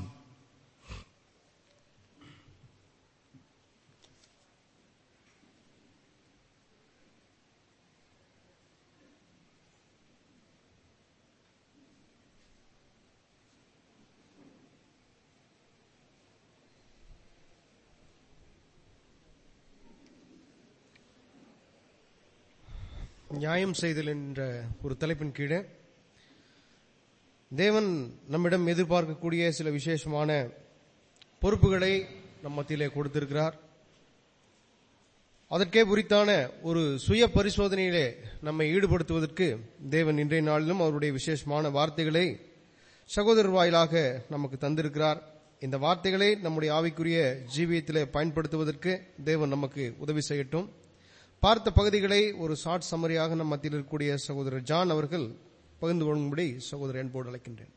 நியாயம் செய்தல் என்ற ஒரு தலைப்பின் கீழே தேவன் நம்மிடம் எதிர்பார்க்கக்கூடிய சில விசேஷமான பொறுப்புகளை நம் மத்தியிலே கொடுத்திருக்கிறார் அதற்கே குறித்தான ஒரு சுய பரிசோதனையிலே நம்மை ஈடுபடுத்துவதற்கு தேவன் இன்றைய நாளிலும் அவருடைய விசேஷமான வார்த்தைகளை சகோதரர் வாயிலாக நமக்கு தந்திருக்கிறார் இந்த வார்த்தைகளை நம்முடைய ஆவிக்குரிய ஜீவியத்திலே பயன்படுத்துவதற்கு தேவன் நமக்கு உதவி செய்யட்டும் பார்த்த பகுதிகளை ஒரு ஷார்ட் சம்மரியாக நம் மத்தியில் இருக்கக்கூடிய சகோதரர் ஜான் அவர்கள் பகிர்ந்து கொள்ளும்படி சகோதரர் என்போடு அழைக்கின்றேன்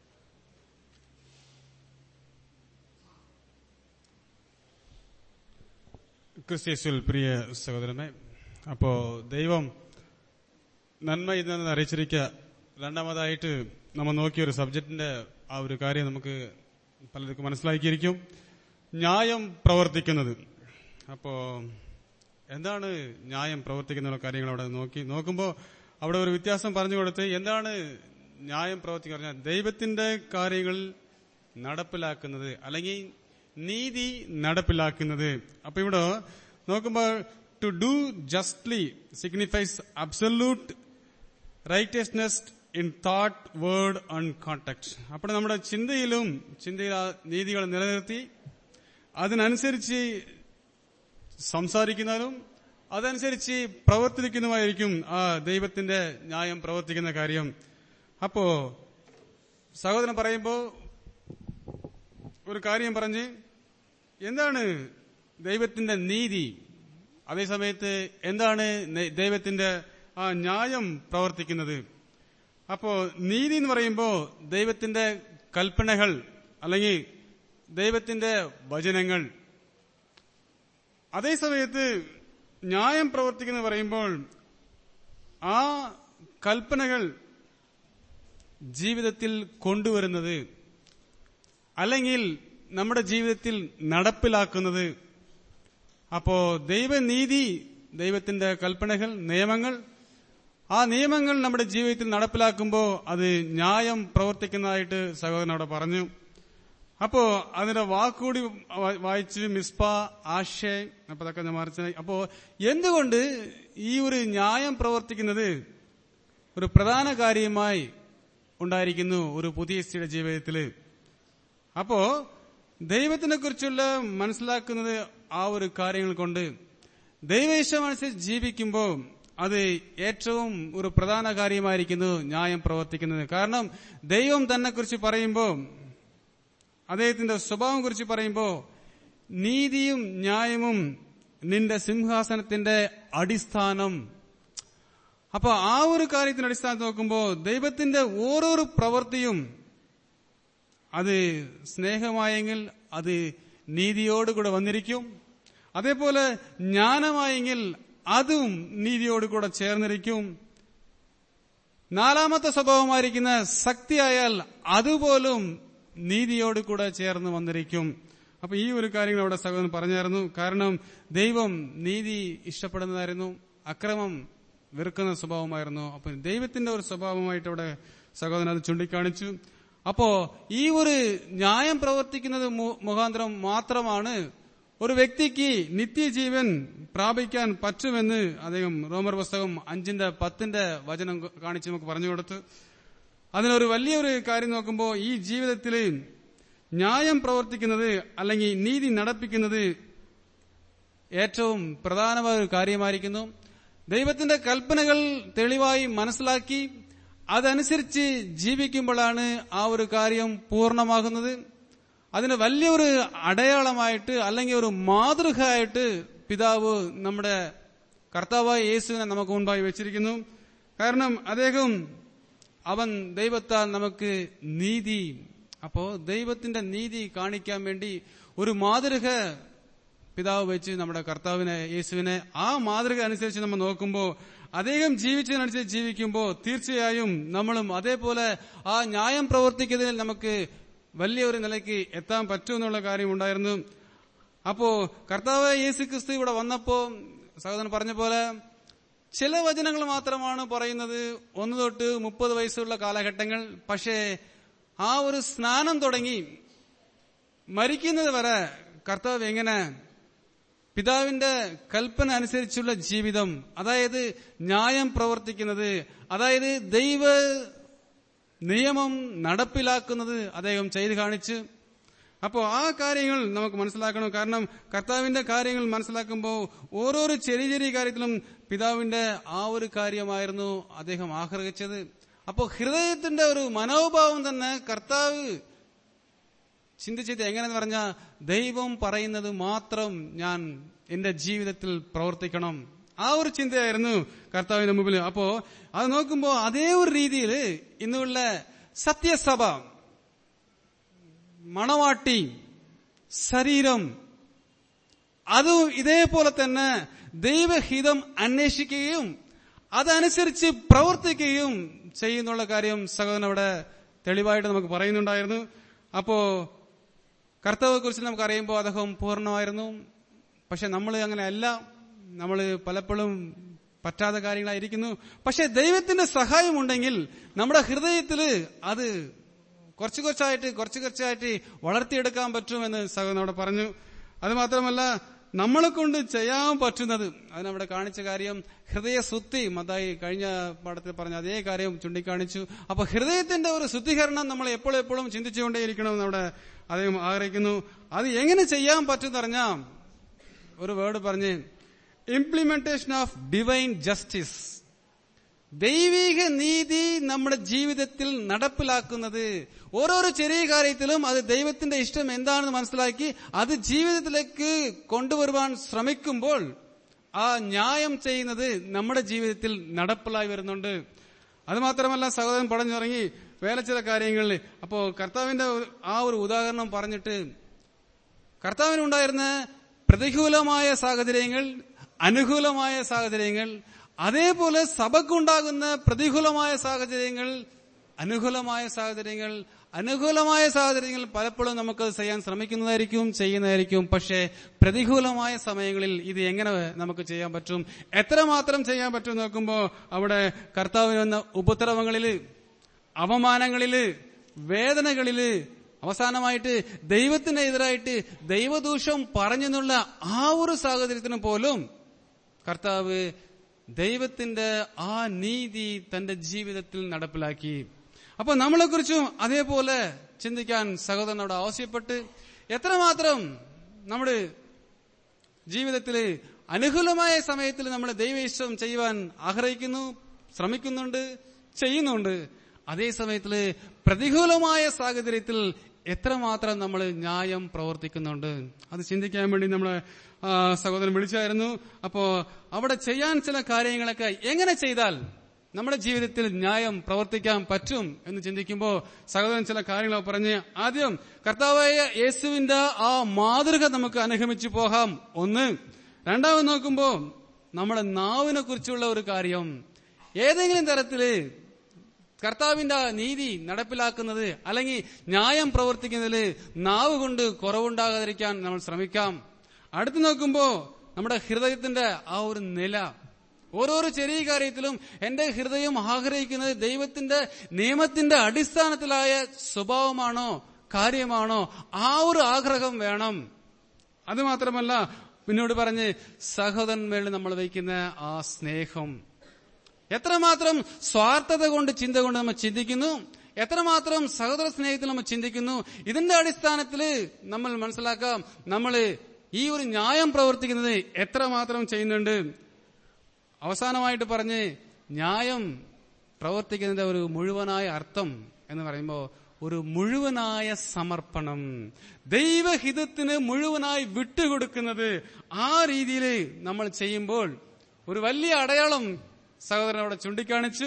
ക്രിസ്ത്യസുൽ പ്രിയ സഹോദരനെ അപ്പോ ദൈവം നന്മ ഇതെന്ന് അറിയിച്ചിരിക്കുക രണ്ടാമതായിട്ട് നമ്മൾ നോക്കിയ ഒരു സബ്ജക്റ്റിന്റെ ആ ഒരു കാര്യം നമുക്ക് പലർക്കും മനസ്സിലാക്കിയിരിക്കും ന്യായം പ്രവർത്തിക്കുന്നത് അപ്പോ എന്താണ് ന്യായം പ്രവർത്തിക്കുന്ന കാര്യങ്ങൾ അവിടെ നോക്കി നോക്കുമ്പോൾ അവിടെ ഒരു വ്യത്യാസം പറഞ്ഞു കൊടുത്ത് എന്താണ് ന്യായം പ്രവർത്തിക്കുക പറഞ്ഞാൽ ദൈവത്തിന്റെ കാര്യങ്ങൾ നടപ്പിലാക്കുന്നത് അല്ലെങ്കിൽ നീതി നടപ്പിലാക്കുന്നത് അപ്പൊ ഇവിടെ നോക്കുമ്പോൾ to do justly signifies absolute righteousness in thought word and contact അപ്പോൾ നമ്മുടെ ചിന്തയിലും ചിന്തയിൽ ആ നീതികൾ നിലനിർത്തി അതിനനുസരിച്ച് സംസാരിക്കുന്നതും അതനുസരിച്ച് പ്രവർത്തിക്കുന്നതുമായിരിക്കും ആ ദൈവത്തിന്റെ ന്യായം പ്രവർത്തിക്കുന്ന കാര്യം അപ്പോ സഹോദരൻ പറയുമ്പോ ഒരു കാര്യം പറഞ്ഞ് എന്താണ് ദൈവത്തിന്റെ നീതി അതേസമയത്ത് എന്താണ് നെ- ദൈവത്തിന്റെ ആ ന്യായം പ്രവർത്തിക്കുന്നത് അപ്പോ നീതി എന്ന് പറയുമ്പോൾ ദൈവത്തിന്റെ കൽപ്പനകൾ അല്ലെങ്കിൽ ദൈവത്തിന്റെ വചനങ്ങൾ അതേസമയത്ത് ന്യായം പ്രവർത്തിക്കുന്നത് പറയുമ്പോൾ ആ കൽപ്പനകൾ ജീവിതത്തിൽ കൊണ്ടുവരുന്നത് അല്ലെങ്കിൽ നമ്മുടെ ജീവിതത്തിൽ നടപ്പിലാക്കുന്നത് അപ്പോ ദൈവനീതി ദൈവത്തിന്റെ കൽപ്പനകൾ നിയമങ്ങൾ ആ നിയമങ്ങൾ നമ്മുടെ ജീവിതത്തിൽ നടപ്പിലാക്കുമ്പോൾ അത് ന്യായം പ്രവർത്തിക്കുന്നതായിട്ട് സഹോദരൻ അവിടെ പറഞ്ഞു അപ്പോ അതിന്റെ വാക്കുകൂടി വാ- വായിച്ച് മിസ്പ ആശയ് അപ്പൊ അതൊക്കെ ഞാൻ മറിച്ച് അപ്പോ എന്തുകൊണ്ട് ഈ ഒരു ന്യായം പ്രവർത്തിക്കുന്നത് ഒരു പ്രധാന കാര്യമായി ഉണ്ടായിരിക്കുന്നു ഒരു പുതിയ സ്ത്രീയുടെ ജീവിതത്തില് അപ്പോ ദൈവത്തിനെ കുറിച്ചുള്ള മനസ്സിലാക്കുന്നത് ആ ഒരു കാര്യങ്ങൾ കൊണ്ട് ദൈവേശമനുസരിച്ച് ജീവിക്കുമ്പോൾ അത് ഏറ്റവും ഒരു പ്രധാന കാര്യമായിരിക്കുന്നു ന്യായം പ്രവർത്തിക്കുന്നത് കാരണം ദൈവം തന്നെ കുറിച്ച് പറയുമ്പോൾ അദ്ദേഹത്തിന്റെ സ്വഭാവം കുറിച്ച് പറയുമ്പോൾ നീതിയും ന്യായവും നിന്റെ സിംഹാസനത്തിന്റെ അടിസ്ഥാനം അപ്പൊ ആ ഒരു കാര്യത്തിന്റെ അടിസ്ഥാനത്തിൽ നോക്കുമ്പോൾ ദൈവത്തിന്റെ ഓരോരോ പ്രവൃത്തിയും അത് സ്നേഹമായെങ്കിൽ അത് നീതിയോടുകൂടെ വന്നിരിക്കും അതേപോലെ ജ്ഞാനമായെങ്കിൽ അതും നീതിയോടുകൂടെ ചേർന്നിരിക്കും നാലാമത്തെ സ്വഭാവമായിരിക്കുന്ന ശക്തിയായാൽ അതുപോലും നീതിയോട് കൂടെ ചേർന്ന് വന്നിരിക്കും അപ്പൊ ഈ ഒരു കാര്യങ്ങൾ അവിടെ സഹോദരൻ പറഞ്ഞായിരുന്നു കാരണം ദൈവം നീതി ഇഷ്ടപ്പെടുന്നതായിരുന്നു അക്രമം വെറുക്കുന്ന സ്വഭാവമായിരുന്നു അപ്പൊ ദൈവത്തിന്റെ ഒരു സ്വഭാവമായിട്ട് അവിടെ സഹോദരൻ അത് ചൂണ്ടിക്കാണിച്ചു അപ്പോ ഈ ഒരു ന്യായം പ്രവർത്തിക്കുന്നത് മു- മുഖാന്തരം മാത്രമാണ് ഒരു വ്യക്തിക്ക് നിത്യജീവൻ പ്രാപിക്കാൻ പറ്റുമെന്ന് അദ്ദേഹം റോമർ പുസ്തകം അഞ്ചിന്റെ പത്തിന്റെ വചനം കാണിച്ച് നമുക്ക് പറഞ്ഞു കൊടുത്തു അതിനൊരു വലിയൊരു കാര്യം നോക്കുമ്പോൾ ഈ ജീവിതത്തിൽ ന്യായം പ്രവർത്തിക്കുന്നത് അല്ലെങ്കിൽ നീതി നടപ്പിക്കുന്നത് ഏറ്റവും പ്രധാനമായ ഒരു കാര്യമായിരിക്കുന്നു ദൈവത്തിന്റെ കൽപ്പനകൾ തെളിവായി മനസ്സിലാക്കി അതനുസരിച്ച് ജീവിക്കുമ്പോഴാണ് ആ ഒരു കാര്യം പൂർണ്ണമാകുന്നത് അതിന് വലിയൊരു അടയാളമായിട്ട് അല്ലെങ്കിൽ ഒരു മാതൃകയായിട്ട് പിതാവ് നമ്മുടെ കർത്താവായ യേശുവിനെ നമുക്ക് മുൻപായി വെച്ചിരിക്കുന്നു കാരണം അദ്ദേഹം അവൻ ദൈവത്താൽ നമുക്ക് നീതി അപ്പോ ദൈവത്തിന്റെ നീതി കാണിക്കാൻ വേണ്ടി ഒരു മാതൃക പിതാവ് വെച്ച് നമ്മുടെ കർത്താവിനെ യേശുവിനെ ആ മാതൃക അനുസരിച്ച് നമ്മൾ നോക്കുമ്പോൾ അദ്ദേഹം ജീവിച്ചതിനനുസരിച്ച് ജീവിക്കുമ്പോൾ തീർച്ചയായും നമ്മളും അതേപോലെ ആ ന്യായം പ്രവർത്തിക്കുന്നതിൽ നമുക്ക് വലിയൊരു നിലയ്ക്ക് എത്താൻ പറ്റുമെന്നുള്ള കാര്യം ഉണ്ടായിരുന്നു അപ്പോ കർത്താവ് യേശു ക്രിസ്തു ഇവിടെ വന്നപ്പോ സഹോദരൻ പറഞ്ഞ പോലെ ചില വചനങ്ങൾ മാത്രമാണ് പറയുന്നത് ഒന്ന് തൊട്ട് മുപ്പത് വയസ്സുള്ള കാലഘട്ടങ്ങൾ പക്ഷേ ആ ഒരു സ്നാനം തുടങ്ങി മരിക്കുന്നത് വരെ കർത്താവ് എങ്ങനെ പിതാവിന്റെ കൽപ്പന അനുസരിച്ചുള്ള ജീവിതം അതായത് ന്യായം പ്രവർത്തിക്കുന്നത് അതായത് ദൈവ നിയമം നടപ്പിലാക്കുന്നത് അദ്ദേഹം ചെയ്തു കാണിച്ച് അപ്പോൾ ആ കാര്യങ്ങൾ നമുക്ക് മനസ്സിലാക്കണം കാരണം കർത്താവിന്റെ കാര്യങ്ങൾ മനസ്സിലാക്കുമ്പോൾ ഓരോരോ ചെറിയ ചെറിയ കാര്യത്തിലും പിതാവിന്റെ ആ ഒരു കാര്യമായിരുന്നു അദ്ദേഹം ആഗ്രഹിച്ചത് അപ്പോൾ ഹൃദയത്തിന്റെ ഒരു മനോഭാവം തന്നെ കർത്താവ് ചിന്തിച്ചത് എങ്ങനെയെന്ന് പറഞ്ഞാൽ ദൈവം പറയുന്നത് മാത്രം ഞാൻ എന്റെ ജീവിതത്തിൽ പ്രവർത്തിക്കണം ആ ഒരു ചിന്തയായിരുന്നു കർത്താവിന്റെ മുമ്പിൽ അപ്പോ അത് നോക്കുമ്പോൾ അതേ ഒരു രീതിയിൽ ഇന്നുള്ള സത്യസഭ മണവാട്ടി ശരീരം അതും ഇതേപോലെ തന്നെ ദൈവഹിതം അന്വേഷിക്കുകയും അതനുസരിച്ച് പ്രവർത്തിക്കുകയും ചെയ്യുന്നുള്ള കാര്യം സഹോദരൻ അവിടെ തെളിവായിട്ട് നമുക്ക് പറയുന്നുണ്ടായിരുന്നു അപ്പോ കർത്താവെ കുറിച്ച് നമുക്ക് അറിയുമ്പോൾ അദ്ദേഹം പൂർണ്ണമായിരുന്നു പക്ഷെ നമ്മൾ അങ്ങനെ അല്ല നമ്മൾ പലപ്പോഴും പറ്റാത്ത കാര്യങ്ങളായിരിക്കുന്നു പക്ഷെ ദൈവത്തിന്റെ സഹായം ഉണ്ടെങ്കിൽ നമ്മുടെ ഹൃദയത്തിൽ അത് കുറച്ച് കുറച്ചായിട്ട് കുറച്ച് കുറച്ചായിട്ട് വളർത്തിയെടുക്കാൻ പറ്റുമെന്ന് സഹോദരൻ അവിടെ പറഞ്ഞു അത് മാത്രമല്ല നമ്മളെ കൊണ്ട് ചെയ്യാൻ പറ്റുന്നത് അതിനവിടെ കാണിച്ച കാര്യം ഹൃദയശുദ്ധി മതായി കഴിഞ്ഞ പാഠത്തിൽ പറഞ്ഞ അതേ കാര്യം ചൂണ്ടിക്കാണിച്ചു അപ്പൊ ഹൃദയത്തിന്റെ ഒരു ശുദ്ധീകരണം നമ്മൾ എപ്പോഴും എപ്പോഴും ചിന്തിച്ചുകൊണ്ടേയിരിക്കണമെന്ന് അവിടെ അദ്ദേഹം ആഗ്രഹിക്കുന്നു അത് എങ്ങനെ ചെയ്യാൻ പറ്റും പറഞ്ഞാൽ ഒരു വേർഡ് പറഞ്ഞ് ഇംപ്ലിമെന്റേഷൻ ഓഫ് ഡിവൈൻ ജസ്റ്റിസ് ദൈവിക നീതി നമ്മുടെ ജീവിതത്തിൽ നടപ്പിലാക്കുന്നത് ഓരോരോ ചെറിയ കാര്യത്തിലും അത് ദൈവത്തിന്റെ ഇഷ്ടം എന്താണെന്ന് മനസ്സിലാക്കി അത് ജീവിതത്തിലേക്ക് കൊണ്ടുവരുവാൻ ശ്രമിക്കുമ്പോൾ ആ ന്യായം ചെയ്യുന്നത് നമ്മുടെ ജീവിതത്തിൽ നടപ്പിലായി വരുന്നുണ്ട് അത് മാത്രമല്ല സഹോദരൻ പറഞ്ഞു തുടങ്ങി വേറെ ചില കാര്യങ്ങളിൽ അപ്പോ കർത്താവിന്റെ ഒരു- ആ ഒരു ഉദാഹരണം പറഞ്ഞിട്ട് കർത്താവിനുണ്ടായിരുന്ന പ്രതികൂലമായ സാഹചര്യങ്ങൾ അനുകൂലമായ സാഹചര്യങ്ങൾ അതേപോലെ സഭക്കുണ്ടാകുന്ന പ്രതികൂലമായ സാഹചര്യങ്ങൾ അനുകൂലമായ സാഹചര്യങ്ങൾ അനുകൂലമായ സാഹചര്യങ്ങൾ പലപ്പോഴും നമുക്ക് ചെയ്യാൻ ശ്രമിക്കുന്നതായിരിക്കും ചെയ്യുന്നതായിരിക്കും പക്ഷേ പ്രതികൂലമായ സമയങ്ങളിൽ ഇത് എങ്ങനെ നമുക്ക് ചെയ്യാൻ പറ്റും എത്രമാത്രം ചെയ്യാൻ പറ്റും നോക്കുമ്പോൾ അവിടെ കർത്താവിന് വന്ന ഉപദ്രവങ്ങളില് അവമാനങ്ങളില് വേദനകളില് അവസാനമായിട്ട് ദൈവത്തിനെതിരായിട്ട് ദൈവദൂഷം പറഞ്ഞെന്നുള്ള ആ ഒരു സാഹചര്യത്തിന് പോലും കർത്താവ് ദൈവത്തിന്റെ ആ നീതി തന്റെ ജീവിതത്തിൽ നടപ്പിലാക്കി അപ്പൊ നമ്മളെക്കുറിച്ചും അതേപോലെ ചിന്തിക്കാൻ സഹോദരനോട് ആവശ്യപ്പെട്ട് എത്രമാത്രം നമ്മുടെ ജീവിതത്തിൽ അനുകൂലമായ സമയത്തിൽ നമ്മൾ ദൈവ ഇഷ്ടം ചെയ്യുവാൻ ആഗ്രഹിക്കുന്നു ശ്രമിക്കുന്നുണ്ട് ചെയ്യുന്നുണ്ട് അതേ സമയത്തിൽ പ്രതികൂലമായ സാഹചര്യത്തിൽ എത്രമാത്രം നമ്മൾ ന്യായം പ്രവർത്തിക്കുന്നുണ്ട് അത് ചിന്തിക്കാൻ വേണ്ടി നമ്മളെ ആ, സഹോദരൻ വിളിച്ചായിരുന്നു അപ്പോ അവിടെ ചെയ്യാൻ ചില കാര്യങ്ങളൊക്കെ എങ്ങനെ ചെയ്താൽ നമ്മുടെ ജീവിതത്തിൽ ന്യായം പ്രവർത്തിക്കാൻ പറ്റും എന്ന് ചിന്തിക്കുമ്പോൾ സഹോദരൻ ചില കാര്യങ്ങൾ പറഞ്ഞ് ആദ്യം കർത്താവായ യേശുവിന്റെ ആ മാതൃക നമുക്ക് അനുഗമിച്ചു പോകാം ഒന്ന് രണ്ടാമത് നോക്കുമ്പോൾ നമ്മുടെ നാവിനെ കുറിച്ചുള്ള ഒരു കാര്യം ഏതെങ്കിലും തരത്തില് കർത്താവിന്റെ ആ നീതി നടപ്പിലാക്കുന്നത് അല്ലെങ്കിൽ ന്യായം പ്രവർത്തിക്കുന്നതിൽ നാവ് കൊണ്ട് കുറവുണ്ടാകാതിരിക്കാൻ നമ്മൾ ശ്രമിക്കാം അടുത്ത് നോക്കുമ്പോ നമ്മുടെ ഹൃദയത്തിന്റെ ആ ഒരു നില ഓരോരോ ചെറിയ കാര്യത്തിലും എന്റെ ഹൃദയം ആഗ്രഹിക്കുന്നത് ദൈവത്തിന്റെ നിയമത്തിന്റെ അടിസ്ഥാനത്തിലായ സ്വഭാവമാണോ കാര്യമാണോ ആ ഒരു ആഗ്രഹം വേണം അത് മാത്രമല്ല പിന്നോട് പറഞ്ഞ് സഹോദരന്മേളിൽ നമ്മൾ വയ്ക്കുന്ന ആ സ്നേഹം എത്രമാത്രം സ്വാർത്ഥത കൊണ്ട് ചിന്ത കൊണ്ട് നമ്മൾ ചിന്തിക്കുന്നു എത്രമാത്രം സഹോദര സ്നേഹത്തിൽ നമ്മൾ ചിന്തിക്കുന്നു ഇതിന്റെ അടിസ്ഥാനത്തിൽ നമ്മൾ മനസ്സിലാക്കാം നമ്മൾ ഈ ഒരു ന്യായം പ്രവർത്തിക്കുന്നത് എത്രമാത്രം ചെയ്യുന്നുണ്ട് അവസാനമായിട്ട് പറഞ്ഞ് ന്യായം പ്രവർത്തിക്കുന്നതിന്റെ ഒരു മുഴുവനായ അർത്ഥം എന്ന് പറയുമ്പോൾ ഒരു മുഴുവനായ സമർപ്പണം ദൈവഹിതത്തിന് മുഴുവനായി വിട്ടുകൊടുക്കുന്നത് ആ രീതിയിൽ നമ്മൾ ചെയ്യുമ്പോൾ ഒരു വലിയ അടയാളം സഹോദരൻ അവിടെ ചൂണ്ടിക്കാണിച്ചു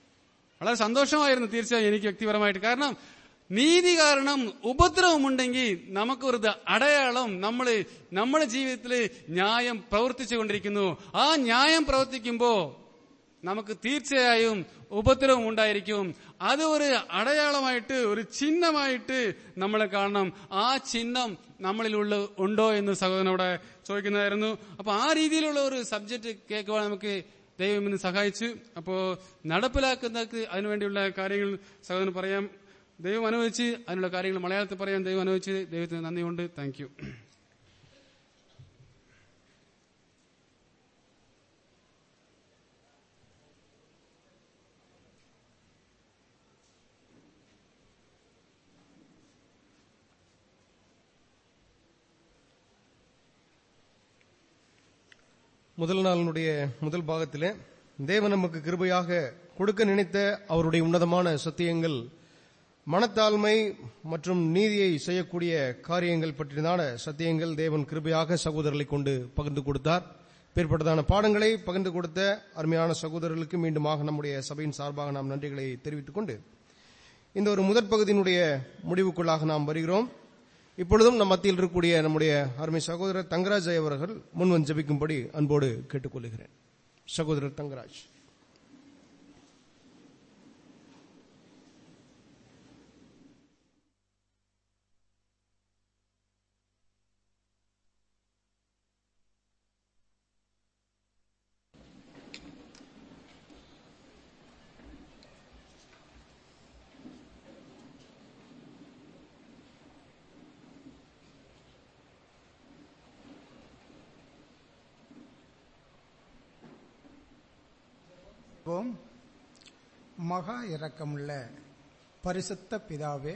വളരെ സന്തോഷമായിരുന്നു തീർച്ചയായും എനിക്ക് വ്യക്തിപരമായിട്ട് കാരണം നീതി കാരണം ഉപദ്രവമുണ്ടെങ്കിൽ നമുക്കൊരു ദ- അടയാളം നമ്മൾ നമ്മുടെ ജീവിതത്തിൽ ന്യായം പ്രവർത്തിച്ചു കൊണ്ടിരിക്കുന്നു ആ ന്യായം പ്രവർത്തിക്കുമ്പോ നമുക്ക് തീർച്ചയായും ഉപദ്രവം ഉണ്ടായിരിക്കും അത് ഒരു അടയാളമായിട്ട് ഒരു ചിഹ്നമായിട്ട് നമ്മൾ കാണണം ആ ചിഹ്നം നമ്മളിലുള്ള ഉണ്ടോ എന്ന് സഹോദരൻ അവിടെ ചോദിക്കുന്നതായിരുന്നു അപ്പൊ ആ രീതിയിലുള്ള ഒരു സബ്ജക്ട് കേൾക്കുവാൻ നമുക്ക് ദൈവം ഇന്ന് സഹായിച്ചു അപ്പോ നടപ്പിലാക്കുന്നതിന് അതിനുവേണ്ടിയുള്ള കാര്യങ്ങൾ സഹോദരൻ പറയാം ദൈവം അനുവദിച്ച് അതിനുള്ള കാര്യങ്ങൾ മലയാളത്തിൽ പറയാൻ ദൈവം അനുവദിച്ച് ദൈവത്തിന് നന്ദിയുണ്ട് താങ്ക് യു முதல் நாளினுடைய முதல் பாகத்திலே தேவன் நமக்கு கிருபையாக கொடுக்க நினைத்த அவருடைய உன்னதமான சத்தியங்கள் மனத்தாழ்மை மற்றும் நீதியை செய்யக்கூடிய காரியங்கள் பற்றியதான சத்தியங்கள் தேவன் கிருபையாக சகோதரர்களை கொண்டு பகிர்ந்து கொடுத்தார் பேர்பட்டதான பாடங்களை பகிர்ந்து கொடுத்த அருமையான சகோதரர்களுக்கு மீண்டுமாக நம்முடைய சபையின் சார்பாக நாம் நன்றிகளை தெரிவித்துக் கொண்டு இந்த ஒரு முதற் பகுதியினுடைய முடிவுக்குள்ளாக நாம் வருகிறோம் இப்பொழுதும் நம் மத்தியில் இருக்கக்கூடிய நம்முடைய அருமை சகோதரர் தங்கராஜ் அவர்கள் முன்வந்து ஜெபிக்கும்படி அன்போடு கேட்டுக்கொள்கிறேன் சகோதரர் தங்கராஜ் ஜெபிப்போம் மகா இரக்கமுள்ள பரிசுத்த பிதாவே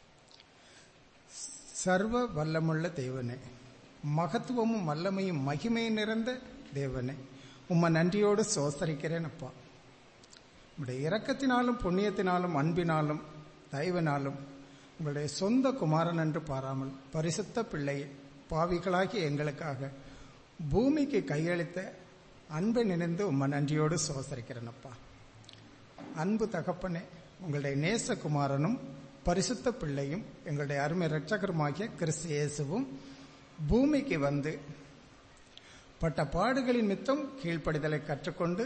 சர்வ வல்லமுள்ள தேவனே மகத்துவமும் வல்லமையும் மகிமை நிறைந்த தேவனே உம்மை நன்றியோடு சோசரிக்கிறேன் அப்பா உங்களுடைய இரக்கத்தினாலும் புண்ணியத்தினாலும் அன்பினாலும் தயவினாலும் உங்களுடைய சொந்த குமாரன் என்று பாராமல் பரிசுத்த பிள்ளை பாவிகளாகிய எங்களுக்காக பூமிக்கு கையளித்த அன்பை நினைந்து உம்மை நன்றியோடு சோசரிக்கிறேன் அப்பா அன்பு தகப்பனே உங்களுடைய நேசகுமாரனும் பரிசுத்த பிள்ளையும் எங்களுடைய அருமை இரட்சகருமாகிய கிறிஸ்து இயேசுவும் பூமிக்கு வந்து பட்ட பாடுகளின் மித்தம் கீழ்ப்படிதலை கற்றுக்கொண்டு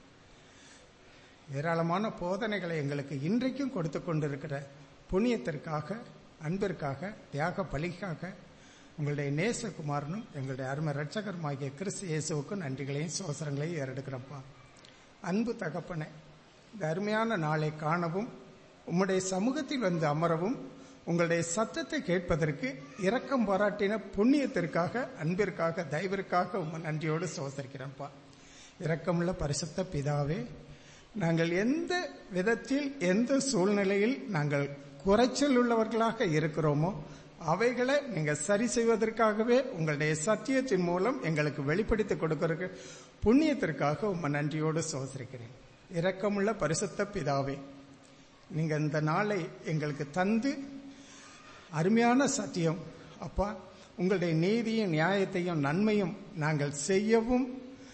ஏராளமான போதனைகளை எங்களுக்கு இன்றைக்கும் கொடுத்து கொண்டிருக்கிற புண்ணியத்திற்காக அன்பிற்காக தியாக பலிக்காக உங்களுடைய நேசகுமாரனும் எங்களுடைய அருமை இரட்சகருமாகிய கிறிஸ்து இயேசுவுக்கும் நன்றிகளையும் சோசரங்களையும் ஏறெடுக்கிறப்பா அன்பு தகப்பனே இந்த அருமையான நாளை காணவும் உம்முடைய சமூகத்தில் வந்து அமரவும் உங்களுடைய சத்தத்தை கேட்பதற்கு இரக்கம் பாராட்டின புண்ணியத்திற்காக அன்பிற்காக தயவிற்காக உம்மை நன்றியோடு சோசரிக்கிறேன்ப்பா இரக்கமுள்ள பரிசுத்த பிதாவே நாங்கள் எந்த விதத்தில் எந்த சூழ்நிலையில் நாங்கள் குறைச்சல் உள்ளவர்களாக இருக்கிறோமோ அவைகளை நீங்க சரி செய்வதற்காகவே உங்களுடைய சத்தியத்தின் மூலம் எங்களுக்கு வெளிப்படுத்தி கொடுக்கிற புண்ணியத்திற்காக உம்மை நன்றியோடு சோசரிக்கிறேன் இரக்கமுள்ள பரிசுத்த பிதாவே நீங்க இந்த நாளை எங்களுக்கு தந்து அருமையான சத்தியம் அப்பா உங்களுடைய நீதியும் நியாயத்தையும் நன்மையும் நாங்கள் செய்யவும்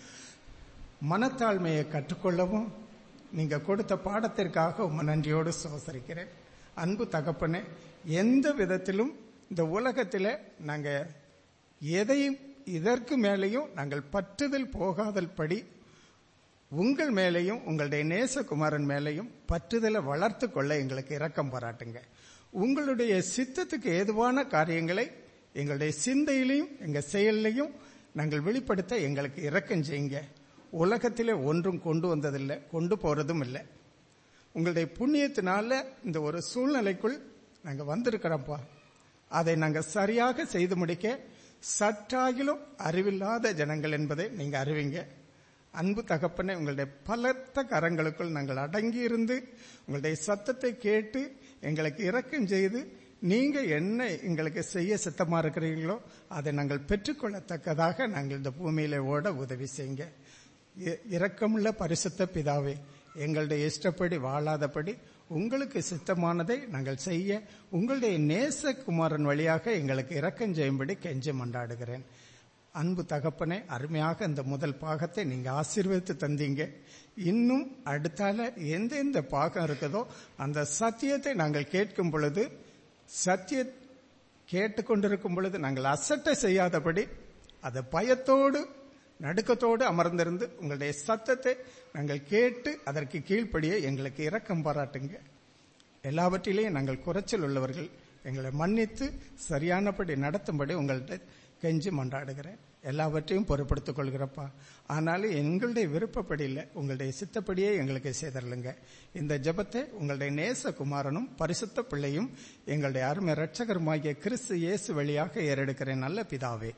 மனத்தாழ்மையை கற்றுக்கொள்ளவும் நீங்க கொடுத்த பாடத்திற்காக உம நன்றியோடு சுவசரிக்கிறேன் அன்பு தகப்பனே எந்த விதத்திலும் இந்த உலகத்தில் நாங்க எதையும் இதற்கு மேலேயும் நாங்கள் பற்றுதல் போகாதல் படி உங்கள் மேலேயும் உங்களுடைய நேசகுமாரன் மேலேயும் பற்றுதலை வளர்த்து கொள்ள எங்களுக்கு இரக்கம் பாராட்டுங்க உங்களுடைய சித்தத்துக்கு ஏதுவான காரியங்களை எங்களுடைய சிந்தையிலையும் எங்க செயல்லையும் நாங்கள் வெளிப்படுத்த எங்களுக்கு இரக்கம் செய்யுங்க உலகத்திலே ஒன்றும் கொண்டு வந்ததில்லை கொண்டு போறதும் இல்லை உங்களுடைய புண்ணியத்தினால இந்த ஒரு சூழ்நிலைக்குள் நாங்க வந்திருக்கிறோம்ப்பா அதை நாங்க சரியாக செய்து முடிக்க சற்றாகிலும் அறிவில்லாத ஜனங்கள் என்பதை நீங்க அறிவிங்க அன்பு தகப்பனே உங்களுடைய பலத்த கரங்களுக்குள் நாங்கள் அடங்கி இருந்து உங்களுடைய சத்தத்தை கேட்டு எங்களுக்கு இரக்கம் செய்து நீங்க என்ன எங்களுக்கு செய்ய சித்தமா இருக்கிறீங்களோ அதை நாங்கள் பெற்றுக்கொள்ளத்தக்கதாக நாங்கள் இந்த பூமியில ஓட உதவி செய்யுங்க இ- இரக்கமுள்ள பரிசுத்த பிதாவே எங்களுடைய இஷ்டப்படி வாழாதபடி உங்களுக்கு சித்தமானதை நாங்கள் செய்ய உங்களுடைய நேசகுமாரன் வழியாக எங்களுக்கு இரக்கம் செய்யும்படி கெஞ்சி மண்டாடுகிறேன் அன்பு தகப்பனே அருமையாக இந்த முதல் பாகத்தை நீங்க ஆசீர்வதித்து தந்தீங்க இன்னும் அடுத்தால எந்தெந்த பாகம் இருக்குதோ அந்த சத்தியத்தை நாங்கள் கேட்கும் பொழுது சத்திய கேட்டுக்கொண்டிருக்கும் பொழுது நாங்கள் அசட்டை செய்யாதபடி அதை பயத்தோடு நடுக்கத்தோடு அமர்ந்திருந்து உங்களுடைய சத்தத்தை நாங்கள் கேட்டு அதற்கு கீழ்ப்படியே எங்களுக்கு இரக்கம் பாராட்டுங்க எல்லாவற்றிலேயும் நாங்கள் குறைச்சல் உள்ளவர்கள் எங்களை மன்னித்து சரியானபடி நடத்தும்படி உங்கள்கிட்ட கெஞ்சி மன்றாடுகிறேன் எல்லாவற்றையும் பொறுப்படுத்திக் கொள்கிறப்பா ஆனாலும் எங்களுடைய விருப்பப்படி இல்லை உங்களுடைய சித்தப்படியே எங்களுக்கு செய்தரலுங்க இந்த ஜெபத்தை உங்களுடைய நேசகுமாரனும் பரிசுத்த பிள்ளையும் எங்களுடைய அருமை இரட்சகருமாகிய கிறிஸ்து இயேசு வழியாக ஏறெடுக்கிறேன் நல்ல பிதாவே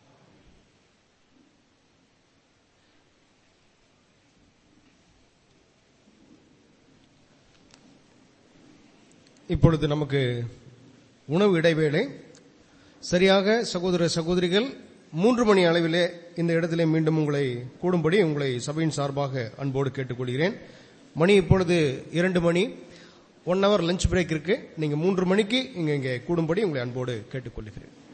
இப்பொழுது நமக்கு உணவு இடைவேளை சரியாக சகோதர சகோதரிகள் மூன்று மணி அளவிலே இந்த இடத்திலே மீண்டும் உங்களை கூடும்படி உங்களை சபையின் சார்பாக அன்போடு கேட்டுக்கொள்கிறேன் மணி இப்பொழுது இரண்டு மணி ஒன் ஹவர் லஞ்ச் பிரேக் இருக்கு நீங்க மூன்று மணிக்கு இங்க இங்கே கூடும்படி உங்களை அன்போடு கேட்டுக்கொள்கிறேன்